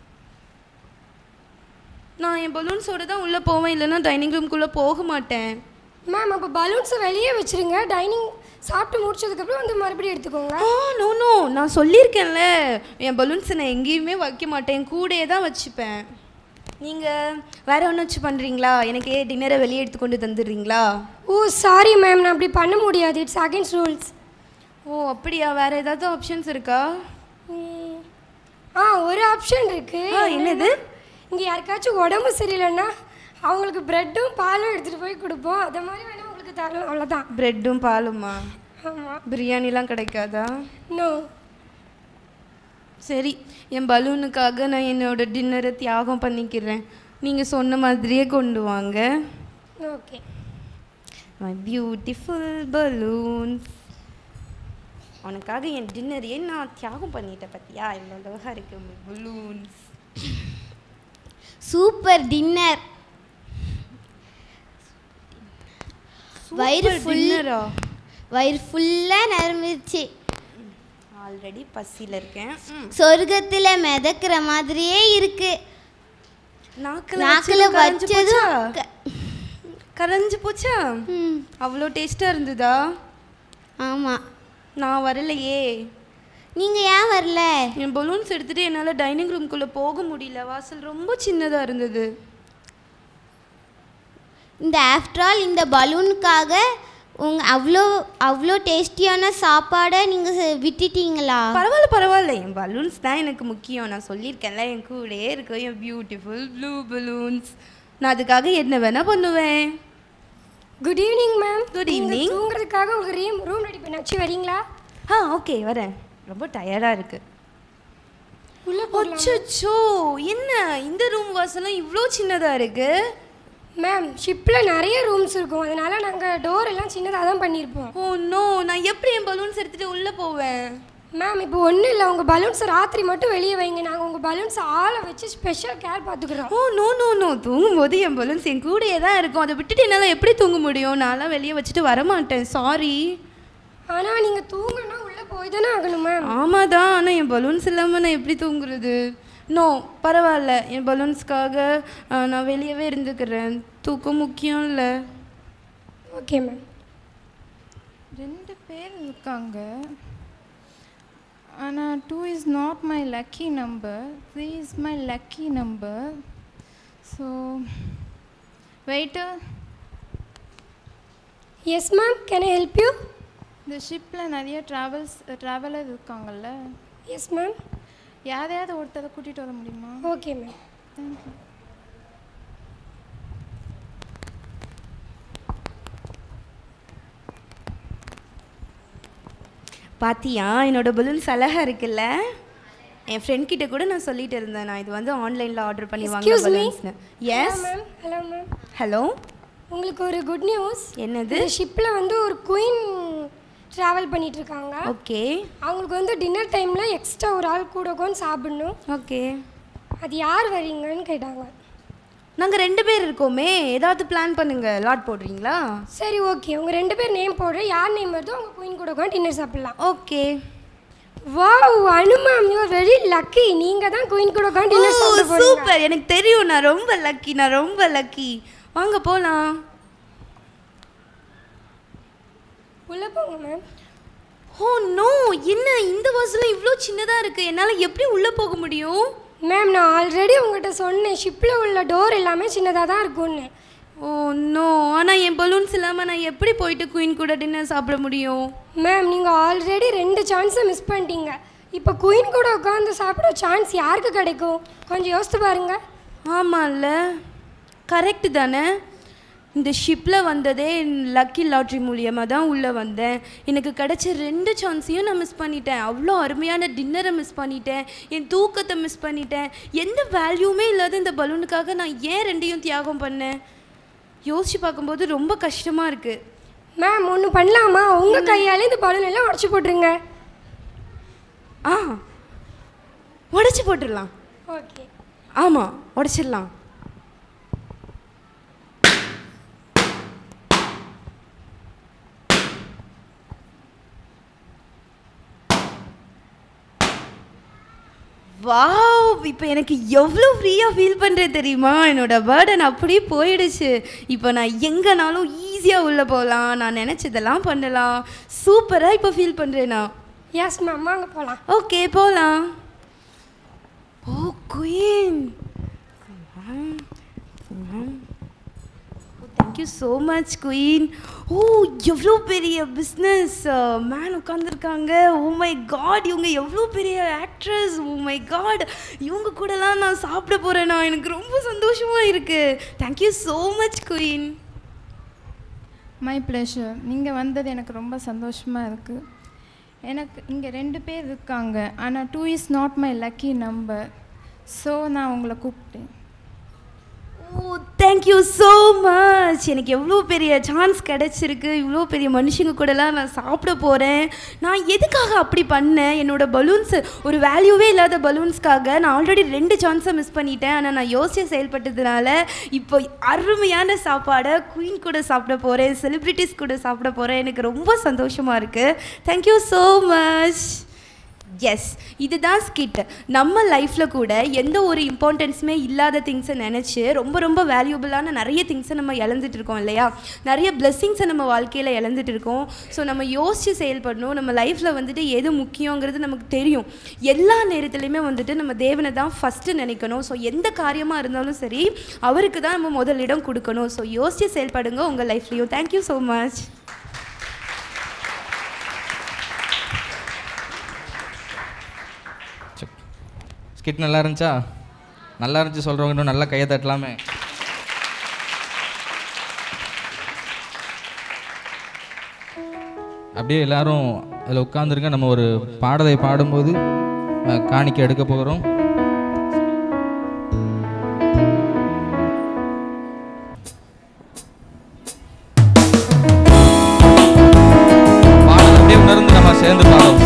நான் என் பலூன்ஸோட தான் உள்ளே போவேன் இல்லைன்னா டைனிங் ரூம்குள்ளே போக மாட்டேன் மேம் அப்போ பலூன்ஸை வெளியே வச்சிருங்க டைனிங் சாப்பிட்டு முடிச்சதுக்கப்புறம் வந்து மறுபடியும் எடுத்துக்கோங்க ஆ நோ நோ நான் சொல்லியிருக்கேன்ல என் பலூன்ஸை நான் எங்கேயுமே வைக்க மாட்டேன் கூடயே தான் வச்சுப்பேன் நீங்கள் வேற ஒன்று வச்சு பண்ணுறீங்களா எனக்கு டின்னரை வெளியே எடுத்து கொண்டு தந்துடுறீங்களா ஓ சாரி மேம் நான் அப்படி பண்ண முடியாது இட்ஸ் அகேன்ஸ்ட் ரூல்ஸ் ஓ அப்படியா வேற ஏதாவது ஆப்ஷன்ஸ் இருக்கா ஆ ஒரு ஆப்ஷன் இருக்கு ஆ, என்னது? இங்கே யாருக்காச்சும் உடம்பு சரியில்லைன்னா அவங்களுக்கு ப்ரெட்டும் பாலும் எடுத்துகிட்டு போய் கொடுப்போம் அதை மாதிரி வேணா உங்களுக்கு தரலாம் அவ்வளோதான் பிரெட்டும் பாலுமா ஆமாம் பிரியாணிலாம் கிடைக்காதா நோ சரி என் பலூனுக்காக நான் என்னோட டின்னரை தியாகம் பண்ணிக்கிறேன் நீங்கள் சொன்ன மாதிரியே கொண்டு வாங்க ஓகே மை பியூட்டிஃபுல் பலூன்ஸ் உனக்காக என் டின்னரையே நான் தியாகம் பண்ணிட்டேன் பத்தியா இவ்வளோ அழகாக இருக்கு பலூன்ஸ் சூப்பர் டின்னர் வயிறு Super ஃபுல் dinner ஆ? வயிறு ஃபுல்லாக நிரம்பிருச்சு ஆல்ரெடி பசியில் இருக்கேன் சொர்க்கத்தில் மிதக்கிற மாதிரியே இருக்கு நாக்கில் நாக்குல வச்சதும் கரைஞ்சு போச்சா அவ்வளோ டேஸ்ட்டாக இருந்ததா ஆமாம் நான் வரலையே நீங்கள் ஏன் வரல என் பலூன்ஸ் எடுத்துகிட்டு என்னால் டைனிங் ரூம்குள்ளே போக முடியல வாசல் ரொம்ப சின்னதாக இருந்தது இந்த ஆஃப்டர் ஆல் இந்த பலூனுக்காக உங்க அவ்வளோ அவ்வளோ டேஸ்டியான சாப்பாடை நீங்கள் விட்டுட்டீங்களா பரவாயில்ல பரவாயில்ல என் பலூன்ஸ் தான் எனக்கு முக்கியம் நான் சொல்லியிருக்கேன்ல என் கூடயே இருக்கும் என் பியூட்டிஃபுல் ப்ளூ பலூன்ஸ் நான் அதுக்காக என்ன வேணால் பண்ணுவேன் good evening ma'am good evening தூங்குறதுக்காக உங்களுக்கு ரூம் ரூம் ரெடி பண்ணாச்சு வரீங்களா ஆ ஓகே வரேன் ரொம்ப டயர்டாக இருக்கு உள்ள அச்சோ என்ன இந்த ரூம் வாசலும் இவ்வளோ சின்னதாக இருக்கு மேம் ஷிப்பில் நிறைய ரூம்ஸ் இருக்கும் அதனால நாங்கள் டோர் எல்லாம் சின்னதாக தான் பண்ணியிருப்போம் ஓ நோ நான் எப்படி என் பலூன்ஸ் எடுத்துகிட்டு உள்ளே போவேன் மேம் இப்போ ஒன்றும் இல்லை உங்கள் பலூன்ஸை ராத்திரி மட்டும் வெளியே வைங்க நாங்கள் உங்கள் பலூன்ஸை ஆளை வச்சு ஸ்பெஷல் கேர் பார்த்துக்குறோம் ஓ நோ நோ நோ தூங்கும்போது என் பலூன்ஸ் என் கூடயே தான் இருக்கும் அதை விட்டுட்டு என்னால் எப்படி தூங்க முடியும் நான்லாம் வெளியே வச்சுட்டு வரமாட்டேன் சாரி ஆனால் நீங்கள் தூங்கணும்னா உள்ளே போய் தானே ஆகணும் மேம் ஆமாம் தான் ஆனால் என் பலூன்ஸ் இல்லாமல் நான் எப்படி தூங்குறது நோ பரவாயில்ல என் பலூன்ஸ்க்காக நான் வெளியவே இருந்துக்கிறேன் தூக்கம் முக்கியம் இல்லை ஓகே மேம் ரெண்டு பேர் இருக்காங்க ஆனால் two is not my lucky number three is my lucky number so wait yes ma'am can I help you இந்த ஷிப்பில் நிறைய ட்ராவல்ஸ் ட்ராவலர் இருக்காங்கல்ல எஸ் மேம் யாரையாவது ஒருத்தரை கூட்டிகிட்டு வர முடியுமா ஓகே மேம் தேங்க்யூ பாத்தியா என்னோட பலூன்ஸ் அழகாக இருக்குல்ல என் ஃப்ரெண்ட் கிட்ட கூட நான் சொல்லிட்டு இருந்தேன் நான் இது வந்து ஆன்லைனில் ஆர்டர் பண்ணி வாங்க Excuse me. பலூன்ஸ்னு yes ma'am hello ma'am hello உங்களுக்கு ஒரு குட் நியூஸ் என்னது இந்த ஷிப்பில் வந்து ஒரு குயின் ட்ராவல் பண்ணிட்டு இருக்காங்க ஓகே அவங்களுக்கு வந்து டின்னர் டைமில் எக்ஸ்ட்ரா ஒரு ஆள் கூட உட்காந்து சாப்பிடணும் ஓகே அது யார் வரீங்கன்னு கேட்டாங்க நாங்கள் ரெண்டு பேர் இருக்கோமே ஏதாவது பிளான் பண்ணுங்க லாட் போடுறீங்களா சரி ஓகே உங்கள் ரெண்டு பேர் நேம் போடுற யார் நேம் வருதோ அவங்க குயின் கூட உட்காந்து டின்னர் சாப்பிடலாம் okay wow Anu ma'am you very lucky நீங்க தான் குயின் கூட உட்காந்து டின்னர் சாப்பிட போறீங்க சூப்பர் எனக்கு தெரியும் நான் ரொம்ப லக்கி நான் ரொம்ப லக்கி வாங்க போலாம் உள்ள போங்க மேம் ஓ நோ என்ன இந்த வாசலும் இவ்வளோ சின்னதாக இருக்குது என்னால் எப்படி உள்ளே போக முடியும் மேம் நான் ஆல்ரெடி உங்ககிட்ட சொன்னேன் ஷிப்பில் உள்ள டோர் எல்லாமே சின்னதாக தான் இருக்கும்னு ஓ நோ ஆனால் என் பலூன்ஸ் இல்லாமல் நான் எப்படி போயிட்டு குயின் கூட டின்னர் சாப்பிட முடியும் மேம் நீங்கள் ஆல்ரெடி ரெண்டு சான்ஸை மிஸ் பண்ணிட்டீங்க இப்போ குயின் கூட உட்காந்து சாப்பிட சான்ஸ் யாருக்கு கிடைக்கும் கொஞ்சம் யோசித்து பாருங்க ஆமாம்ல கரெக்டு தானே இந்த ஷிப்பில் வந்ததே லக்கி லாட்ரி மூலியமாக தான் உள்ளே வந்தேன் எனக்கு கிடைச்ச ரெண்டு சான்ஸையும் நான் மிஸ் பண்ணிட்டேன் அவ்வளோ அருமையான டின்னரை மிஸ் பண்ணிட்டேன் என் தூக்கத்தை மிஸ் பண்ணிட்டேன் எந்த வேல்யூமே இல்லாத இந்த பலூனுக்காக நான் ஏன் ரெண்டையும் தியாகம் பண்ணேன் யோசிச்சு பார்க்கும்போது ரொம்ப கஷ்டமாக இருக்குது மேம் ஒன்று பண்ணலாமா உங்கள் கையாலே இந்த பலூன் எல்லாம் உடச்சி போட்டுருங்க ஆ உடச்சி போட்டுடலாம் ஓகே ஆமாம் உடச்சிடலாம் வாவ் இப்போ எனக்கு எவ்வளோ ஃப்ரீயாக ஃபீல் பண்ணுறேன் தெரியுமா என்னோட பேர்டன் அப்படியே போயிடுச்சு இப்போ நான் எங்கேனாலும் ஈஸியாக உள்ளே போகலாம் நான் நினச்சதெல்லாம் பண்ணலாம் சூப்பராக இப்போ ஃபீல் பண்ணுறேன் நான் எஸ் மேம் வாங்க போகலாம் ஓகே போகலாம் oh queen thank you so much queen oh எவ்வளோ பெரிய பிஸ்னஸ் மேன் உட்காந்துருக்காங்க ஓ மை காட் இவங்க எவ்வளோ பெரிய ஆக்ட்ரஸ் ஓ மை காட் இவங்க கூடலாம் நான் சாப்பிட போகிறேன்னா எனக்கு ரொம்ப சந்தோஷமாக இருக்குது thank you so much queen my pleasure நீங்கள் வந்தது எனக்கு ரொம்ப சந்தோஷமாக இருக்குது எனக்கு இங்கே ரெண்டு பேர் இருக்காங்க ஆனால் two is not my lucky number so நான் உங்களை கூப்பிட்டேன் ஓ தேங்க்யூ ஸோ மச் எனக்கு எவ்வளோ பெரிய சான்ஸ் கிடச்சிருக்கு இவ்வளோ பெரிய மனுஷங்க கூடலாம் நான் சாப்பிட போகிறேன் நான் எதுக்காக அப்படி பண்ணேன் என்னோட பலூன்ஸ் ஒரு வேல்யூவே இல்லாத பலூன்ஸ்க்காக நான் ஆல்ரெடி ரெண்டு சான்ஸை மிஸ் பண்ணிட்டேன் ஆனால் நான் யோசிச்சு செயல்பட்டதுனால இப்போ அருமையான சாப்பாடை குயின் கூட சாப்பிட போகிறேன் செலிப்ரிட்டிஸ் கூட சாப்பிட போகிறேன் எனக்கு ரொம்ப சந்தோஷமாக இருக்குது தேங்க்யூ ஸோ மச் எஸ் இதுதான் ஸ்கிட் நம்ம லைஃப்பில் கூட எந்த ஒரு இம்பார்ட்டன்ஸுமே இல்லாத திங்ஸை நினச்சி ரொம்ப ரொம்ப வேல்யூபிளான நிறைய திங்ஸை நம்ம இழந்துட்டு இருக்கோம் இல்லையா நிறைய பிளெஸ்ஸிங்ஸை நம்ம வாழ்க்கையில் இழந்துட்டு இருக்கோம் ஸோ நம்ம யோசித்து செயல்படணும் நம்ம லைஃப்பில் வந்துட்டு எது முக்கியங்கிறது நமக்கு தெரியும் எல்லா நேரத்துலையுமே வந்துட்டு நம்ம தேவனை தான் ஃபஸ்ட்டு நினைக்கணும் ஸோ எந்த காரியமாக இருந்தாலும் சரி அவருக்கு தான் நம்ம முதலிடம் கொடுக்கணும் ஸோ யோசித்து செயல்படுங்க உங்கள் லைஃப்லேயும் தேங்க்யூ ஸோ மச் ஸ்கிட் நல்லா இருந்துச்சா நல்லா இருந்துச்சு சொல்கிறவங்க இன்னும் நல்லா கையை தட்டலாமே அப்படியே எல்லாரும் அதில் உட்காந்துருங்க நம்ம ஒரு பாடலை பாடும்போது அஹ், காணிக்கை எடுக்க போகிறோம் பாடல் அப்படியே உணர்ந்து நம்ம சேர்ந்து பாடுவோம்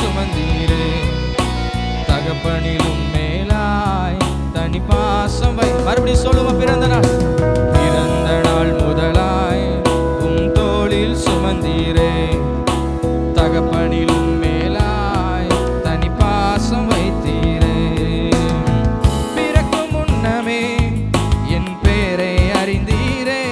சுமந்தீரே தகப்பனிலும் மேலாய் தனி பாசம் வை மறுபடியும் சொல்லுமா பிறந்த நாள் பிறந்த நாள் முதலாய் உம் தோளில் சுமந்தீரே தகப்பனிலும் மேலாய் தனி பாசம் வைத்தீரே பிறக்கும் முன்னமே என் பேரை அறிந்தீரே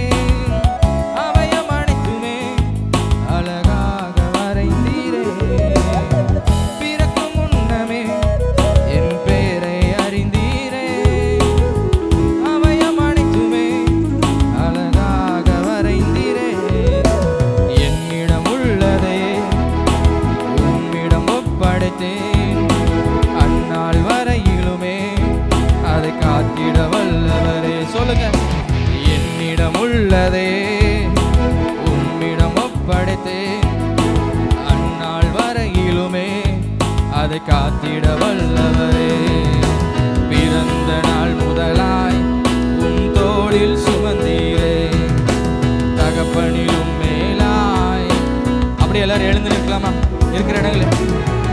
அவயம் அனைத்துமே அழகாக வரைந்தீரே பிறக்கும் முன்னமே என் பேரை அறிந்தீரே அவயம் அனைத்துமே அழகாக வரைந்தீரே என்னிடம் உள்ளதே உம்மிடம் ஒப்படைத்தேன் அந்நாள் வரையிலுமே அதை காத்திட வல்லவரே சொல்லுங்க என்னிடம் உள்ளதே உம்மிடம் ஒப்படைத்தேன் அந்நாள் வரையிலுமே அதை காத்திட வல்லவரே பிறந்த நாள் முதலாய் உம் தோளில் சுமந்தீரே தகப்பனிலும் மேலாய் அப்படி எல்லாரும் எழுந்து நிற்கலாமா இருக்கிற இடங்களில்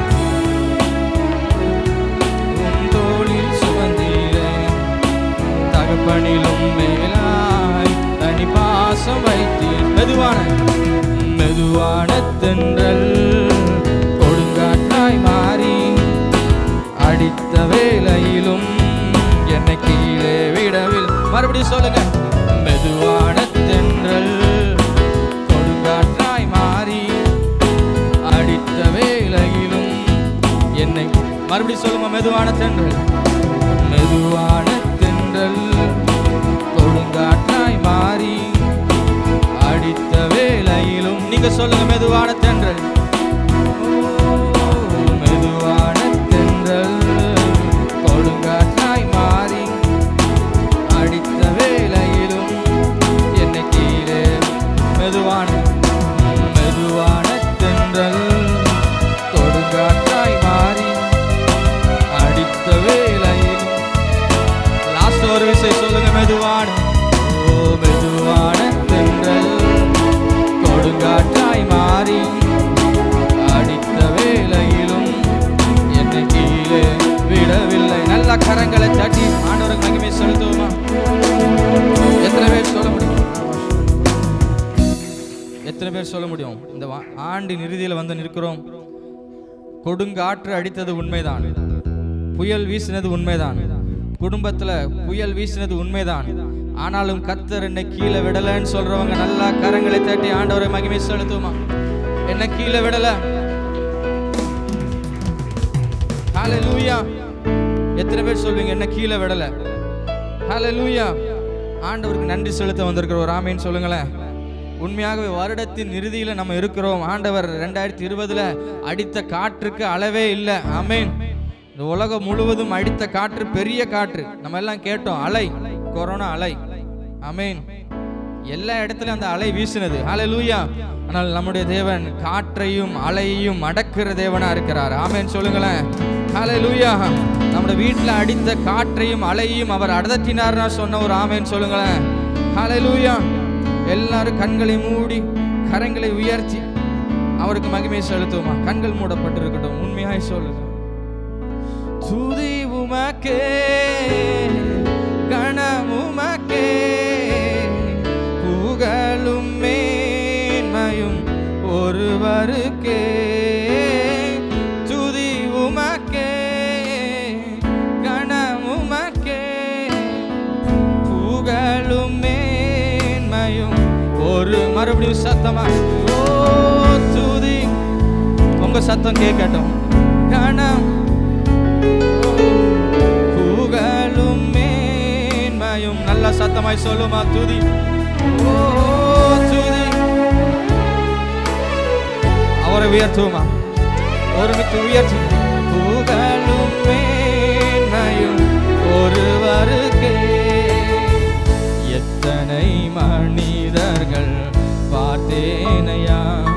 உம் தோளில் சுமந்தீரே தகப்பனிலும் மேலாய் தனி பாசம் வைத்தீர் மெதுவான மெதுவான தென்றல் கொடுங்காற்றாய் மாறி அடித்த வேளையிலும் என்னை கீழே விடவில் மறுபடியும் சொல்லுங்க மெதுவான தென்றல் கொடுங்காற்றாய் மாறி அடித்த வேளையிலும் என்னை மறுபடியும் சொல்லுங்க மெதுவான தென்றல் மெதுவான தென்றல் கொடுங்காற்றாய் மாறி அடித்த வேளையிலும் நீங்க சொல்லுங்க மெதுவான தென்றல் ஓ, மெதுவான தென்றல் கொடுங்காற்றாய் மாறி அடித்த வேளையிலும் என்னை கீழே மெதுவான மெதுவான தென்றல் கொடுங்காற்றாய் மாறி அடித்த வேளையிலும் லாஸ்ட் ஒரு விஷயம் சொல்லுங்க மெதுவான ஓ மெதுவான தென்றல் கொடுங்காற்றாய் மாறி அடித்த வேளையிலும் என்னை கீழே விடவில்லை நல்ல கரங்களை தட்டி ஆண்டவருக்கு மகிமை செலுத்துவோமா எத்தனை பேர் சொல்ல முடியும் எத்தனை பேர் சொல்ல முடியும் இந்த வா- ஆண்டின் இறுதியில் வந்து நிற்கிறோம் கொடுங்காற்று அடித்தது உண்மைதான் புயல் வீசினது உண்மைதான் குடும்பத்துல புயல் வீசினது உண்மைதான் ஆனாலும் கத்தர் என்னை கீழே விடலைன்னு சொல்றவங்க நல்லா கரங்களை தட்டி ஆண்டவரை மகிமை செலுத்துமா என்ன கீழே விடல ஹalleluya எத்தனை பேர் சொல்வீங்க என்ன கீழே விடல ஹalleluya ஆண்டவருக்கு நன்றி செலுத்த வந்திருக்கிற ஒரு ஆமேன்னு சொல்லுங்களேன் உண்மையாகவே வருடத்தின் இறுதியில் நம்ம இருக்கிறோம் ஆண்டவர் ரெண்டாயிரத்தி இருபதுல அடித்த காற்றுக்கு அளவே இல்லை ஆமேன் இந்த உலகம் முழுவதும் அடித்த காற்று பெரிய காற்று நம்ம எல்லாம் கேட்டோம் அலை கொரோனா அலை ஆமேன் எல்லா இடத்துலயும் அந்த அலை வீசினது ஹalleluya ஆனால் நம்முடைய தேவன் காற்றையும் அலையையும் அடக்குற தேவனா இருக்கிறார் ஆமேன் சொல்லுங்களேன் ஹalleluya நம்முடைய வீட்டில் அடித்த காற்றையும் அலையையும் அவர் அடத்தினார்னா சொன்ன ஒரு ஆமேன் சொல்லுங்களேன் ஹalleluya எல்லாரும் கண்களை மூடி கரங்களை உயர்த்தி அவருக்கு மகிமை செலுத்துவோமா கண்கள் மூடப்பட்டிருக்கட்டும் உண்மையாய் சொல்லுங்க துதி உமக்கே கணமுமக்கே புகழும் மேன்மையும் ஒருவருக்கே துதி உமக்கே கணமுமக்கே புகழும் மேன்மையும் ஒரு மறுபடியும் சத்தமா ஓ துதி உங்க சத்தம் கேட்கட்டும் கணம் புகழும் மேன்மையும் நல்ல சத்தமாய் சொல்லுமா துதி ஓ துதி அவரை உயர்த்துவோமா ஒருமித்து உயர்த்து புகழும் மேன்மையும் ஒருவருக்கே எத்தனை மனிதர்கள் பார்த்தேனையா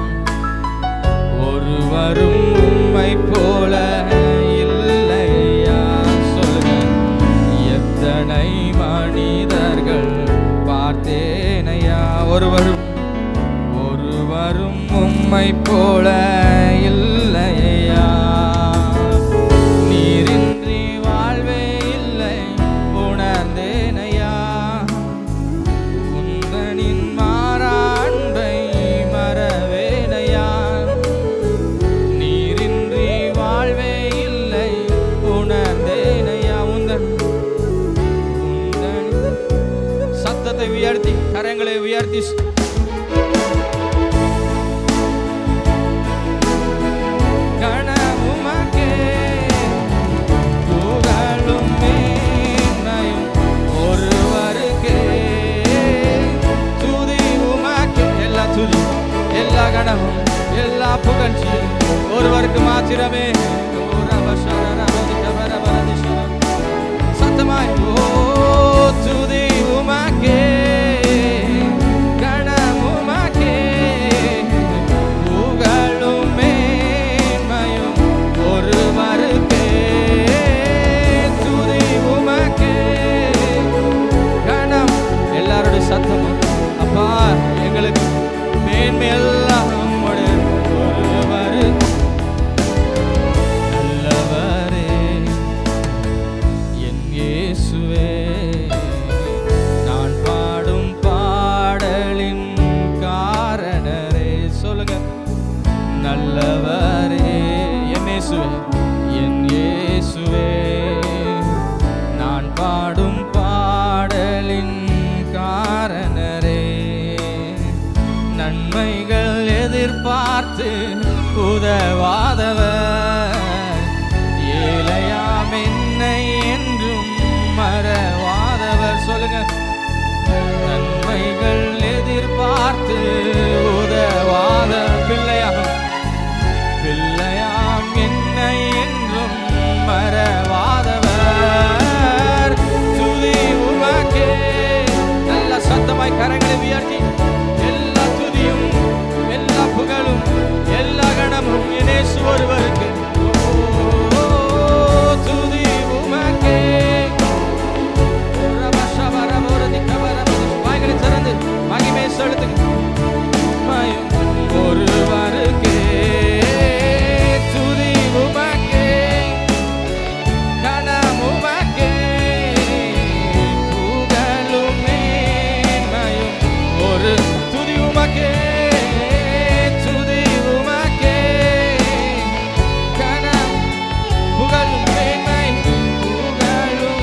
ஒருவரும் உம்மை போல இல்லையா சொல்லுங்க எத்தனை மனிதர்கள் பார்த்தேனையா ஒருவரும் ஒருவரும் உம்மை போல இல்லையா ப்ளீஸ் கனவுமக்கே புகழும் மேன்மையும் ஒருவருக்கே துதி உமக்கே எல்லா துதி எல்லா கனவும் எல்லா புகழ்ச்சியும் ஒருவருக்கு மாத்திரமே சத்தமாய் ஓ துதி உமக்கே கணமுமக்கே புகழும் மேன்மையும் ஒருவருக்கே துதி உமக்கே கணம் எல்லாருடைய சத்தமும் அப்பா எங்களுக்கு மேன்மை எல்லாம் உம்முடைய ஒருவரு நல்லவரே என் இயேசுவே நான் பாடும் பாடலின் காரணரே சொல்லுங்க நல்லவரே என் இயேசுவே என் இயேசுவே நான் பாடும் பாடலின் காரணரே நன்மைகள் எதிர்பார்த்து உதவாதவர் ஏழையாம் என்னை என்றும் மறவாதவர் சொல்லுங்க நன்மைகள் எதிர்பார்த்து உதவாத பிள்ளையாம் பிள்ளையாம் என்னை என்றும் மறவாதவர் துதி உமக்கே நல்ல சத்தமாய் கரங்களை உயர்த்தி எல்லா துதியும் எல்லா புகழும் எல்லா கணமும் இனேசு ஒருவருக்கு ஓ, துதி உமக்கே வாய்களை திறந்து மகிமை செலுத்துங்க மயம் ஒருவருக்கே துதி உமக்கே கணம் உமக்கே புகழும் மேன்மையும் ஒரு துதி உமக்கே துதி உமக்கே கணம் புகழும் மேன்மை புகழும்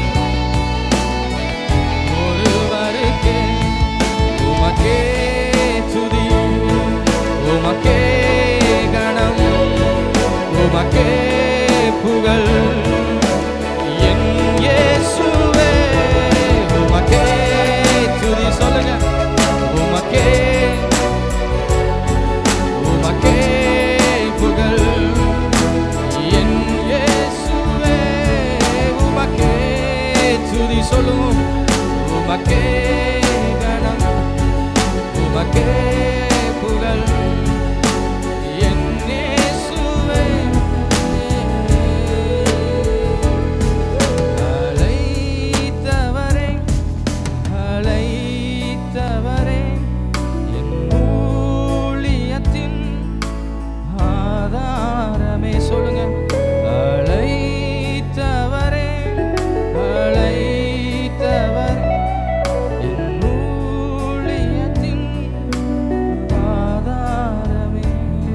ஒருவருக்கே உமக்கே துதி உமக்கே கணம் உமக்கே புகழ் என் இயேசுவே உமக்கே துதி சொல்லுங்க உமக்கே உமக்கே புகழ் என் இயேசுவே உமக்கே துதி சொல்லுவோம் உமக்கே கணம் உமக்கே புகழ் என் இயேசுவே அழைத்தவரே அழைத்தவரே என் ஊழியத்தின் ஆதாரமே சொல்லுங்க அழைத்தவரே அழைத்தவரே என் ஊழியத்தின் ஆதாரமே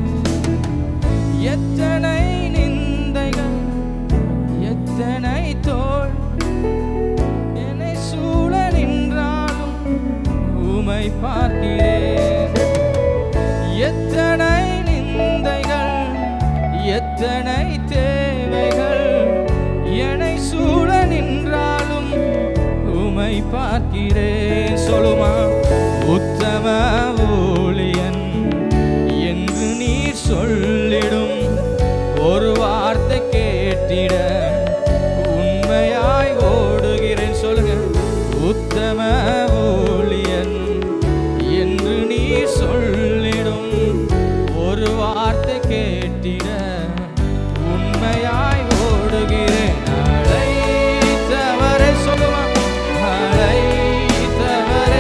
எத்தனை நிந்தைகள் எத்தனை தோல் என்னை சூழ நின்றாலும் உமை பார்க்கிறேன் எத்தனை நிந்தைகள் எத்தனை தேவைகள் என்னை சூழ நின்றாலும் உமை பார்க்கிறேன் சொல்லுமா உத்தம ஊழியன் என்று நீர் சொல்லிடும் ஒரு வார்த்தை கேட்டிட உண்மையாய் ஓடுகிறேன் சொல்லுங்க உத்தம ஊழியன் என்று நீ சொல்லிடும் ஒரு வார்த்தை கேட்டிட உண்மையாய் ஓடுகிறேன் அழைத்தவரே சொல்லுவான் அழைத்தவரே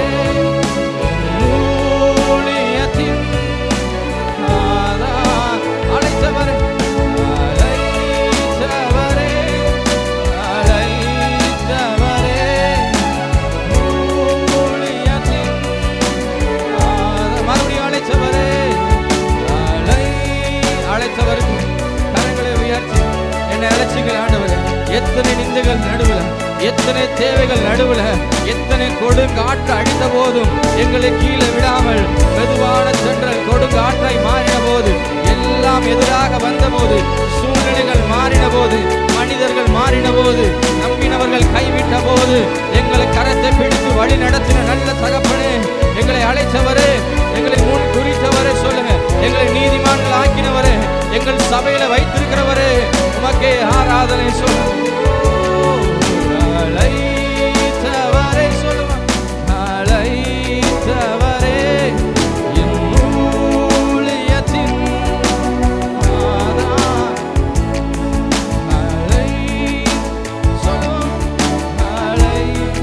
ஊழியத்தின் ஆதார் அழைத்தவரே அழைத்தவரே அழைத்தவரே ஊழியத்தின் ஆதார் மறுபடியும் அழைத்தவரே அழை அழைத்தவருக்கு கரங்களை உயர்த்தி என்னை அழைச்சிங்கள் ஆண்டவரே எத்தனை நிந்தைகள் நடுவில் எத்தனை தேவைகள் நடுவுல எத்தனை கொடுங்காற்று அடித்த போதும் எங்களை கீழே விடாமல் மெதுவான சென்றல் கொடுங்காற்றை மாறின போது எல்லாம் எதிராக வந்தபோது சூழ்நிலைகள் மாறின போது மனிதர்கள் மாறின போது நம்பினவர்கள் கைவிட்ட போது எங்களை கரத்தை பிடித்து வழி நடத்தின நல்ல தகப்பனே எங்களை அழைத்தவரே எங்களை முன் குறித்தவரே சொல்லுங்க எங்களை நீதிமான்கள் ஆக்கினவரே எங்கள் சபையில வைத்திருக்கிறவரே உமக்கே ஆராதனை சொல்லுங்க அழைத்தவரே சொல்லுங்க அழைத்தவரே என் ஊழியத்தின் ஆதாரம். அழை சொல்லுங்க அழை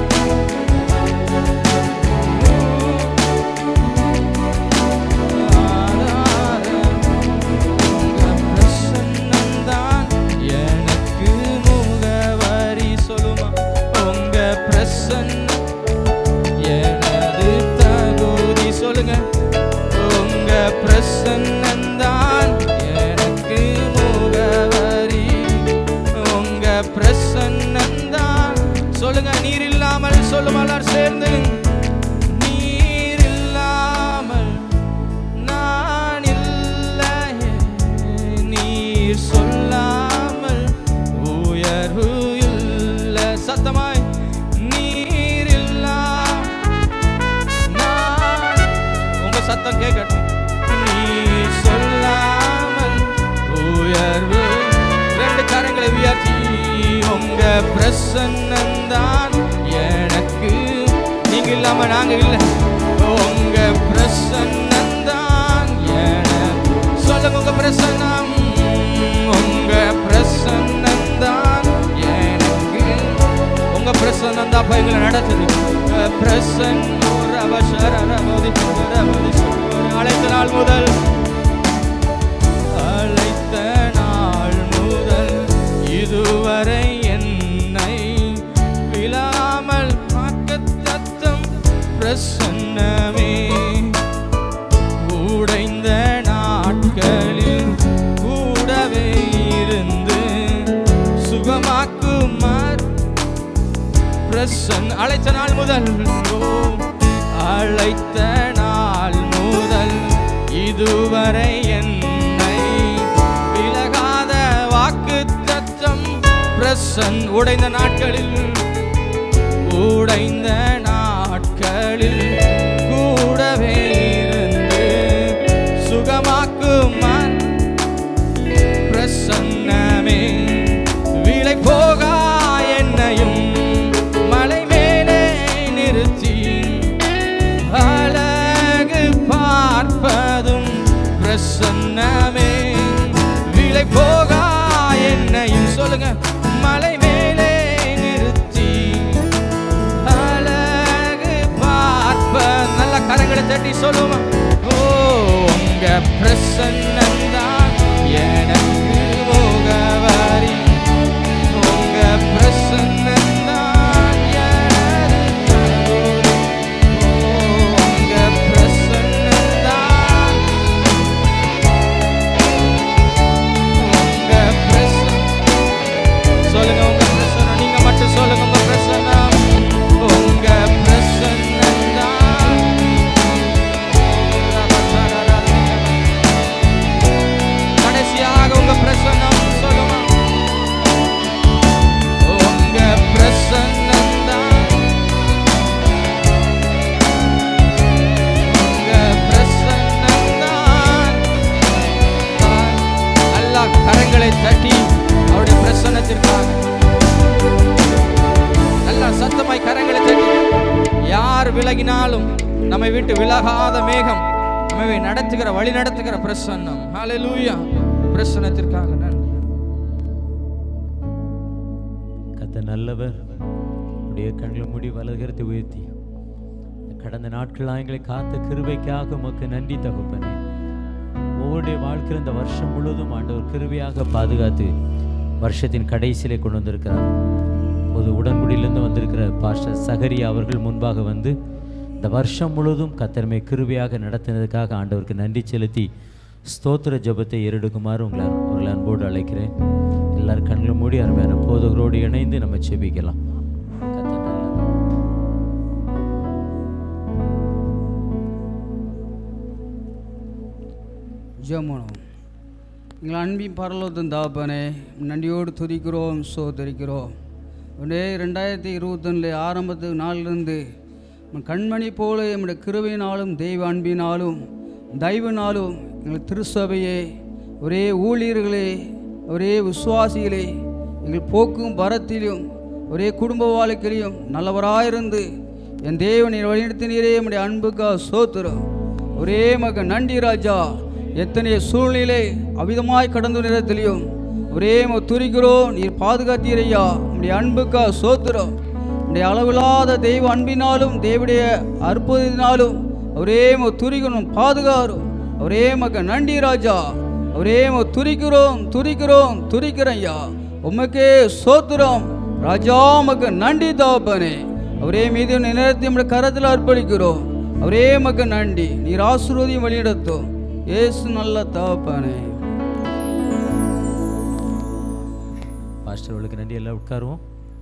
பிரசன்னம்தான் எனக்கு முகவரி சொல்லுமா உங்க பிரசன்னம் எனது தகுதி சொல்லுங்க உங்க பிரசன்னம்தான் எனக்கு முகவரி உங்க பிரசன்னம்தான் சொல்லுங்க நீர் இல்லாமல் சொல்லுமா எல்லாரும் சேர்ந்து நீர் இல்லாமல் நான் இல்லையே நீர் சொல்லாமல் உயர்வு இல்லை சத்தமாய் நீர் இல்லா நான் உங்க சத்தம் கேட்கட்டும் நீர் சொல்லாமல் உயர்வு ரெண்டு கரங்களை உயர்த்தி உங்க பிரசன்னம்தான் எனக்கு நீங்க இல்லாம நாங்க இல்லை உங்க பிரசன்னம்தான் எனக்கு சொல்லுங்க உங்க பிரசன்னம் உங்க பிரசன்னம்தான் எனக்கு உங்க பிரசன்னம் தான் அப்ப எங்களை நடத்துது உங்க பிரசன்னம் ரபஷர ரபதி ரபதி அழைத்த நாள் முதல் அழைத்த நாள் முதல் இதுவரை என்னை விழாமல் காக்க தத்தம் பிரசன்னமே உடைந்த நாட்களில் கூடவே இருந்து சுகமாக்குமார் பிரசன் அழைத்த நாள் முதல் ஓ, அழைத்த நாள் முதல் இதுவரை என்னை விலகாத வாக்கு தத்தம் பிரசன் உடைந்த நாட்களில் உடைந்த நாட்களில் கூடவே இருந்து சுகமாக்குமான் பிரசன்னமே விலை போகா என்னையும் மலை மேலே நிறுத்தி அழகு பார்ப்பதும் பிரசன்னமே விலை போகா என்னையும் சொல்லுங்க மலை மேலே நிறுத்தி அழகு பார்ப்ப நல்ல கரங்களை தட்டி சொல்லுமா ஓ உங்க பிரசன்னம்தான் எனக்கு முகவரி உங்க பிரசன்னம்தான் எனது தகுதி. ஓ, உங்க பிரசன்னம்தான் உங்க பிரசன்னம். சொல்லுங்க உங்க பிரசன்னம் நீங்க மட்டும் சொல்லுங்க உங்க பிரசன்னம் உங்க பிரசன்னம் தான் கடைசியாக உங்க பிரசன்னம் சொல்லுமா உங்க பிரசன்னம் தான் உங்க பிரசன்னம் தான் எல்லா கரங்களை தட்டி அவருடைய பிரசன்னத்திற்காக நல்லா சத்தமாய் கரங்களை தட்டி யார் விலகினாலும் நம்மை விட்டு விலகாத மேகம் நம்மை நடத்துகிற வழி நடத்துகிற பிரசன்னம் ஹalleluya பிரசன்னத்திற்காக நன்றி கத்த நல்லவர் உடைய கண்களை மூடி வலதுகரத்தை உயர்த்தி கடந்த நாட்களாக எங்களை காத்த கிருபைக்காக உமக்கு நன்றி தகப்பனே ஒவ்வொருடைய வாழ்க்கையில் இந்த வருஷம் முழுவதும் ஆண்டவர் கிருபையாக பாதுகாத்து வருஷத்தின் கடைசியிலே கொண்டு வந்திருக்கிறார் ஒரு உடன்குடியிலிருந்து வந்திருக்கிற பாஸ்டர் சகரியா அவர்கள் முன்பாக வந்து இந்த வருஷம் முழுவதும் கத்தர்மை கிருபையாக நடத்தினதுக்காக ஆண்டவருக்கு நன்றி செலுத்தி ஸ்தோத்திர ஜெபத்தை ஏறெடுக்குமாறு உங்களை உங்களை அன்போடு அழைக்கிறேன் எல்லாரும் கண்களை மூடி அருமையான போதகரோடு இணைந்து நம்ம செபிக்கலாம் ஜெபம் பண்ணுவோம் எங்கள் அன்பின் பரலோகத்தின் தாப்பனே நன்றியோடு துதிக்கிறோம் சோதரிக்கிறோம் உடனே ரெண்டாயிரத்தி இருபத்தொன்னில் ஆரம்பத்து நாளிலிருந்து உம் கண்மணி போல எம்முடைய கிருபையினாலும் தெய்வ அன்பினாலும் தயவினாலும் எங்கள் திருச்சபையே ஒரே ஊழியர்களே ஒரே விசுவாசிகளே எங்கள் போக்கும் வரத்திலும் ஒரே குடும்ப வாழ்க்கையிலும் நல்லவராயிருந்து என் தேவனை வழிநடத்தினீரே நம்முடைய அன்புக்காக சோத்துறோம் ஒரே மக நன்றி ராஜா எத்தனை சூழ்நிலை அவிதமாய் கடந்த நேரத்திலையும் ஒரே மக துரிக்கிறோம் நீர் பாதுகாத்தீரையா நம்முடைய அன்புக்காக சோத்துறோம் நம்முடைய அளவில்லாத தெய்வ அன்பினாலும் தேவடைய அற்புதத்தினாலும் ஒரே மக துரிக்கணும் பாதுகாரும் ஒரே மக நன்றி ராஜா ஒரே மக துரிக்கிறோம் துரிக்கிறோம் துரிக்கிறோம் ஐயா உமக்கே சோத்துறோம் ராஜா மக நன்றி தாப்பனே அவரே மீது நேரத்தை நம்முடைய கரத்தில் அர்ப்பணிக்கிறோம் அவரே மக நன்றி நீர் ஆசீர்வதியும் வழிநடத்தும் ஏசு நல்ல தாப்பனே பாஸ்டர்களுக்கு நன்றி எல்லாம் உட்காருவோம்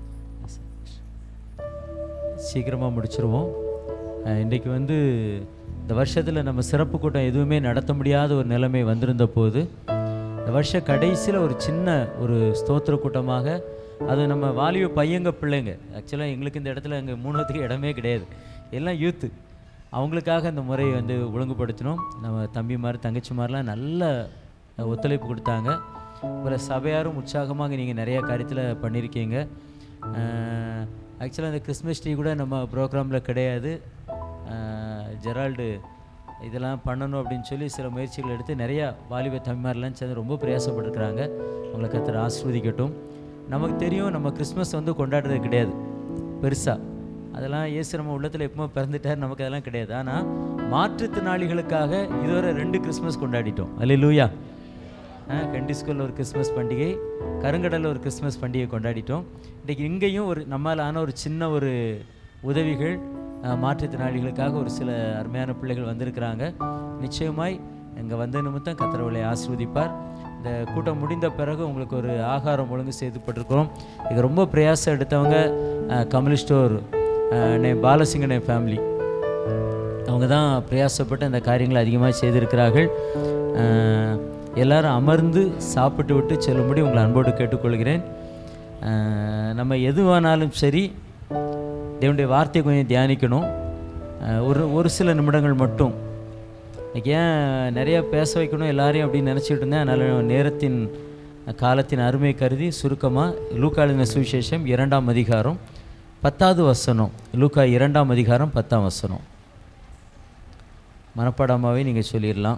சீக்கிரமாக முடிச்சிருவோம் அஹ், இன்றைக்கு வந்து இந்த வருஷத்தில் நம்ம சிறப்பு கூட்டம் எதுவுமே நடத்த முடியாத ஒரு நிலைமை வந்திருந்த போது இந்த வருஷ கடைசியில் ஒரு சின்ன ஒரு ஸ்தோத்திர கூட்டமாக அது நம்ம வாலிப பையங்க பிள்ளைங்க ஆக்சுவலாக எங்களுக்கு இந்த இடத்துல எங்கள் மூணுத்துக்கு இடமே கிடையாது எல்லாம் யூத்து அவங்களுக்காக இந்த முறையை வந்து ஒழுங்குபடுத்தினோம் நம்ம தம்பிமார் தங்கச்சிமார்லாம் நல்ல ஒத்துழைப்பு கொடுத்தாங்க ஒரு சபையாரும் உற்சாகமாக நீங்கள் நிறைய காரியத்தில் பண்ணியிருக்கீங்க ஆக்சுவலாக இந்த கிறிஸ்மஸ் ட்ரீ கூட நம்ம ப்ரோக்ராமில் கிடையாது அஹ், ஜெரால்டு இதெல்லாம் பண்ணணும் அப்படின்னு சொல்லி சில முயற்சிகள் எடுத்து நிறையா வாலிப தம்பிமாரெலாம் சேர்ந்து ரொம்ப பிரயாசப்பட்டிருக்கிறாங்க உங்களை கத்தர் ஆஸ்வதிக்கட்டும் நமக்கு தெரியும் நம்ம கிறிஸ்மஸ் வந்து கொண்டாடுறது கிடையாது பெருசாக அதெல்லாம் இயேசு நம்ம உள்ளத்தில் எப்பவுமே பிறந்துட்டார் நமக்கு அதெல்லாம் கிடையாது ஆனால் மாற்றுத்திறனாளிகளுக்காக இதுவரை ரெண்டு கிறிஸ்மஸ் கொண்டாடிட்டோம் அல்ல லூயா கண்டி ஸ்கூலில் ஒரு கிறிஸ்மஸ் பண்டிகை கருங்கடலில் ஒரு கிறிஸ்மஸ் பண்டிகை கொண்டாடிட்டோம் இன்றைக்கி இங்கேயும் ஒரு நம்மால் ஆன ஒரு சின்ன ஒரு உதவிகள் அஹ், மாற்றுத்திறனாளிகளுக்காக ஒரு சில அருமையான பிள்ளைகள் வந்திருக்கிறாங்க நிச்சயமாய் இங்கே வந்த நிமித்தம் கத்திரவளை ஆஸ்வதிப்பார் இந்த கூட்டம் முடிந்த பிறகு உங்களுக்கு ஒரு ஆகாரம் ஒழுங்கு செய்துப்பட்டிருக்கிறோம் இது ரொம்ப பிரயாசம் எடுத்தவங்க அஹ், கமல் ஸ்டோர் நே பாலசிங்கனே ஃபேமிலி அவங்க தான் பிரயாசப்பட்டு அந்த காரியங்களை அதிகமாக செய்திருக்கிறார்கள் அஹ், எல்லாரும் அமர்ந்து சாப்பிட்டு விட்டு செல்லும்படி உங்களை அன்போடு கேட்டுக்கொள்கிறேன் அஹ், நம்ம எதுவானாலும் சரி தேவனுடைய வார்த்தையை கொஞ்சம் தியானிக்கணும் அஹ், ஒரு ஒரு சில நிமிடங்கள் மட்டும் இன்னைக்கு ஏன் நிறைய பேச வைக்கணும் எல்லாரையும் அப்படின்னு நினச்சிட்டு இருந்தேன் அதனால் நேரத்தின் காலத்தின் அருமை கருதி சுருக்கமாக லூக்காளின சுவிசேஷம் இரண்டாம் அதிகாரம் பத்தாவது வசனம் லூக்கா இரண்டாம் அதிகாரம் பத்தாம் வசனம் மனப்பாடமாகவே நீங்கள் சொல்லிடலாம்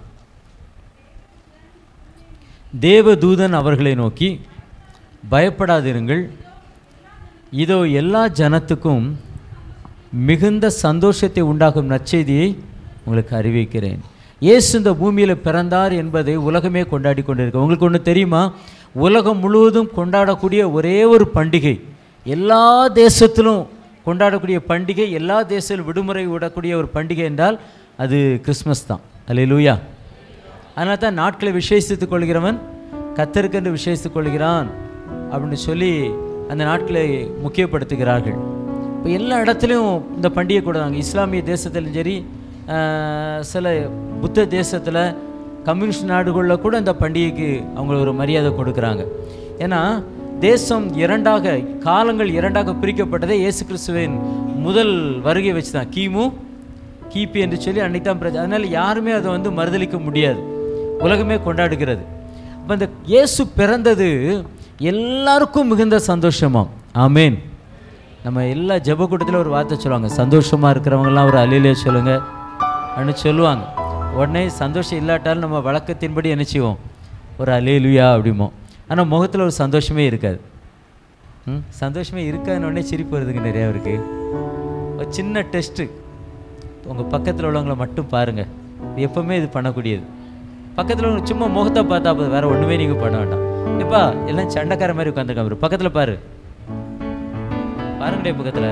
தேவதூதன் அவர்களை நோக்கி பயப்படாதிருங்கள் இதோ எல்லா ஜனத்துக்கும் மிகுந்த சந்தோஷத்தை உண்டாக்கும் நற்செய்தியை உங்களுக்கு அறிவிக்கிறேன் இயேசு இந்த பூமியில் பிறந்தார் என்பதை உலகமே கொண்டாடி கொண்டிருக்கு உங்களுக்கு ஒன்று தெரியுமா உலகம் முழுவதும் கொண்டாடக்கூடிய ஒரே ஒரு பண்டிகை எல்லா தேசத்திலும் கொண்டாடக்கூடிய பண்டிகை எல்லா தேசத்திலும் விடுமுறை விடக்கூடிய ஒரு பண்டிகை என்றால் அது கிறிஸ்மஸ் தான் அல்லேலூயா அதனால தான் நாட்களை விசேஷித்துக் கொள்கிறவன் கத்தருக்கென்று விசேஷித்துக் கொள்கிறான் அப்படின்னு சொல்லி அந்த நாட்களை முக்கியப்படுத்துகிறார்கள் இப்போ எல்லா இடத்துலையும் இந்த பண்டிகை கூடாங்க இஸ்லாமிய தேசத்திலும் சரி ஆஹ், சில புத்த தேசத்தில் கம்யூனிஸ்ட் நாடுகளில் கூட இந்த பண்டிகைக்கு அவங்க ஒரு மரியாதை கொடுக்குறாங்க ஏன்னா தேசம் இரண்டாக காலங்கள் இரண்டாக பிரிக்கப்பட்டதே இயேசு கிறிஸ்துவின் முதல் வருகை வச்சு தான் கிமு கிபி என்று சொல்லி அன்னைக்கு தான் பிரச்சனை அதனால் யாருமே அதை வந்து மறுதலிக்க முடியாது உலகமே கொண்டாடுகிறது அப்போ இந்த இயேசு பிறந்தது எல்லாருக்கும் மிகுந்த சந்தோஷமாம் ஆமேன் நம்ம எல்லா ஜெப கூட்டத்தில் ஒரு வார்த்தை சொல்லுவாங்க சந்தோஷமாக இருக்கிறவங்கலாம் ஒரு அலையிலே சொல்லுங்க அப்படின்னு சொல்லுவாங்க உடனே சந்தோஷம் இல்லாட்டாலும் நம்ம வழக்கத்தின்படி என்ன செய்வோம் ஒரு அலேலுயா அப்படிமோ ஆனால் முகத்தில் ஒரு சந்தோஷமே இருக்காது ம் சந்தோஷமே இருக்காதுன்னு உடனே சிரிப்பு வருதுங்க நிறையா இருக்கு ஒரு சின்ன டெஸ்ட்டு உங்கள் பக்கத்தில் உள்ளவங்கள மட்டும் பாருங்கள் எப்பவுமே இது பண்ணக்கூடியது பக்கத்தில் உள்ளவங்க சும்மா முகத்தை பார்த்தா போதும் வேற ஒன்றுமே நீங்கள் பண்ண வேண்டாம் எப்பா எல்லாம் சண்டைக்கார மாதிரி உட்காந்துருக்காங்க பக்கத்தில் பாரு பாருங்கடே பக்கத்தில்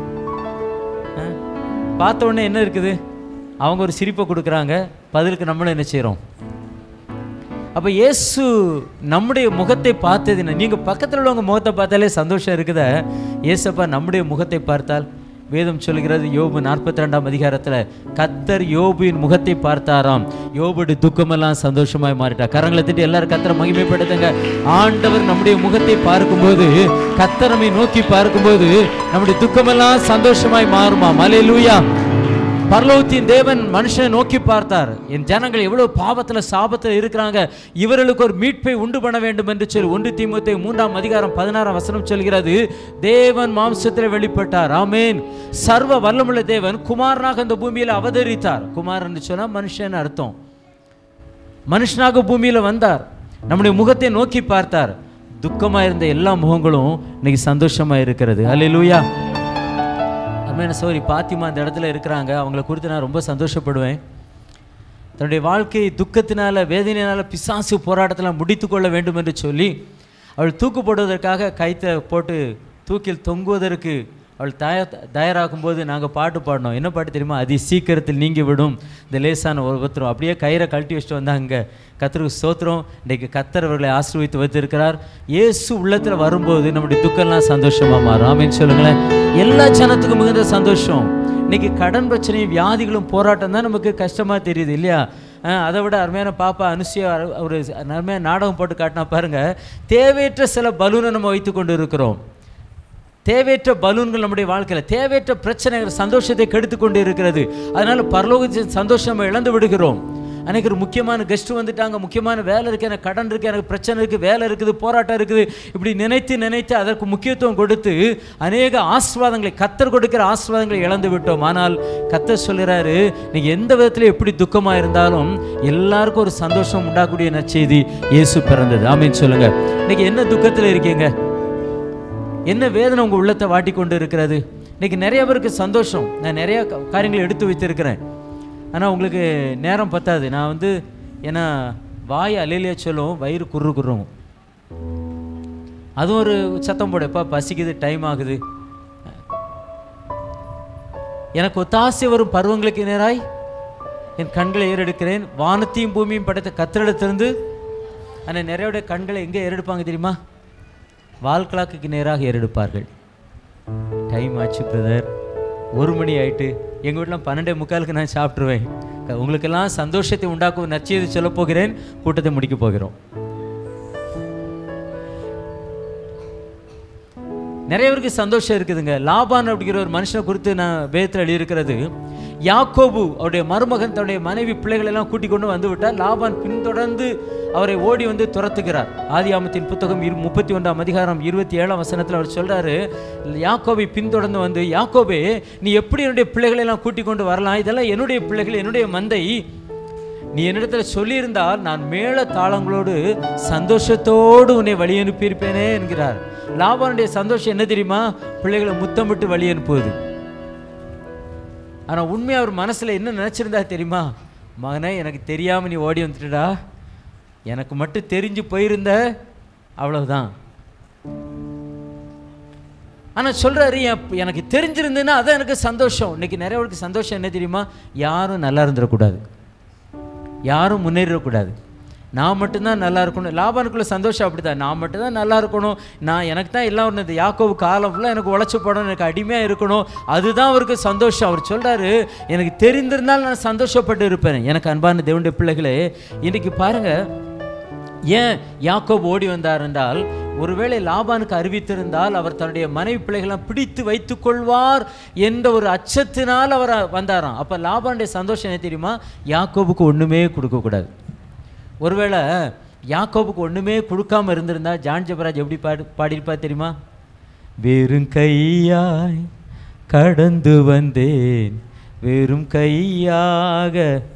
பார்த்த உடனே என்ன இருக்குது அவங்க ஒரு சிரிப்பை கொடுக்குறாங்க பதிலுக்கு நம்மளும் என்ன செய்கிறோம் அப்போ இயேசு நம்முடைய முகத்தை பார்த்தது என்ன நீங்கள் பக்கத்தில் உள்ளவங்க முகத்தை பார்த்தாலே சந்தோஷம் இருக்குதா இயேசப்பா நம்முடைய முகத்தை பார்த்தால் வேதம் சொல்கிறது யோபு நாற்பத்தி ரெண்டாம் அதிகாரத்தில் கத்தர் யோபுவின் முகத்தை பார்த்தாராம் யோபுடைய துக்கமெல்லாம் சந்தோஷமாய் மாறிட்டார் கரங்களை தட்டி எல்லாரும் கத்தரை மகிமைப்படுத்துங்க ஆண்டவர் நம்முடைய முகத்தை பார்க்கும்போது கத்தர் நம்மை நோக்கி பார்க்கும்போது நம்முடைய துக்கமெல்லாம் சந்தோஷமாய் மாறுமா மலை லூயா பரலோகத்தின் தேவன் மனுஷனை நோக்கி பார்த்தார் என் ஜனங்கள் எவ்வளவு பாவத்துல சாபத்துல இருக்கிறாங்க இவர்களுக்கு ஒரு மீட்பை உண்டு பண்ண வேண்டும் என்று சொல்லி ஒன்று தீமத்தை மூன்றாம் அதிகாரம் பதினாறாம் வசனம் சொல்கிறது தேவன் மாம்சத்தில் வெளிப்பட்டார் ஆமேன் சர்வ வல்லமுள்ள தேவன் குமாரனாக இந்த பூமியில அவதரித்தார் குமார் என்று சொன்னா மனுஷன் அர்த்தம் மனுஷனாக பூமியில வந்தார் நம்முடைய முகத்தை நோக்கி பார்த்தார் துக்கமா இருந்த எல்லா முகங்களும் இன்னைக்கு சந்தோஷமா இருக்கிறது அல்லேலூயா அருமையான சோரி பாத்திமா அந்த இடத்துல இருக்கிறாங்க அவங்கள குறித்து நான் ரொம்ப சந்தோஷப்படுவேன் தன்னுடைய வாழ்க்கை துக்கத்தினால வேதனையினால பிசாசு போராட்டத்தில் முடித்து கொள்ள வேண்டும் என்று சொல்லி அவள் தூக்கு போடுவதற்காக கைத்தை போட்டு தூக்கில் தொங்குவதற்கு அவள் தய தயாராகும் போது நாங்கள் பாட்டு பாடினோம் என்ன பாட்டு தெரியுமா அதி சீக்கிரத்தில் நீங்கி விடும் இந்த லேசான ஒருத்தரும் அப்படியே கயிறை கழட்டி வச்சுட்டு வந்தாங்க கத்தருக்கு ஸ்தோத்திரம் இன்றைக்கு கத்தர் அவர்களை ஆசீர்வதித்து வைத்திருக்கிறார் இயேசு உள்ளத்தில் வரும்போது நம்முடைய துக்கம்லாம் சந்தோஷமாக மாறும் ஆமேன்னு சொல்லுங்களேன் எல்லா ஜனத்துக்கும் மிகுந்த சந்தோஷம் இன்னைக்கு கடன் பிரச்சனையும் வியாதிகளும் போராட்டம் தான் நமக்கு கஷ்டமாக தெரியுது இல்லையா அஹ் அதை விட அருமையான பாப்பா அனுசியா அரு- ஒரு அருமையான நாடகம் போட்டு காட்டினா பாருங்க தேவையற்ற சில பலூனை நம்ம வைத்து கொண்டு இருக்கிறோம் தேவையற்ற பலூன்கள் நம்முடைய வாழ்க்கையில் தேவையற்ற பிரச்சனைகள் சந்தோஷத்தை கெடுத்து கொண்டு இருக்கிறது அதனால பரலோகத்தின் சந்தோஷம் நம்ம இழந்து விடுகிறோம் எனக்கு ஒரு முக்கியமான கெஸ்ட் வந்துட்டாங்க முக்கியமான வேலை இருக்குது எனக்கு கடன் இருக்குது எனக்கு பிரச்சனை இருக்குது வேலை இருக்குது போராட்டம் இருக்குது இப்படி நினைத்து நினைத்து அதற்கு முக்கியத்துவம் கொடுத்து அநேக ஆசீர்வாதங்களை கத்தர் கொடுக்கிற ஆசீர்வாதங்களை இழந்து விட்டோம் ஆனால் கத்தர் சொல்கிறாரு நீங்கள் எந்த விதத்தில் எப்படி துக்கமாக இருந்தாலும் எல்லாருக்கும் ஒரு சந்தோஷம் உண்டாகக்கூடிய நற்செய்தி இயேசு பிறந்தது ஆமீன் சொல்லுங்க இன்னைக்கு என்ன துக்கத்தில் இருக்கீங்க என்ன வேதனை உங்கள் உள்ளத்தை வாட்டி கொண்டு இருக்கிறது இன்னைக்கு நிறைய பேருக்கு சந்தோஷம் நான் நிறைய க- காரியங்களை எடுத்து வைத்திருக்கிறேன் ஆனால் உங்களுக்கு நேரம் பத்தாது நான் வந்து ஏன்னா வாய் அலையிலே சொல்லும் வயிறு குறு குறும் அதுவும் ஒரு சத்தம் போடு எப்பா பசிக்குது டைம் ஆகுது எனக்கு ஒத்தாசை வரும் பருவங்களுக்கு நேராய் என் கண்களை ஏறெடுக்கிறேன் வானத்தையும் பூமியும் படைத்த கத்திரிடத்திலிருந்து ஆனால் நிறைய கண்களை எங்கே ஏறெடுப்பாங்க தெரியுமா வால் கிளாக்குக்கு நேராக ஏறெடுப்பார்கள் டைம் ஆச்சு பிரதர் ஒரு மணி ஆயிட்டு எங்கள் வீட்டில் பன்னெண்டே முக்காலுக்கு நான் சாப்பிட்ருவேன் க- உங்களுக்கெல்லாம் சந்தோஷத்தை உண்டாக்கும் நற்செய்தி சொல்லப் போகிறேன் கூட்டத்தை முடிக்க போகிறோம் நிறைய பேருக்கு சந்தோஷம் இருக்குதுங்க லாபான் அப்படிங்கிற ஒரு மனுஷனை குறித்து நான் வேதத்தில் எழுதியிருக்கிறது யாக்கோபு அவருடைய மருமகன் தன்னுடைய மனைவி பிள்ளைகளை எல்லாம் கூட்டிக் கொண்டு வந்து விட்டார் லாபான் பின்தொடர்ந்து அவரை ஓடி வந்து துரத்துகிறார் ஆதியாமத்தின் புத்தகம் இரு முப்பத்தி ஒன்றாம் அதிகாரம் இருபத்தி ஏழாம் வசனத்தில் அவர் சொல்றாரு யாக்கோபை பின்தொடர்ந்து வந்து யாக்கோபே நீ எப்படி என்னுடைய பிள்ளைகளை எல்லாம் கூட்டிக் கொண்டு வரலாம் இதெல்லாம் என்னுடைய பிள்ளைகள் என்னுடைய மந்தை நீ என்னிடத்துல சொல்லியிருந்தால் நான் மேள தாளங்களோடு சந்தோஷத்தோடு உன்னை வழி அனுப்பியிருப்பேனே என்கிறார் லாபானுடைய சந்தோஷம் என்ன தெரியுமா பிள்ளைகளை முத்தமிட்டு வழி அனுப்புவது ஆனா உண்மையா அவர் மனசுல என்ன நினைச்சிருந்தா தெரியுமா மகனே எனக்கு தெரியாம நீ ஓடி வந்துட்டுடா எனக்கு மட்டும் தெரிஞ்சு போயிருந்த அவ்வளவுதான் ஆனா சொல்றாரு "என்- எனக்கு தெரிஞ்சிருந்ததுன்னா அதான் எனக்கு சந்தோஷம் இன்னைக்கு நிறைய பேருக்கு சந்தோஷம் என்ன தெரியுமா யாரும் நல்லா இருந்துடக்கூடாது யாரும் முன்னேறிடக்கூடாது நான் மட்டும்தான் நல்லா இருக்கணும் லாபானுக்குள்ள சந்தோஷம் அப்படிதான் நான் மட்டும்தான் நல்லா இருக்கணும் நான் எனக்கு தான் எல்லாம் ஒன்று இந்த யாக்கோவு காலம் ஃபுல்லாக எனக்கு உழைச்சி போடணும் எனக்கு அடிமையாக இருக்கணும் அதுதான் அவருக்கு சந்தோஷம் அவர் சொல்றாரு எனக்கு தெரிந்திருந்தால் நான் சந்தோஷப்பட்டு இருப்பேன் எனக்கு அன்பான தேவனுடைய பிள்ளைகளே இன்னைக்கு பாருங்க ஏன் யாக்கோப் ஓடி வந்தார் என்றால் ஒருவேளை லாபானுக்கு அறிவித்திருந்தால் அவர் தன்னுடைய மனைவி பிள்ளைகளாம் பிடித்து வைத்துக் கொள்வார் என்ற ஒரு அச்சத்தினால் அவர் வந்தாராம் அப்ப லாபானுடைய சந்தோஷம் என்ன தெரியுமா யாக்கோபுக்கு ஒண்ணுமே கொடுக்கக்கூடாது ஒருவேளை யாக்கோபுக்கு ஒண்ணுமே கொடுக்காம இருந்திருந்தா ஜான் ஜெபராஜ் எப்படி பாடி பாடியிருப்பார் தெரியுமா வெறும் கையாய் கடந்து வந்தேன் வெறும் கையாக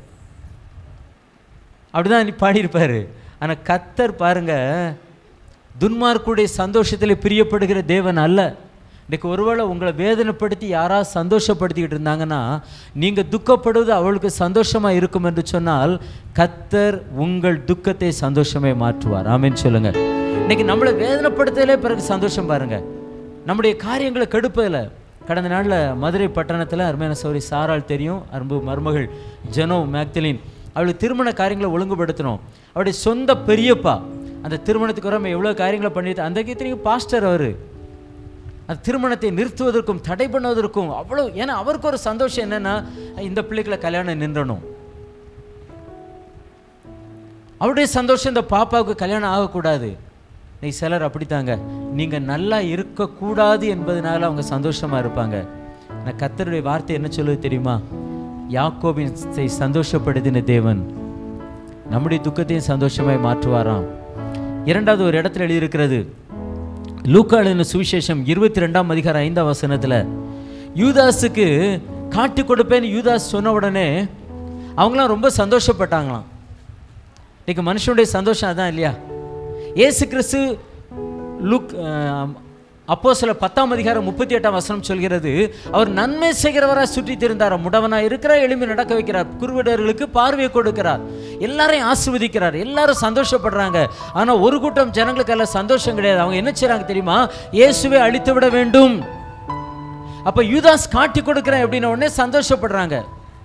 அப்படிதான் நீ பாடியிருப்பாரு ஆனா கத்தர் பாருங்க துன்மார்க்குடைய சந்தோஷத்தில் பிரியப்படுகிற தேவன் அல்ல இன்னைக்கு ஒருவேளை உங்களை வேதனைப்படுத்தி யாராவது சந்தோஷப்படுத்திக்கிட்டு இருந்தாங்கன்னா நீங்கள் துக்கப்படுவது அவளுக்கு சந்தோஷமாக இருக்கும் என்று சொன்னால் கத்தர் உங்கள் துக்கத்தை சந்தோஷமே மாற்றுவார் ஆமென்னு சொல்லுங்க இன்னைக்கு நம்மளை வேதனைப்படுத்தலே பிறகு சந்தோஷம் பாருங்க நம்முடைய காரியங்களை கெடுப்பதில்லை கடந்த நாளில் மதுரை பட்டணத்தில் அருமையான சௌரி சாரால் தெரியும் அரும்பு மருமகள் ஜெனோ மேக்தலின் அவளுக்கு திருமண காரியங்களை ஒழுங்குபடுத்தணும் அவருடைய சொந்த பெரியப்பா அந்த திருமணத்துக்கு வர எவ்வளோ காரியங்களை பண்ணிட்டு அந்த இத்தனைக்கும் பாஸ்டர் அவர் அந்த திருமணத்தை நிறுத்துவதற்கும் தடை பண்ணுவதற்கும் அவ்வளோ ஏன்னா அவருக்கு ஒரு சந்தோஷம் என்னன்னா இந்த பிள்ளைகளை கல்யாணம் நின்றணும் அவருடைய சந்தோஷம் இந்த பாப்பாவுக்கு கல்யாணம் ஆகக்கூடாது நீ சிலர் அப்படித்தாங்க நீங்கள் நல்லா இருக்கக்கூடாது என்பதனால அவங்க சந்தோஷமாக இருப்பாங்க நான் கத்தருடைய வார்த்தை என்ன சொல்லுது தெரியுமா யாக்கோபின் சந்தோஷப்படுத்தின தேவன் நம்முடைய துக்கத்தையும் சந்தோஷமாய் மாற்றுவாராம் இரண்டாவது ஒரு இடத்துல எழுதியிருக்கிறது லூக்காளின் சுவிசேஷம் இருபத்தி ரெண்டாம் அதிகாரம் ஐந்தாம் வசனத்தில் யூதாஸுக்கு காட்டி கொடுப்பேன்னு யூதாஸ் சொன்ன உடனே அவங்களாம் ரொம்ப சந்தோஷப்பட்டாங்களாம் இன்னைக்கு மனுஷனுடைய சந்தோஷம் அதான் இல்லையா ஏசு கிறிஸ்து லுக் அப்போ சில பத்தாம் அதிகாரம் முப்பத்தி எட்டாம் வசனம் சொல்கிறது அவர் நன்மை செய்கிறவராக சுற்றி திருந்தார் முடவனா இருக்கிறார் எளிமை நடக்க வைக்கிறார் குருவிடர்களுக்கு பார்வை கொடுக்கிறார் எல்லாரையும் ஆசிர்வதிக்கிறார் எல்லாரும் சந்தோஷப்படுறாங்க ஆனால் ஒரு கூட்டம் ஜனங்களுக்கு எல்லாம் சந்தோஷம் கிடையாது அவங்க என்ன செய்றாங்க தெரியுமா இயேசுவை அழித்து விட வேண்டும் அப்ப யூதாஸ் காட்டி கொடுக்கிறேன் அப்படின்ன உடனே சந்தோஷப்படுறாங்க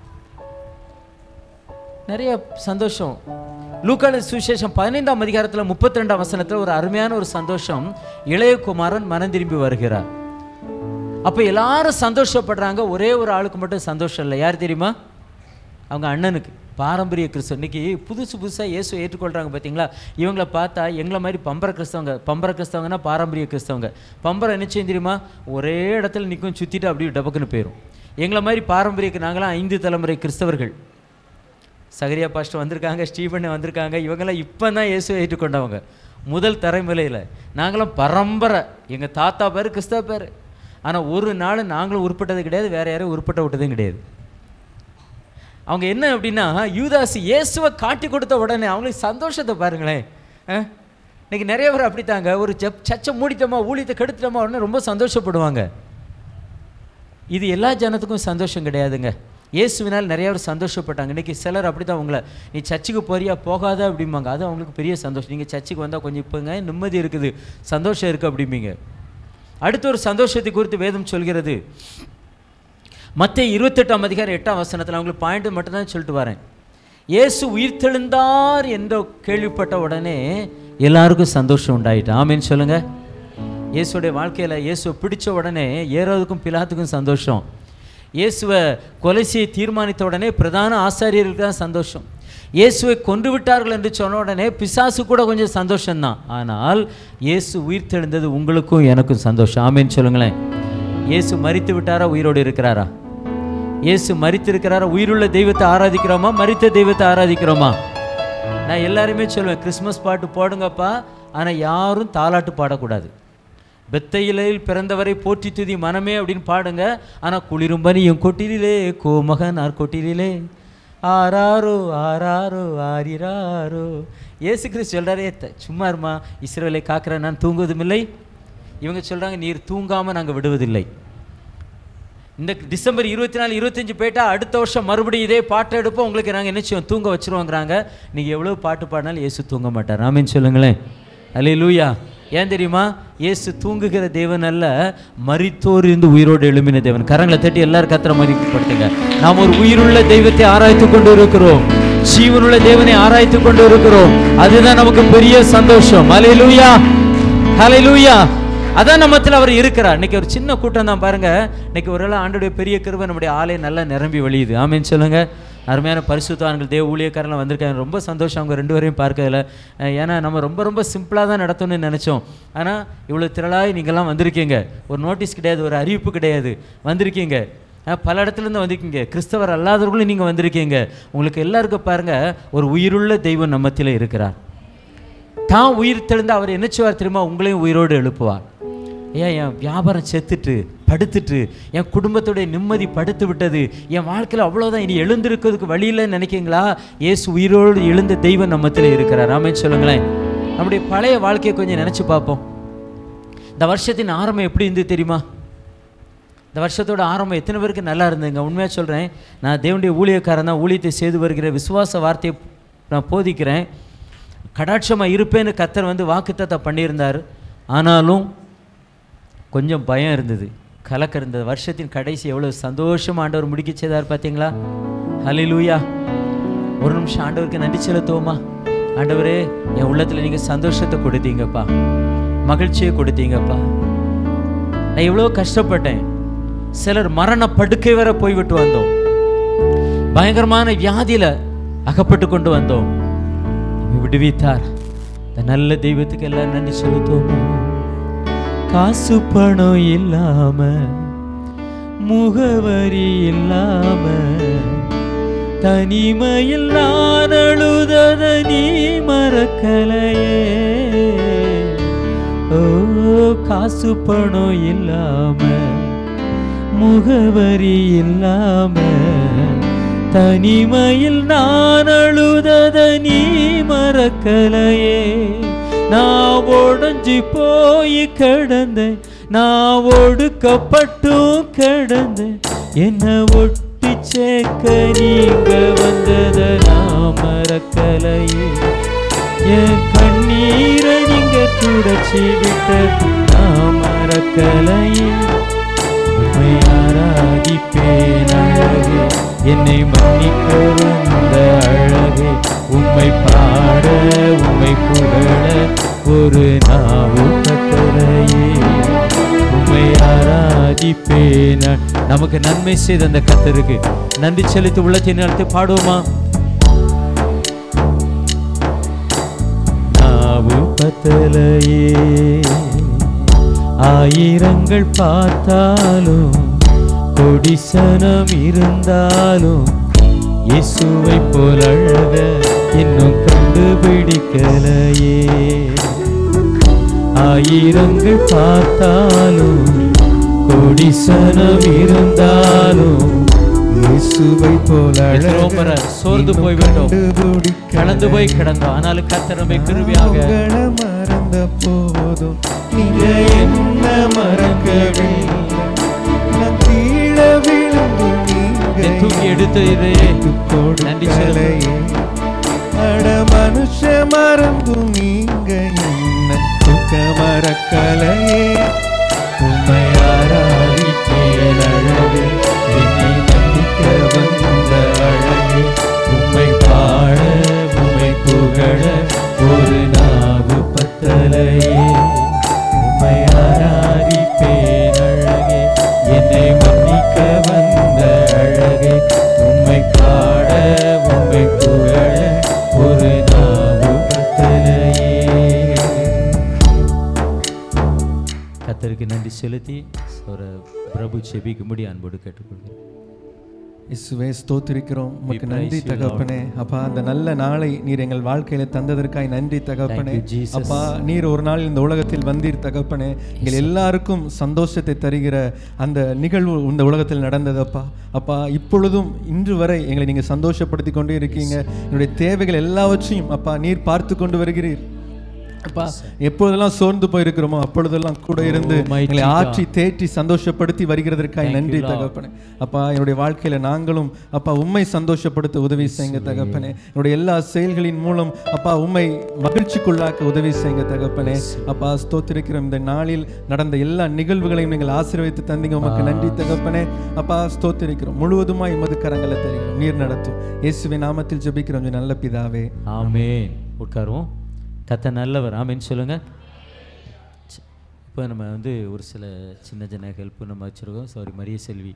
நிறைய சந்தோஷம் லூக்கான சுவிசேஷம் பதினைந்தாம் அதிகாரத்தில் முப்பத்தி ரெண்டாம் வசனத்தில் ஒரு அருமையான ஒரு சந்தோஷம் இளையகுமாரன் மனம் திரும்பி வருகிறார் அப்போ எல்லாரும் சந்தோஷப்படுறாங்க ஒரே ஒரு ஆளுக்கு மட்டும் சந்தோஷம் இல்லை யார் தெரியுமா அவங்க அண்ணனுக்கு பாரம்பரிய கிறிஸ்தவ இன்னைக்கு புதுசு புதுசாக இயேசு ஏற்றுக்கொள்கிறாங்க பார்த்தீங்களா இவங்கள பார்த்தா எங்களை மாதிரி பம்பர கிறிஸ்தவங்க பம்பர கிறிஸ்தவங்கன்னா பாரம்பரிய கிறிஸ்தவங்க பம்பரம் என்ன செய்யும் தெரியுமா ஒரே இடத்துல நிற்கும் சுற்றிட்டு அப்படியே டபக்குன்னு போயிடும் எங்களை மாதிரி பாரம்பரியக்கு நாங்களாம் ஐந்து தலைமுறை கிறிஸ்தவர்கள் சகரியா பாஸ்டர் வந்திருக்காங்க ஸ்டீபன் வந்திருக்காங்க இவங்கெல்லாம் இப்போ தான் இயேசுவை ஏற்றுக்கொண்டவங்க முதல் தலைமுறையில் நாங்களாம் பரம்பரை எங்கள் தாத்தா பேர் கிறிஸ்தவ பேர் ஆனால் ஒரு நாள் நாங்களும் உருப்பட்டது கிடையாது வேற யாரும் உருப்பட்ட விட்டதும் கிடையாது அவங்க என்ன அப்படின்னா யூதாஸ் இயேசுவை காட்டி கொடுத்த உடனே அவங்களுக்கு சந்தோஷத்தை பாருங்களேன் ஆ? இன்னைக்கு நிறைய பேர் அப்படித்தாங்க ஒரு ஜப் சச்சை மூடிட்டோமா ஊழியத்தை கெடுத்துட்டோமா உடனே ரொம்ப சந்தோஷப்படுவாங்க இது எல்லா ஜனத்துக்கும் சந்தோஷம் கிடையாதுங்க இயேசுவினால் நிறைய பேர் சந்தோஷப்பட்டாங்க இன்னைக்கு சிலர் அப்படி தான் உங்களை நீ சர்ச்சுக்கு போறியா போகாத அப்படிம்பாங்க அது அவங்களுக்கு பெரிய சந்தோஷம் நீங்கள் சர்ச்சுக்கு வந்தால் கொஞ்சம் இப்போங்க நிம்மதி இருக்குது சந்தோஷம் இருக்குது அப்படிம்பீங்க அடுத்த ஒரு சந்தோஷத்தை குறித்து வேதம் சொல்கிறது மற்ற இருபத்தெட்டாம் அதிகாரம் எட்டாம் வசனத்தில் அவங்களுக்கு பாயிண்ட் மட்டும் தான் சொல்லிட்டு வரேன் இயேசு உயிர்த்தெழுந்தார் என்று கேள்விப்பட்ட உடனே எல்லாருக்கும் சந்தோஷம் உண்டாயிட்டு ஆமேன்னு சொல்லுங்க இயேசுடைய வாழ்க்கையில் இயேசுவை பிடிச்ச உடனே ஏறோதுக்கும் பிலாத்துக்கும் சந்தோஷம் இயேசுவை கொலை செய்ய தீர்மானித்த உடனே பிரதான ஆசாரியர்களுக்கு தான் சந்தோஷம் இயேசுவை கொன்று விட்டார்கள் என்று சொன்ன உடனே பிசாசு கூட கொஞ்சம் சந்தோஷம்தான் ஆனால் இயேசு உயிர்த்தெழுந்தது உங்களுக்கும் எனக்கும் சந்தோஷம் ஆமேன்னு சொல்லுங்களேன் இயேசு மரித்து விட்டாரா உயிரோடு இருக்கிறாரா இயேசு மரித்திருக்கிறாரா உயிருள்ள தெய்வத்தை ஆராதிக்கிறோமா மரித்த தெய்வத்தை ஆராதிக்கிறோமா நான் எல்லாருமே சொல்லுவேன் கிறிஸ்மஸ் பாட்டு போடுங்கப்பா ஆனால் யாரும் தாலாட்டு பாடக்கூடாது பெத்தையிலையில் பிறந்தவரை போற்றி துதி மனமே அப்படின்னு பாடுங்க ஆனால் குளிரும் பனியும் கொட்டிலே கோமகன் ஆர் கொட்டிலே ஆராரோ ஆராரோ ஆரிராரோ இயேசு கிறிஸ்து சொல்கிறாரே த- சும்மா இருமா இஸ்ரவேலை காக்கிறேன் நான் தூங்குவதும் இல்லை இவங்க சொல்கிறாங்க நீர் தூங்காமல் நாங்கள் விடுவதில்லை இந்த டிசம்பர் இருபத்தி நாலு இருபத்தஞ்சு போயிட்டா அடுத்த வருஷம் மறுபடியும் இதே பாட்டு எடுப்போம் உங்களுக்கு நாங்கள் என்ன செய்வோம் தூங்க வச்சிருவோங்கிறாங்க நீங்கள் எவ்வளோ பாட்டு பாடினாலும் இயேசு தூங்க மாட்டார் ஆமீன் சொல்லுங்களேன் அல்லே லூயா ஏன் தெரியுமா இயேசு தூங்குகிற தேவன் அல்ல மரித்தோர் இருந்து உயிரோடு எழும்பின தேவன் கரங்களை தட்டி எல்லாரும் கத்திர மதிப்படுத்துங்க நாம் ஒரு உயிருள்ள தெய்வத்தை ஆராய்த்து கொண்டு இருக்கிறோம் ஜீவனுள்ள தேவனை ஆராய்த்து கொண்டு இருக்கிறோம் அதுதான் நமக்கு பெரிய சந்தோஷம் அலே லூயா ஹலே லூயா அதான் நம்மத்தில் அவர் இருக்கிறார் இன்னைக்கு ஒரு சின்ன கூட்டம் தான் பாருங்க இன்னைக்கு ஒரு ஆண்டுடைய பெரிய கிருபை நம்முடைய ஆலை நல்லா நிரம்பி வழியுது ஆமேன்னு சொல்லுங்க அருமையான பரிசுத்தான்கள் தேவ ஊழியக்காரலாம் வந்திருக்காங்க ரொம்ப சந்தோஷம் அவங்க ரெண்டு பேரையும் பார்க்கறதுல அஹ் ஏன்னா நம்ம ரொம்ப ரொம்ப சிம்பிளாக தான் நடத்தணும்னு நினச்சோம் ஆனால் இவ்வளோ திரளாய் நீங்கள்லாம் வந்திருக்கீங்க ஒரு நோட்டீஸ் கிடையாது ஒரு அறிவிப்பு கிடையாது வந்திருக்கீங்க அஹ் பல இடத்துல இருந்து வந்திருக்கீங்க கிறிஸ்தவர் அல்லாதவர்களும் நீங்கள் வந்திருக்கீங்க உங்களுக்கு எல்லாருக்கும் பாருங்க ஒரு உயிருள்ள தெய்வம் நம்ம மத்தியில இருக்கிறார் தான் உயிர் தெழுந்து அவர் என்ன செய்வார் தெரியுமா உங்களையும் உயிரோடு எழுப்புவார் ஏன் என் வியாபாரம் செத்துட்டு படுத்துட்டு என் குடும்பத்துடைய நிம்மதி படுத்து விட்டது என் வாழ்க்கையில் அவ்வளோதான் இனி எழுந்திருக்கிறதுக்கு வழி இல்லைன்னு நினைக்கிறீங்களா இயேசு உயிரோடு எழுந்த தெய்வம் நம்மத்தில் இருக்கிறார் ஆமென் சொல்லுங்களேன் நம்முடைய பழைய வாழ்க்கையை கொஞ்சம் நினச்சி பார்ப்போம் இந்த வருஷத்தின் ஆரம்பம் எப்படி இருந்தது தெரியுமா இந்த வருஷத்தோட ஆரம்பம் எத்தனை பேருக்கு நல்லா இருந்ததுங்க உண்மையாக சொல்கிறேன் நான் தேவனுடைய ஊழியக்காரன் தான் ஊழியத்தை செய்து வருகிற விசுவாச வார்த்தையை நான் போதிக்கிறேன் கடாட்சமாக இருப்பேன்னு கத்தர் வந்து வாக்குத்தத்தம் பண்ணியிருந்தார் ஆனாலும் கொஞ்சம் பயம் இருந்தது கலக்க இருந்தது வருஷத்தின் கடைசி எவ்வளோ சந்தோஷம் ஆண்டவர் முடிக்க செய்தார் பார்த்தீங்களா ஹalleluya ஒரு நிமிஷம் ஆண்டவருக்கு நன்றி செலுத்துவோமா ஆண்டவரே என் உள்ளத்தில் நீங்கள் சந்தோஷத்தை கொடுத்தீங்கப்பா மகிழ்ச்சியை கொடுத்தீங்கப்பா நான் எவ்வளோ கஷ்டப்பட்டேன் சிலர் மரண படுக்கை வரை போய்விட்டு வந்தோம் பயங்கரமான வியாதியில அகப்பட்டு கொண்டு வந்தோம் நம்மை விடுவித்தார் இந்த நல்ல தெய்வத்துக்கு எல்லாம் நன்றி செலுத்துவோம் காசு பணம் இல்லாம முகவரி இல்லாம தனிமையில் நான் அழுதத நீ மறக்கலையே ஓ காசு பணம் இல்லாம முகவரி இல்லாம தனிமையில் நான் அழுதத நீ மறக்கலையே நான் உடஞ்சி போய் கிடந்தேன் நான் ஒடுக்கப்பட்டும் கிடந்தேன் என்ன ஒட்டி சேர்க்க நீங்க வந்தத நான் மறக்கலையே என் கண்ணீரை நீங்க துடைச்சி விட்ட நான் மறக்கலையே உம்மை ஆராதிப்பேன் அழகே என்னை மன்னிக்க வந்த அழகே உம்மை பாட உம்மை புகழ ஒரு நாவு கட்டளையே உம்மை ஆராதிப்பேன் நமக்கு நன்மை செய்த அந்த கத்தருக்கு நன்றி செலுத்தி உள்ளத்தை நடத்தி பாடுவோமா நாவு பத்தலையே ஆயிரங்கள் பார்த்தாலும் கொடிசனம் இருந்தாலும் இயேசுவை போல் அழக இன்னும் கண்டுபிடிக்கலையே ஆயிரங்கள் பார்த்தாலும் கொடிசனம் இருந்தாலும் இயேசுவை போல எத்தனையோ முறை சோர்ந்து போய்விட்டோம் கடந்து போய் கிடந்தோம் ஆனாலும் கத்தரமை கிருவியாக மறந்த போதும் நீங்க என்ன மறக்கவில்லை நான் கீழே விழுந்து நீங்க தூக்கி எடுத்து இதே நன்றி கலையே அட மனுஷ மறந்தும் நீங்க என்ன தூக்க மறக்கலையே உண்மை ஆராதிப்பேன் அழகே என்னை நம்பிக்க வந்த அழகே உம்மை பாட உம்மை புகழ ஒரு நாவு பத்தலையே உம்மை ஆராதிப்பேன் அழகே என்னை மன்னிக்க வந்த அழகே உம்மை பாட உம்மை புகழ ஒரு நாவு பத்தலையே கத்தருக்கு நன்றி செலுத்தி ஒரு பிரபு செபிக்கும்படி அன்போடு கேட்டுக்கொள்கிறேன் இயேசுவே ஸ்தோத்திரிக்கிறோம் உமக்கு praise நன்றி you, Lord. தகப்பனே அப்பா அந்த நல்ல நாளை நீர் எங்கள் வாழ்க்கையில தந்ததற்காய் நன்றி தகப்பனே Thank you, Jesus. அப்பா நீர் ஒரு நாள் இந்த உலகத்தில் வந்தீர் தகப்பனே எங்கள் எல்லாருக்கும் சந்தோஷத்தை தருகிற அந்த நிகழ்வு இந்த உலகத்தில் நடந்தது அப்பா அப்பா இப்பொழுதும் இன்று வரை எங்களை நீங்க சந்தோஷப்படுத்தி கொண்டே இருக்கீங்க என்னுடைய தேவைகள் எல்லாவற்றையும் அப்பா நீர் பார்த்து கொண்டு வருகிறீர் அப்பா எப்பொழுதெல்லாம் சோர்ந்து போயிருக்கிறோமோ அப்பொழுதெல்லாம் கூட இருந்து Oh, mighty எங்களை God. ஆற்றி தேற்றி சந்தோஷப்படுத்தி வருகிறதற்காய் Thank you, நன்றி Lord. தகப்பனே அப்பா என்னுடைய வாழ்க்கையில நாங்களும் அப்பா உம்மை சந்தோஷப்படுத்த உதவி செய்யுங்க தகப்பனே என்னுடைய எல்லா செயல்களின் மூலம் அப்பா உம்மை மகிழ்ச்சிக்குள்ளாக்க உதவி செய்யுங்க தகப்பனே அப்பா ஸ்தோத்திரிக்கிற இந்த நாளில் நடந்த எல்லா நிகழ்வுகளையும் நீங்கள் ஆசீர்வதித்து தந்தீங்க உமக்கு நன்றி தகப்பனே அப்பா ஸ்தோத்திரிக்கிறோம் முழுவதுமாய் உமது கரங்களை தருகிறோம் நீர் நடத்தும் இயேசுவின் நாமத்தில் ஜெபிக்கிறோம் என் நல்ல பிதாவே ஆமென் உட்காருவோம் கத்த நல்லவர் ஆமென் சொல்லுங்க சி- இப்போ நம்ம வந்து ஒரு சில சின்ன சின்ன ஹெல்ப் நம்ம வச்சுருக்கோம் சாரி மரிய செல்வி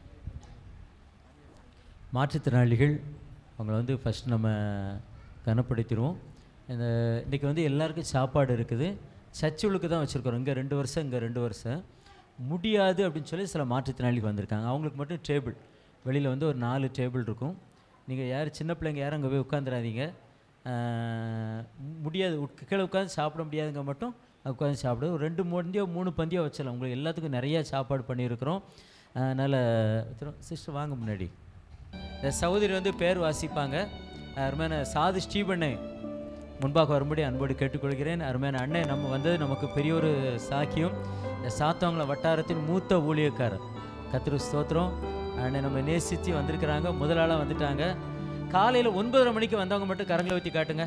மாற்றுத்திறனாளிகள் அவங்கள வந்து ஃபஸ்ட் நம்ம கனப்படுத்திடுவோம் இந்த இன்றைக்கி வந்து எல்லாருக்கும் சாப்பாடு இருக்குது சர்ச்சுகளுக்கு தான் வச்சுருக்கோம் இங்கே ரெண்டு வருஷம் இங்கே ரெண்டு வருஷம் முடியாது அப்படின்னு சொல்லி சில மாற்றுத்திறனாளிகள் வந்திருக்காங்க அவங்களுக்கு மட்டும் டேபிள் வெளியில் வந்து ஒரு நாலு டேபிள் இருக்கும் நீங்கள் யார் சின்ன பிள்ளைங்க யாரும் அங்கே போய் உட்காந்துடாதீங்க ஆஹ் முடியாது உட்க- கீழே உட்காந்து சாப்பிட முடியாதுங்க மட்டும் உட்காந்து சாப்பிடு ஒரு ரெண்டு பந்தியோ மூணு பந்தியோ வச்சிடலாம் உங்களுக்கு எல்லாத்துக்கும் நிறைய சாப்பாடு பண்ணியிருக்கிறோம் அதனால் சிஸ்டர் வாங்க முன்னாடி இந்த சகோதரி வந்து பேர் வாசிப்பாங்க அருமையான சாது ஸ்டீபனை முன்பாக வரும்படி அன்போடு கேட்டுக்கொள்கிறேன் அருமையான அண்ணன் நம்ம வந்தது நமக்கு பெரிய ஒரு சாக்கியம் இந்த சாத்தவங்கள வட்டாரத்தின் மூத்த ஊழியக்காரர் கத்திர ஸ்தோத்திரம் அண்ணன் நம்ம நேசித்து வந்திருக்கிறாங்க முதலாளாக வந்துட்டாங்க காலையில் ஒன்பதரை மணிக்கு வந்தவங்க மட்டும் கரங்களை ஊற்றி காட்டுங்க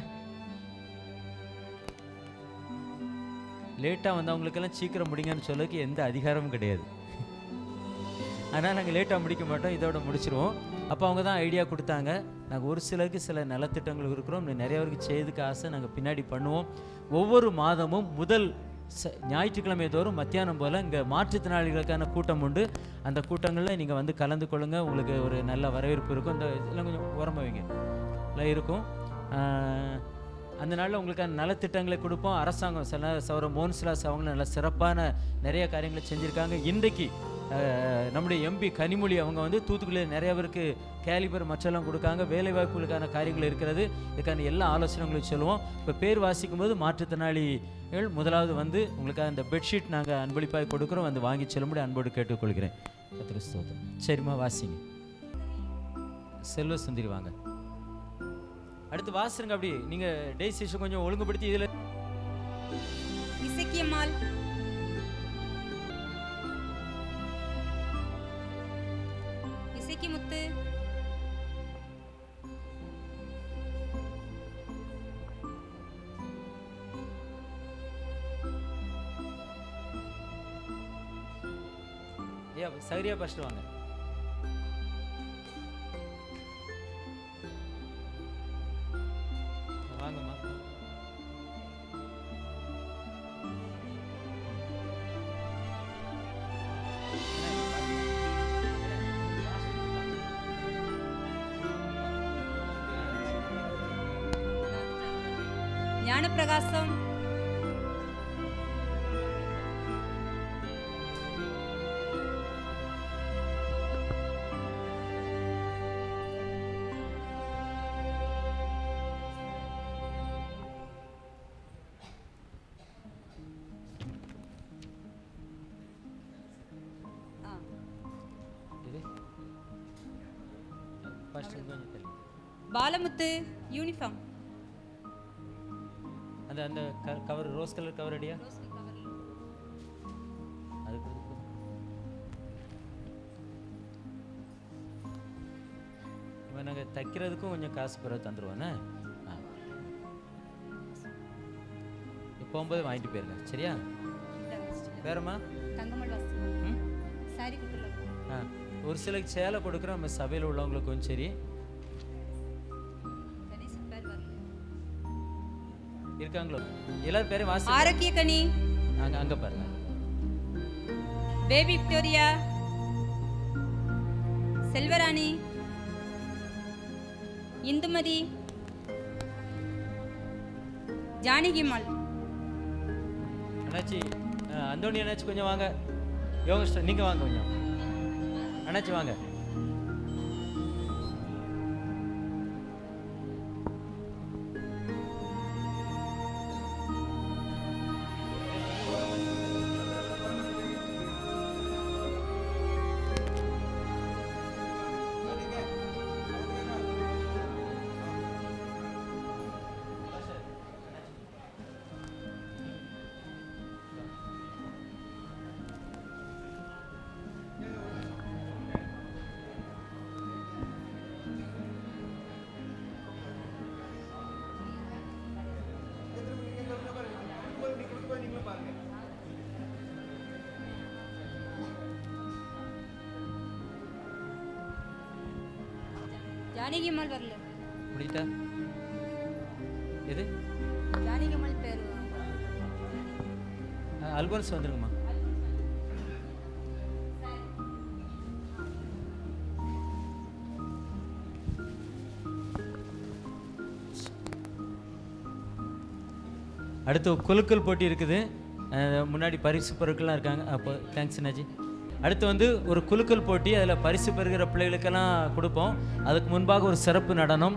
லேட்டாக வந்தவங்களுக்கெல்லாம் சீக்கிரம் முடிங்கன்னு சொல்லக்கு எந்த அதிகாரமும் கிடையாது ஆனால் நாங்கள் லேட்டாக முடிக்க மாட்டோம் இதோட முடிச்சிருவோம் அப்போ அவங்க தான் ஐடியா கொடுத்தாங்க நாங்கள் ஒரு சிலருக்கு சில நலத்திட்டங்கள் இருக்கிறோம் இன்னும் நிறைய பேருக்கு செய்யறதுக்கு ஆசை நாங்கள் பின்னாடி பண்ணுவோம் ஒவ்வொரு மாதமும் முதல் ச ஞாயிற்றுக்கிழமை தோறும் மத்தியானம் போல் இங்கே மாற்றுத்திறனாளிகளுக்கான கூட்டம் உண்டு அந்த கூட்டங்களில் நீங்கள் வந்து கலந்து கொள்ளுங்கள் உங்களுக்கு ஒரு நல்ல வரவேற்பு இருக்கும் இந்த இதெல்லாம் கொஞ்சம் உரமா வைங்க எல்லாம் இருக்கும் ஆஹ், அந்த நாளில் உங்களுக்கான நலத்திட்டங்களை கொடுப்போம் அரசாங்கம் சில சௌர மோன்ஸ்லாஸ் அவங்க நல்ல சிறப்பான நிறைய காரியங்களை செஞ்சுருக்காங்க இன்றைக்கு ஆஹ், நம்முடைய எம்பி கனிமொழி அவங்க வந்து தூத்துக்குடியில் நிறைய பேருக்கு கேலிபர் மற்றெல்லாம் கொடுக்காங்க வேலை வாய்ப்புகளுக்கான காரியங்கள் இருக்கிறது இதுக்கான எல்லா ஆலோசனைகளையும் சொல்லுவோம் இப்போ பேர் வாசிக்கும் போது மாற்றுத்திறனாளிகள் முதலாவது வந்து உங்களுக்காக இந்த பெட்ஷீட் நாங்கள் அன்பளிப்பாக கொடுக்குறோம் வந்து வாங்கி செல்லும்படி அன்போடு கேட்டுக்கொள்கிறேன் கத்திர ஸ்தோத்திரம் சரிம்மா வாசிங்க செல்வ சுந்தரி வாங்க அடுத்து வாசிருங்க அப்படி நீங்கள் டே சேஷன் கொஞ்சம் ஒழுங்குபடுத்தி இதில் இசக்கியம்மாள் இசக்கி முத்து ஐயா சரியா ஃபஸ்ட்டு வாங்க வாங்கம்மா ஞானப்பிரகாசம் இது ஃபஸ்ட்டு கொஞ்சம் தள்ளி பாலமுத்து யூனிஃபார்ம் அந்த அந்த கவர் ரோஸ் கலர் கவர் அடியா அதுக்கு அதுக்கு. இவன் நாங்கள் தைக்கிறதுக்கும் கொஞ்சம் காசு பிறகு தந்துடுவானே ஆ இப்போ போகும்போது வாங்கிட்டு போயிருங்க சரியா வேறம்மா தங்கமல் வாசி ம் சாரி கொடுத்துடலாம் ஆ ஒரு சிலருக்கு சேலை கொடுக்குறோம் நம்ம சபையில் உள்ளவங்களுக்கும் சரி கணேசன் பேர் வரல இருக்காங்களோ எல்லாரும் பேரையும் வாசி ஆரோக்கிய கனி அங்கே அங்கே பாருங்க பேபி விக்டோரியா செல்வராணி இந்துமதி ஜானகிமாள் அண்ணாச்சி ஆ, அந்தோணி அண்ணாச்சி கொஞ்சம் வாங்க யோகஸ்டர் நீங்கள் வாங்க கொஞ்சம் அண்ணாச்சி வாங்க ஜானகிமாள் வரல முடிட்டா எது ஜானகிமாள் பேர் ஆ, அல்போன்ஸ் வந்துருங்கம்மா அடுத்து குலுக்கல் போட்டி இருக்குது அஹ், முன்னாடி பரிசு பொருட்கள்லாம் இருக்காங்க அப்போ தேங்க்ஸ் அண்ணாஜி அடுத்து வந்து ஒரு குலுக்கல் போட்டி அதில் பரிசு பெறுகிற பிள்ளைகளுக்கெல்லாம் கொடுப்போம் அதுக்கு முன்பாக ஒரு சிறப்பு நடனம்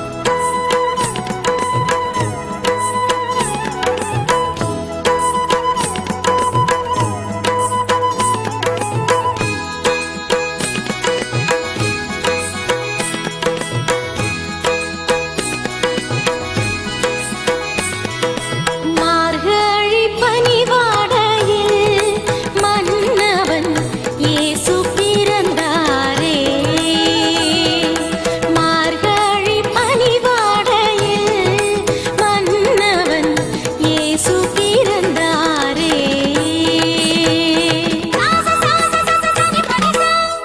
Thank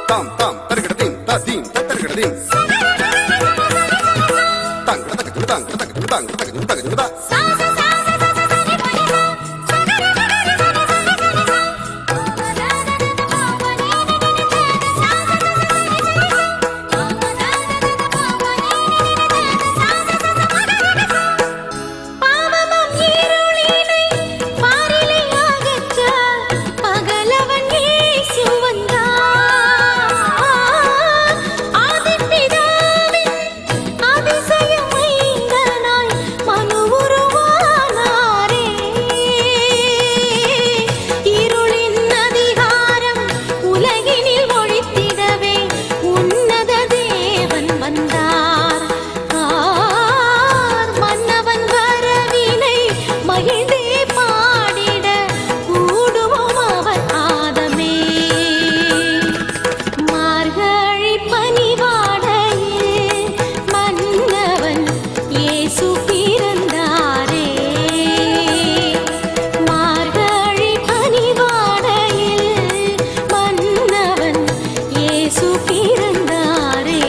தாம் தாம் தருகிடதீம் ததீம் தருகிடதீம் தாங் தகஜு தாங் தகஜு தாங் தகஜு தகஜு தா பாவமும் இருளினை பாரிலை அகற்ற பகலவன் இயேசு வந்தார். ஆதிப்பிதாவின் அதிசய மைந்தனாய் மனு உருவானாரே. இருளின் அதிகாரம் உலகினில் ஒழித்திடவே உன்னத தேவன் வந்தார் ஆர் மன்னவன் வரவினை மகிழ்ந்தே பாடிட கூடுவோம் அவர் ஆதமே மார்கழி பனிவாடையில் மன்னவன் இயேசு பிறந்தாரே மார்கழி பனிவாடையில் மன்னவன் இயேசு பிறந்தாரே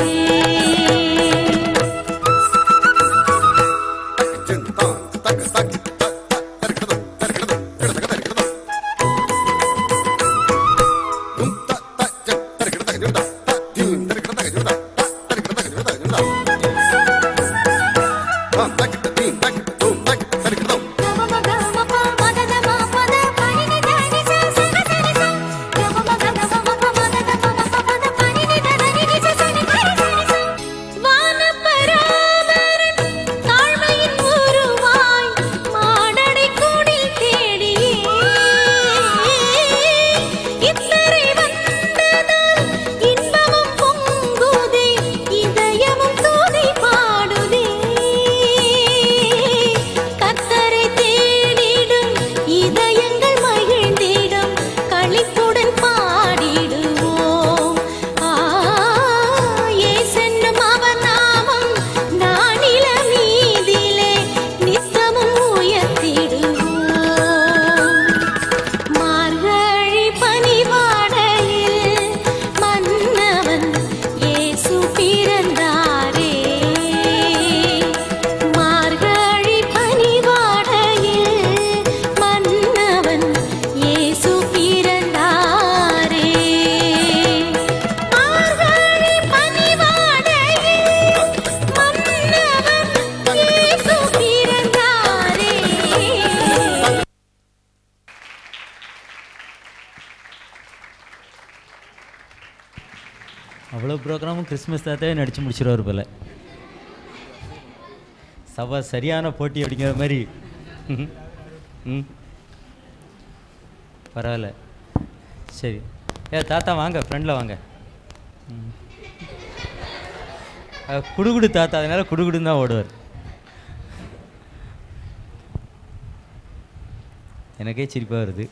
தாம் தகிடதீம் தகிட தூம் தகிட தருகிடதோம் வானப்பராமரன் தாழ்மையின் உருவாய் மாடடை கூடில் தேடியே இத்தரை வந்ததால் இன்பமும் பொங்குதே இதயமும் துதி பாடுதே கத்தரை தேடிடும் இதயங்கள் மகிழ்ந்திடும் களிப்புடன் பாடிடுவோம் ஆ இயேசென்னும் அவர் நாமம் நானில மீதிலே நித்தமும் உயர்த்திடுவோம் மார்கழி பனிவாடையில் மன்னவன் இயேசு பிறந்தாரே மார்கழி பனிவாடையில் மன்னவன் இயேசு பிறந்தாரே மார்கழி பனிவாடையில் மன்னவன் இயேசு பிறந்தாரே அவ்வளோ ப்ரோக்ராமும் கிறிஸ்மஸ் தாத்தாவே நடித்து முடிச்சிருவார் போல சபா சரியான போட்டி அப்படிங்கிற மாதிரி ம். ம் பரவாயில்ல சரி ஏ தாத்தா வாங்க ஃப்ரெண்டில் வாங்க ம். அஹ், குடுகுடு தாத்தா அதனால குடுகுடுன்னு தான் ஓடுவார் எனக்கே சிரிப்பாக வருது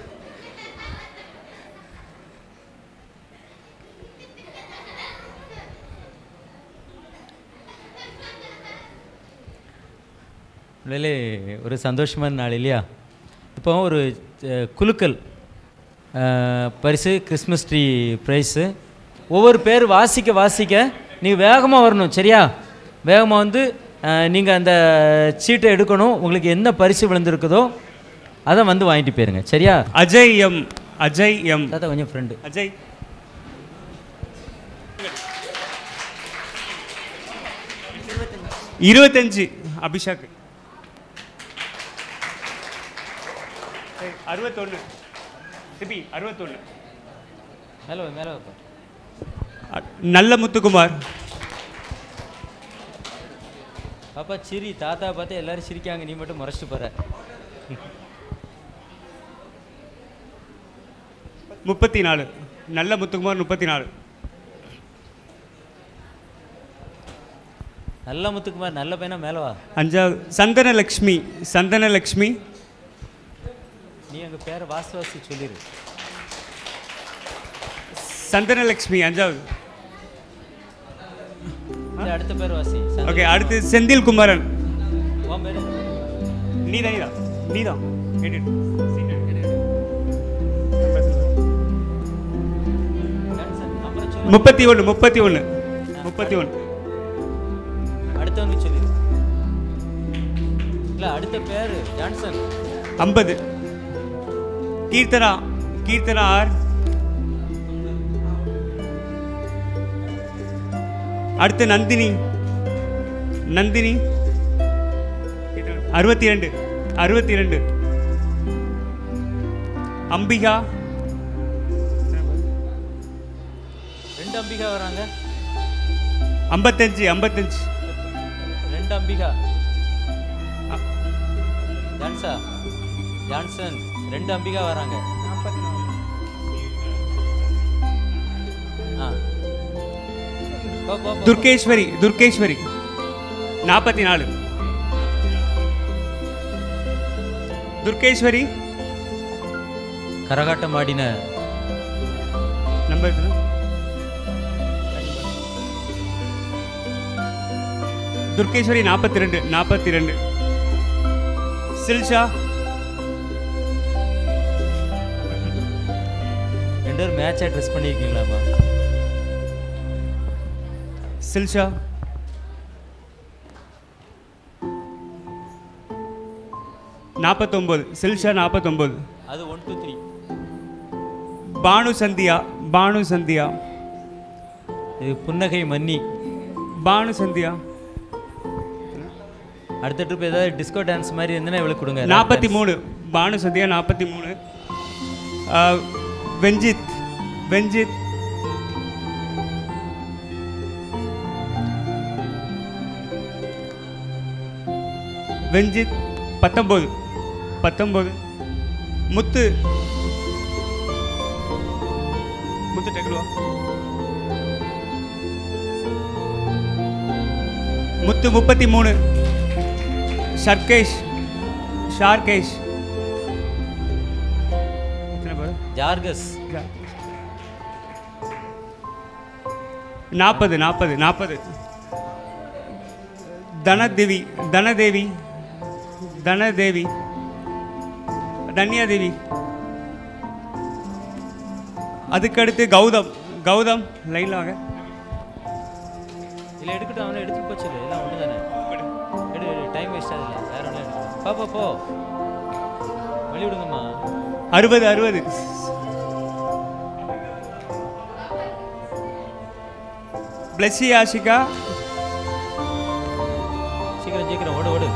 உண்மையிலே ஒரு சந்தோஷமான நாள் இல்லையா இப்போ ஒரு அஹ், குலுக்கல் அஹ், பரிசு கிறிஸ்மஸ் ட்ரீ ப்ரைஸு ஒவ்வொரு பேர் வாசிக்க வாசிக்க நீங்கள் வேகமாக வரணும் சரியா வேகமாக வந்து நீங்கள் அந்த சீட்டை எடுக்கணும் உங்களுக்கு என்ன பரிசு விழுந்திருக்குதோ அதை வந்து வாங்கிட்டு போயிருங்க சரியா அஜய் எம் அஜய் எம் தாத்தா கொஞ்சம் ஃப்ரெண்டு அஜய் இருபத்தஞ்சு அபிஷாக் சரி, அறுபத்தொன்று சிபி அறுபத்தொன்று மேலே மேலே வைப்பா அ- நல்ல முத்துக்குமார் பாப்பா சிரி தாத்தா பார்த்து எல்லாரும் சிரிக்காங்க நீ மட்டும் முறைச்சிட்டு போற முப்பத்தி நாலு நல்ல முத்துக்குமார் முப்பத்தி நாலு நல்ல முத்துக்குமார் நல்ல பையனா மேலே வா அஞ்சாவது சந்தனலக்ஷ்மி சந்தனலக்ஷ்மி நீ அங்கே பேரை வாசி வாசி சொல்லிடு சந்தனலக்ஷ்மி அஞ்சாவது இந்த அடுத்த பேர் வாசி ஓகே அடுத்து செந்தில் குமரன் உன் பேரு நீதான் நீதான் நீதான் எடிட் முப்பத்தி ஒன்று முப்பத்தி ஒன்று முப்பத்தி ஒன்று அடுத்தவங்க சொல்லு இல்ல அடுத்த பேரு ஜான்சன் ஐம்பது கீர்த்தனா கீர்த்தனா ஆர் அடுத்து நந்தினி நந்தினி அறுபத்தி ரெண்டு அறுபத்தி ரெண்டு அம்பிகா ரெண்டு அம்பிகா வராங்க ஐம்பத்தஞ்சு ஐம்பத்தஞ்சு ரெண்டு அம்பிகா ஜான்சா ஜான்சன் ரெண்டு அம்பிகா வராங்க ஆ போ, போ, போ, போ. துர்கேஸ்வரி துர்கேஸ்வரி நாற்பத்தி நாலு துர்கேஸ்வரி கரகாட்டம் ஆடின நம்பர் எத்தனை? துர்கேஸ்வரி நாற்பத்தி ரெண்டு நாற்பத்தி ரெண்டு சில்ஷா ரெண்டு பேரும் மேட்சா ட்ரெஸ் பண்ணியிருக்கீங்களாமா சில்ஷா நாற்பத்தொம்போது சில்ஷா நாற்பத்தொம்போது அது one two three Banu Sandhya Banu Sandhya இது புன்னகை மன்னி பானு சந்தியா அடுத்த ட்ரிப் ஏதாவது டிஸ்கோ டான்ஸ் மாதிரி இருந்ததுன்னா இவளுக்கு கொடுங்க நாற்பத்தி மூணு பானு சந்தியா நாற்பத்தி மூணு ஆஹ், வெஞ்சித் வெஞ்சித் வெஞ்சித் பத்தொம்போது பத்தொம்போது முத்து முத்து டெக்லுவா முத்து முப்பத்தி மூணு ஷர்கேஷ் ஷார்கேஷ் எத்தனை பேர் ஜார்கஸ் நாற்பது நாற்பது நாற்பது தனதேவி தனதேவி தனதேவி தன்யாதேவி அதுக்கடுத்து கௌதம் கௌதம் லைனில் வாங்க இல்லை எடுக்கட்டும் அவனை எடுத்துட்டு போச்சு எல்லாம் ஒன்று தானே எடு எடு டைம் வேஸ்ட் ஆகுது வேற ஒன்றும் எடுக்கணும் பா போ போ வழி விடுங்கம்மா அறுபது அறுபது பிளஸ்ஸி ஆஷிகா சீக்கிரம் சீக்கிரம் ஓடு ஓடு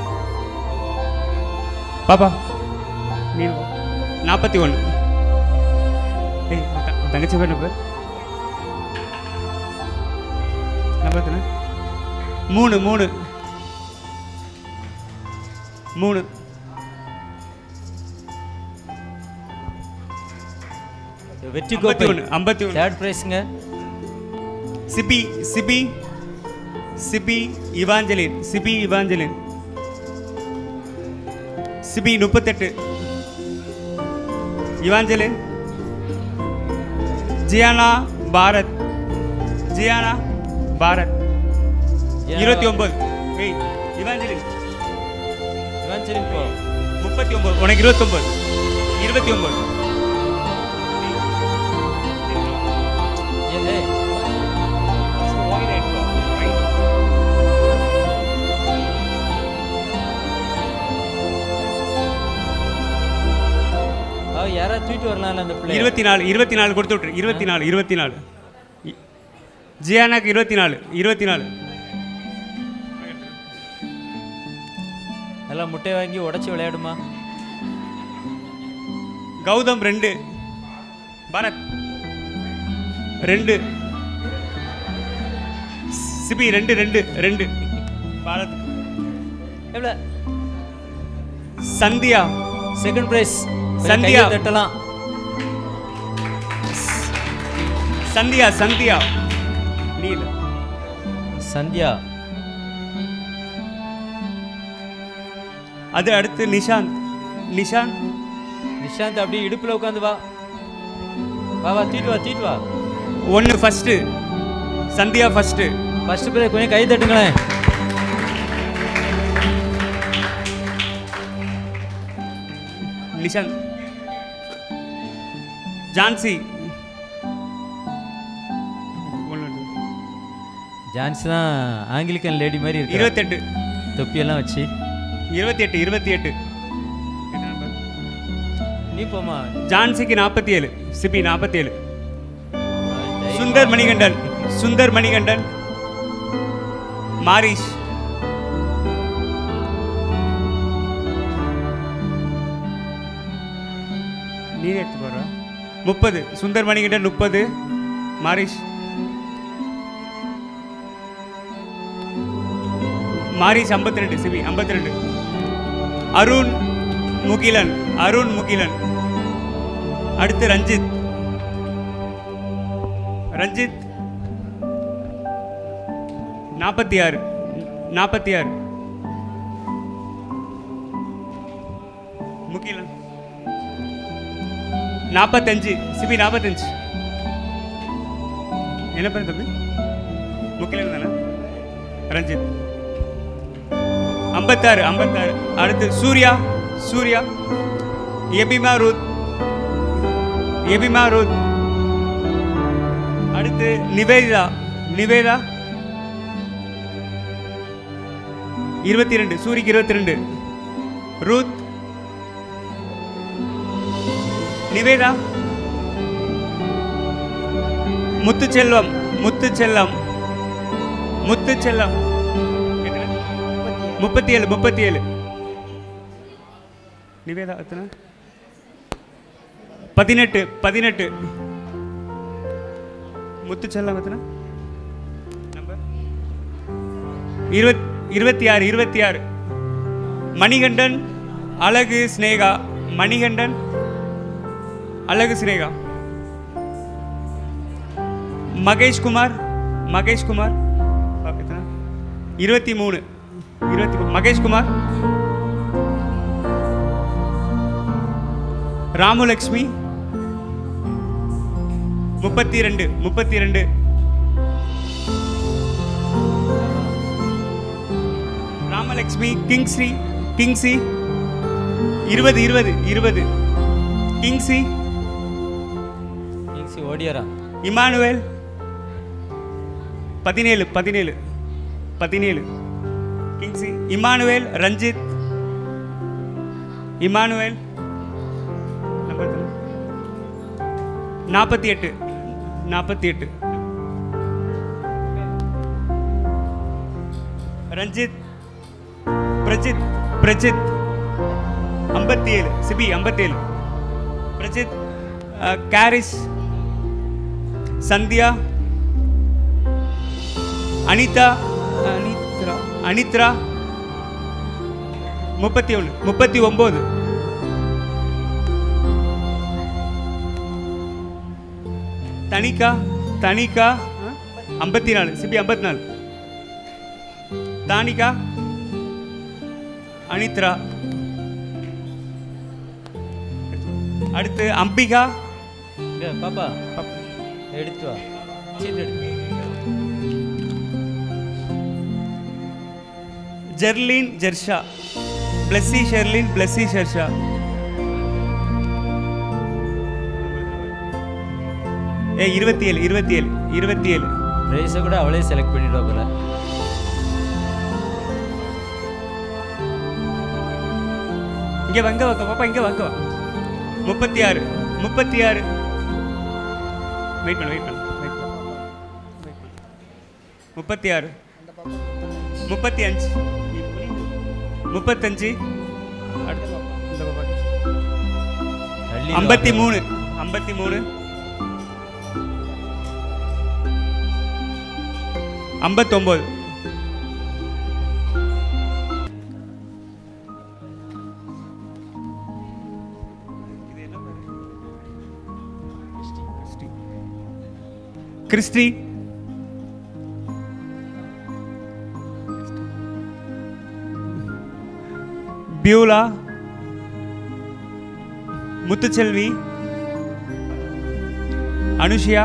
பாப்பா நீ நாற்பத்தி ஒன்று ஏய் உன் த- உன் தங்கச்சி பேர் என்ன பேர் நம்பர் எத்தனை மூணு மூணு மூணு வெற்றி ஐம்பத்தி கோப்பை ஒன்று ஐம்பத்தி ஒன்று தேர்ட் ப்ரைஸுங்க சிபி சிபி சிபி இவாஞ்சலின் சிபி இவாஞ்சலின் சிபி முப்பத்தெட்டு இவாஞ்சலின் ஜியானா பாரத் ஜியானா பாரத் ஜியானா இருபத்தி ஒன்பது ஏய் இவாஞ்சலின் இவாஞ்சலின் போ முப்பத்தி ஒன்பது உனக்கு இருபத்தொன்பது இருபத்தி ஒன்பது ஏலே அவ யாராவது தூக்கிட்டு வரலாம்ல அந்த பிள்ளை இருபத்தி நாலு இருபத்தி நாலு கொடுத்து விட்ரு இருபத்தி நாலு இருபத்தி நாலு இ- ஜியானாக்கு இருபத்தி நாலு இருபத்தி நாலு நல்லா முட்டை வாங்கி உடைச்சு விளையாடுமா கௌதம் ரெண்டு பரத் ரெண்டு சிபி ரெண்டு ரெண்டு ரெண்டு பாரத் எவ்வளோ சந்தியா செகண்ட் பிரைஸ் சந்தியா. தட்டலாம் சந்தியா சந்தியா நீ இல்ல. சந்தியா அது அடுத்து நிஷாந்த் நிஷாந்த் நிஷாந்த் அப்படியே இடுப்புல உட்காந்து வா வா வா தீட்டு வா தீட்டு வா ஒன்று first Sandhya first first prize கொஞ்சம் கை தட்டுங்களேன் நிஷாந்த் ஜான்சி ஜான்சி தான் ஆங்கிலிக்கன் லேடி மாதிரி இருக்கு இருபத்தெட்டு தொப்பியெல்லாம் வச்சு இருபத்தி எட்டு இருபத்தி எட்டு நீ போமா ஜான்சிக்கு நாற்பத்தி ஏழு சிபி நாற்பத்தி ஏழு சுந்தர் மணிகண்டன் சுந்தர் மணிகண்டன் மாரிஷ் நீ எடுத்து போடுற முப்பது சுந்தர் மணிகண்டன் முப்பது மாரிஷ் மாரிஷ் ஐம்பத்தி ரெண்டு சிபி ஐம்பத்தி ரெண்டு அருண் முகிலன் அருண் முகிலன் அடுத்து ரஞ்சித் ரஞ்சித் நாற்பத்தி ஆறு நாற்பத்தி ஆறு முகிலன் நாற்பத்தஞ்சு சிபி நாற்பத்தஞ்சு என்ன பேர் தம்பி முகிலன் தானே ரஞ்சித் ஐம்பத்தாறு ஐம்பத்தாறு அடுத்து சூர்யா சூர்யா எபிமா ரூத் எபிமா ரூத் அடுத்து நிவேதா நிவேதா இருபத்தி ரெண்டு சூரிக்கு இருபத்தி ரெண்டு ரூத் நிவேதா முத்துச்செல்வம் முத்துச்செல்லம் முத்துச்செல்லம் முப்பத்தி ஏழு முப்பத்தி ஏழு நிவேதா எத்தனை பதினெட்டு பதினெட்டு முத்துச்செல்லம் எத்தனை நம்பர் இருபத் இருபத்தி ஆறு இருபத்தி ஆறு மணிகண்டன் அழகு சினேகா மணிகண்டன் அழகு சினேகா மகேஷ் குமார் மகேஷ் குமார் பாப்பா, எத்தனை? இருபத்தி மூணு இருபத்தி மூணு மகேஷ் குமார் ராமலக்ஷ்மி முப்பத்தி ரெண்டு முப்பத்தி ரெண்டு ராமலக்ஷ்மி கிங்ஸ்ரீ கிங்ஸி இருபது இருபது இருபது கிங்ஸி கிங்ஸி ஓடியாரா இமானுவேல் பதினேழு பதினேழு பதினேழு Kingsy Emmanuel Ranjith Emmanuel number எத்தனை? நாற்பத்தி எட்டு நாற்பத்தி எட்டு ரஞ்சித் பிரஜித் பிரஜித் ஐம்பத்தி ஏழு சிபி ஐம்பத்தி ஏழு பிரஜித் அஹ், கேரிஸ் சந்தியா அனிதா அனித்ரா அனித்ரா முப்பத்தி ஒன்று முப்பத்தி ஒம்பது தனிகா தனிகா ஐம்பத்தி நாலு சிபி ஐம்பத்தி நாலு தானிகா அனித்ரா அடுத்து அம்பிகா இங்க பாப்பா எடுத்து வா சீட் எடுத்து ஜெர்லின் ஜெர்ஷா பிளஸ்ஸி ஷெர்லின் பிளஸ்ஸி ஷெர்ஷா ஏ இருபத்தி ஏழு இருபத்தி ஏழு இருபத்தி ஏழு ப்ரைஸை கூட அவளே செலக்ட் பண்ணிடுவா போல இங்க வாங்க வாங்க பாப்பா இங்க வாங்க வா முப்பத்தி ஆறு முப்பத்தி ஆறு வெயிட் பண்ணு வெயிட் பண்ணு wait பண்ணு. Wait பண்ணு. முப்பத்தி ஆறு முப்பத்தி அஞ்சு முப்பத்தஞ்சு அடுத்த பாப்பா இந்த பாப்பா தள்ளிடுவா. ஐம்பத்தி மூணு ஐம்பத்தி மூணு ஐம்பத்தொம்போது கிறிஸ்டி பியூலா முத்துச்செல்வி அனுஷியா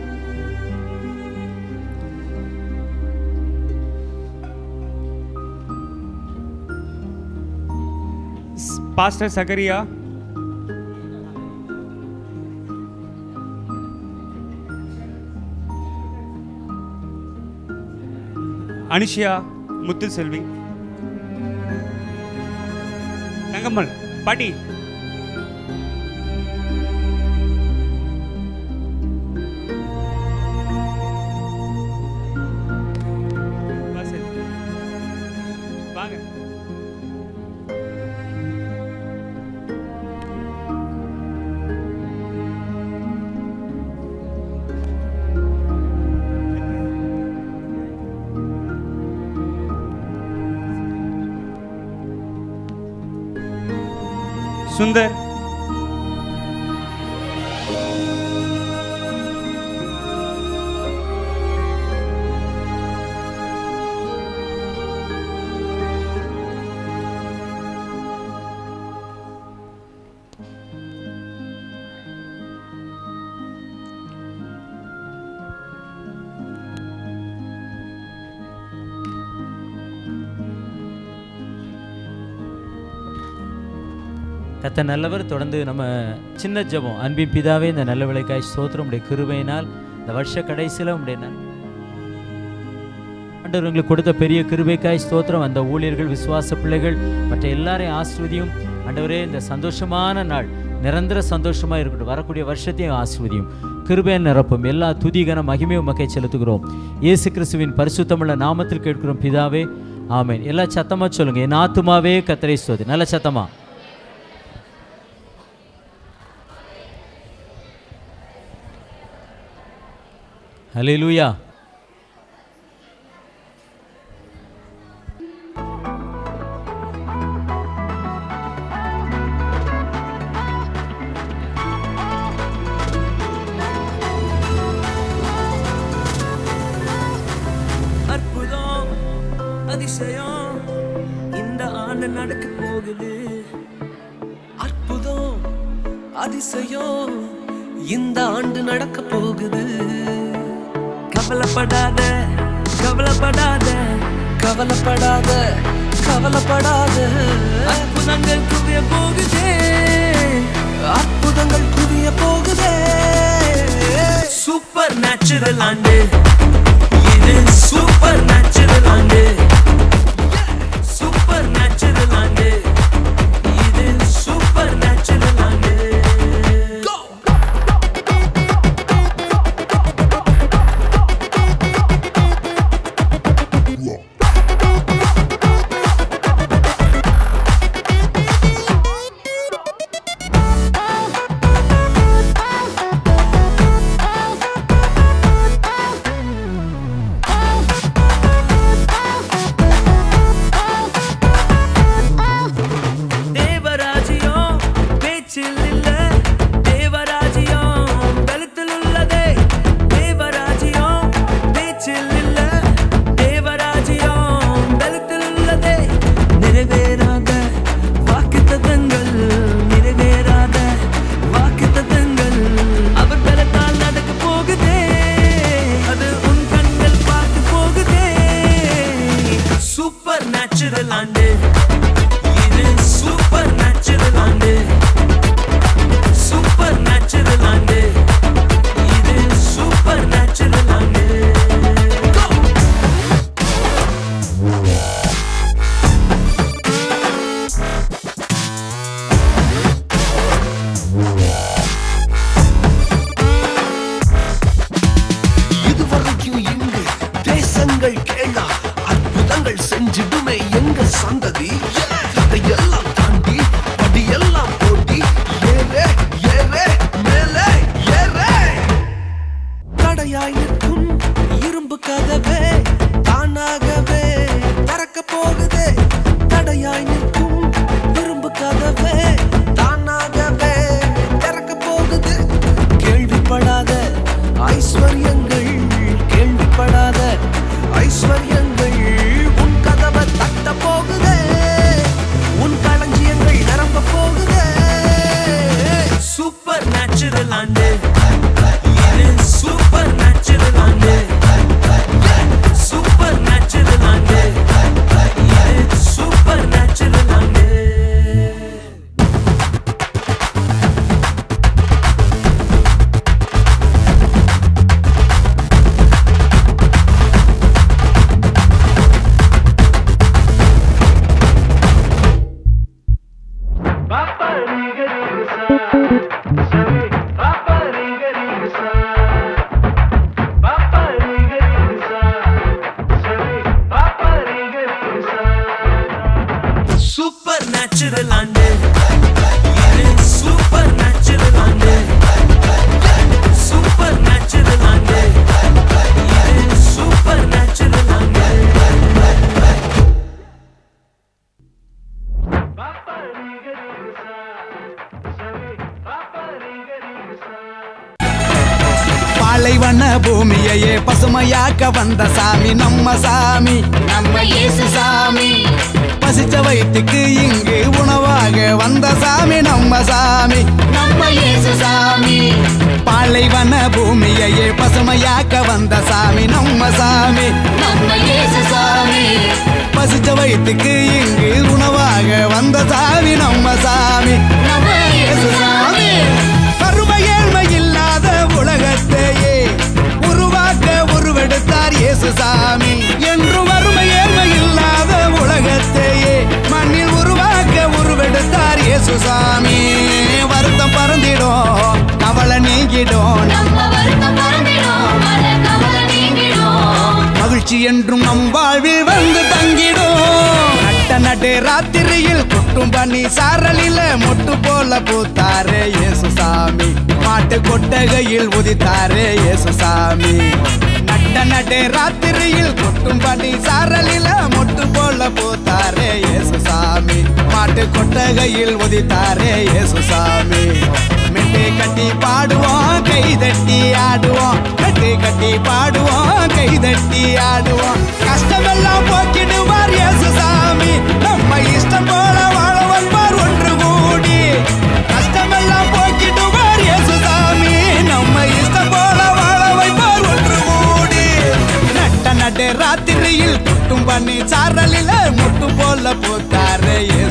ஸ்- பாஸ்டர் சகரியா அனுஷியா முத்துசெல்வி தங்கம்மல் பாட்டி வாசல். வாங்க சுந்தர் கத்த நல்லவர் தொடர்ந்து நம்ம சின்ன ஜெபம் அன்பின் பிதாவே இந்த நல்ல விளைக்காய் ஸ்தோத்திரம் உடைய கிருபையினால் இந்த வருஷ கடைசியில் உடைய நன் ஆண்டவர் உங்களுக்கு கொடுத்த பெரிய கிருபைக்காய் ஸ்தோத்திரம் அந்த ஊழியர்கள் விசுவாச பிள்ளைகள் மற்ற எல்லாரையும் ஆசிர்வதியும் ஆண்டவரே இந்த சந்தோஷமான நாள் நிரந்தர சந்தோஷமாக இருக்கட்டும் வரக்கூடிய வருஷத்தையும் ஆசிர்வதியும் கிருபையை நிரப்பும் எல்லா துதிகன மகிமையும் மக்கை செலுத்துகிறோம் இயேசு கிறிஸ்துவின் பரிசுத்தமுள்ள நாமத்தில் கேட்கிறோம் பிதாவே ஆமென் எல்லா சத்தமா சொல்லுங்க என் ஆத்துமாவே கத்தரை ஸ்தோதி நல்ல சத்தமா ஹalleluya அற்புதம் அதிசயம் இந்த ஆண்டு நடக்க போகுது அற்புதம் அதிசயம் இந்த ஆண்டு நடக்க போகுது கவலைப்படாத கவலைப்படாத கவலைப்படாத கவலைப்படாத அற்புதங்கள் குவிய போகுதே அற்புதங்கள் குவிய போகுதே சூப்பர் நேச்சுரல் ஆண்டு இது சூப்பர் நேச்சுரல் ஆண்டு சூப்பர் நேச்சுரல் ஆண்டு இது சூப்பர் நேச்சுரல் ஆண்டு தேவராஜ்யம் பேச்சில் இல்ல தேவராஜ்யம் கழுத்தில் உள்ளதே தேவராஜ்யம் பேச்சில் இல்ல தேவராஜ்யம் கழுத்தில் உள்ளதே நிறைவேறாத வாக்குத்தத்தங்கள் நிறைவேறாத வாக்குத்தத்தங்கள் அவர் பலத்தால் நடக்க போகுதே அது உன் கண்கள் பார்த்து போகுதே சூப்பர் நேச்சுரல் ஆண்டு இது சூப்பர் நேச்சுரல் ஆண்டு சூப்பர் நேச்சுரல் ஆண்டு இது சூப்பர் நேச்சுரல் ஆண்டு இதுவரைக்கும் இங்கு தேசங்கள் கேளா அற்புதங்கள் செஞ்சிடுமே எங்க சந்ததி அதையெல்லாம் தாண்டி படியெல்லாம் போட்டி ஏறே ஏறே மேலே ஏறே தடையாய் நிற்கும் இரும்பு கதவே தானாகவே திறக்க போகுதே தடையாய் நிற்கும் இரும்பு கதவே தானாகவே திறக்க போகுது கேள்விப்படாத ஐஸ்வர்யங்கள் கேள்விப்படாத ஐஸ்வர்யங்கள் உன் கதவை தட்ட போகுதே உன் களஞ்சியங்கள் நிரம்ப போகுதே சூப்பர் நேச்சுரல் ஆண்டு இது சூப்பர் நேச்சுரல் ஆண்டு சூப்பர் நேச்சுரல் ஆண்டு இது சூப்பர் நேச்சுரல் ஆண்டு பூமியையே பசுமையாக்க வந்த சாமி நம்ம சாமி நம்ம இயேசு சாமி பசிச்ச வயிற்றுக்கு இங்கு உணவாக வந்த சாமி நம்ம சாமி நம்ம இயேசு சாமி பாலைவன பூமியையே பசுமையாக்க வந்த சாமி நம்ம சாமி நம்ம இயேசு சாமி பசிச்ச வயிற்றுக்கு இங்கு உணவாக வந்த சாமி நம்ம சாமி நம்ம இயேசு சாமி கருமை ஏழ்மை இல்லாத உலகத்தையே உருவாக்க உருவெடுத்தார் இயேசு சாமி என்று வறுமை ஏழ்மை இல்லாத உலகத்தையே மண்ணில் உருவாக்க உருவெடுத்தார் இயேசு சாமி வருத்தம் பறந்திடும் கவலை நீங்கிடும் நம்ம வருத்தம் பறந்திடும் கவலை நீங்கிடும் மகிழ்ச்சி என்றும் நம் வாழ்வில் வந்து தங்கிடும் நட்ட நடு ராத்திரியில் கொட்டும் பண்ணி சாரலில மொட்டு போல பூத்தாரே இயேசு சாமி மாட்டு கொட்டகையில் உதித்தாரே இயேசு சாமி நட்ட நடு ராத்திரியில் கொட்டும் பண்ணி சாரலில மொட்டு போல பூத்தாரே இயேசு சாமி மாட்டு கொட்டகையில் உதித்தாரே இயேசு சாமி மெட்டு கட்டி பாடுவோம் கை தட்டி ஆடுவோம் கட்டு கட்டி பாடுவோம் கை தட்டி ஆடுவோம் கஷ்டமெல்லாம் போக்கிடுவார் இயேசு சாமி நம்ம இஷ்டம் போல வாழ வைப்பார் ஒன்று கூடி கஷ்டமெல்லாம் போக்கிடுவார் இயேசு சாமி நம்ம இஷ்டம் போல வாழ வைப்பார் ஒன்று கூடி நட்ட நடு ராத்திரியில் குட்டும் பண்ணி சாரலில முட்டு போல போத்தாரே இயேசு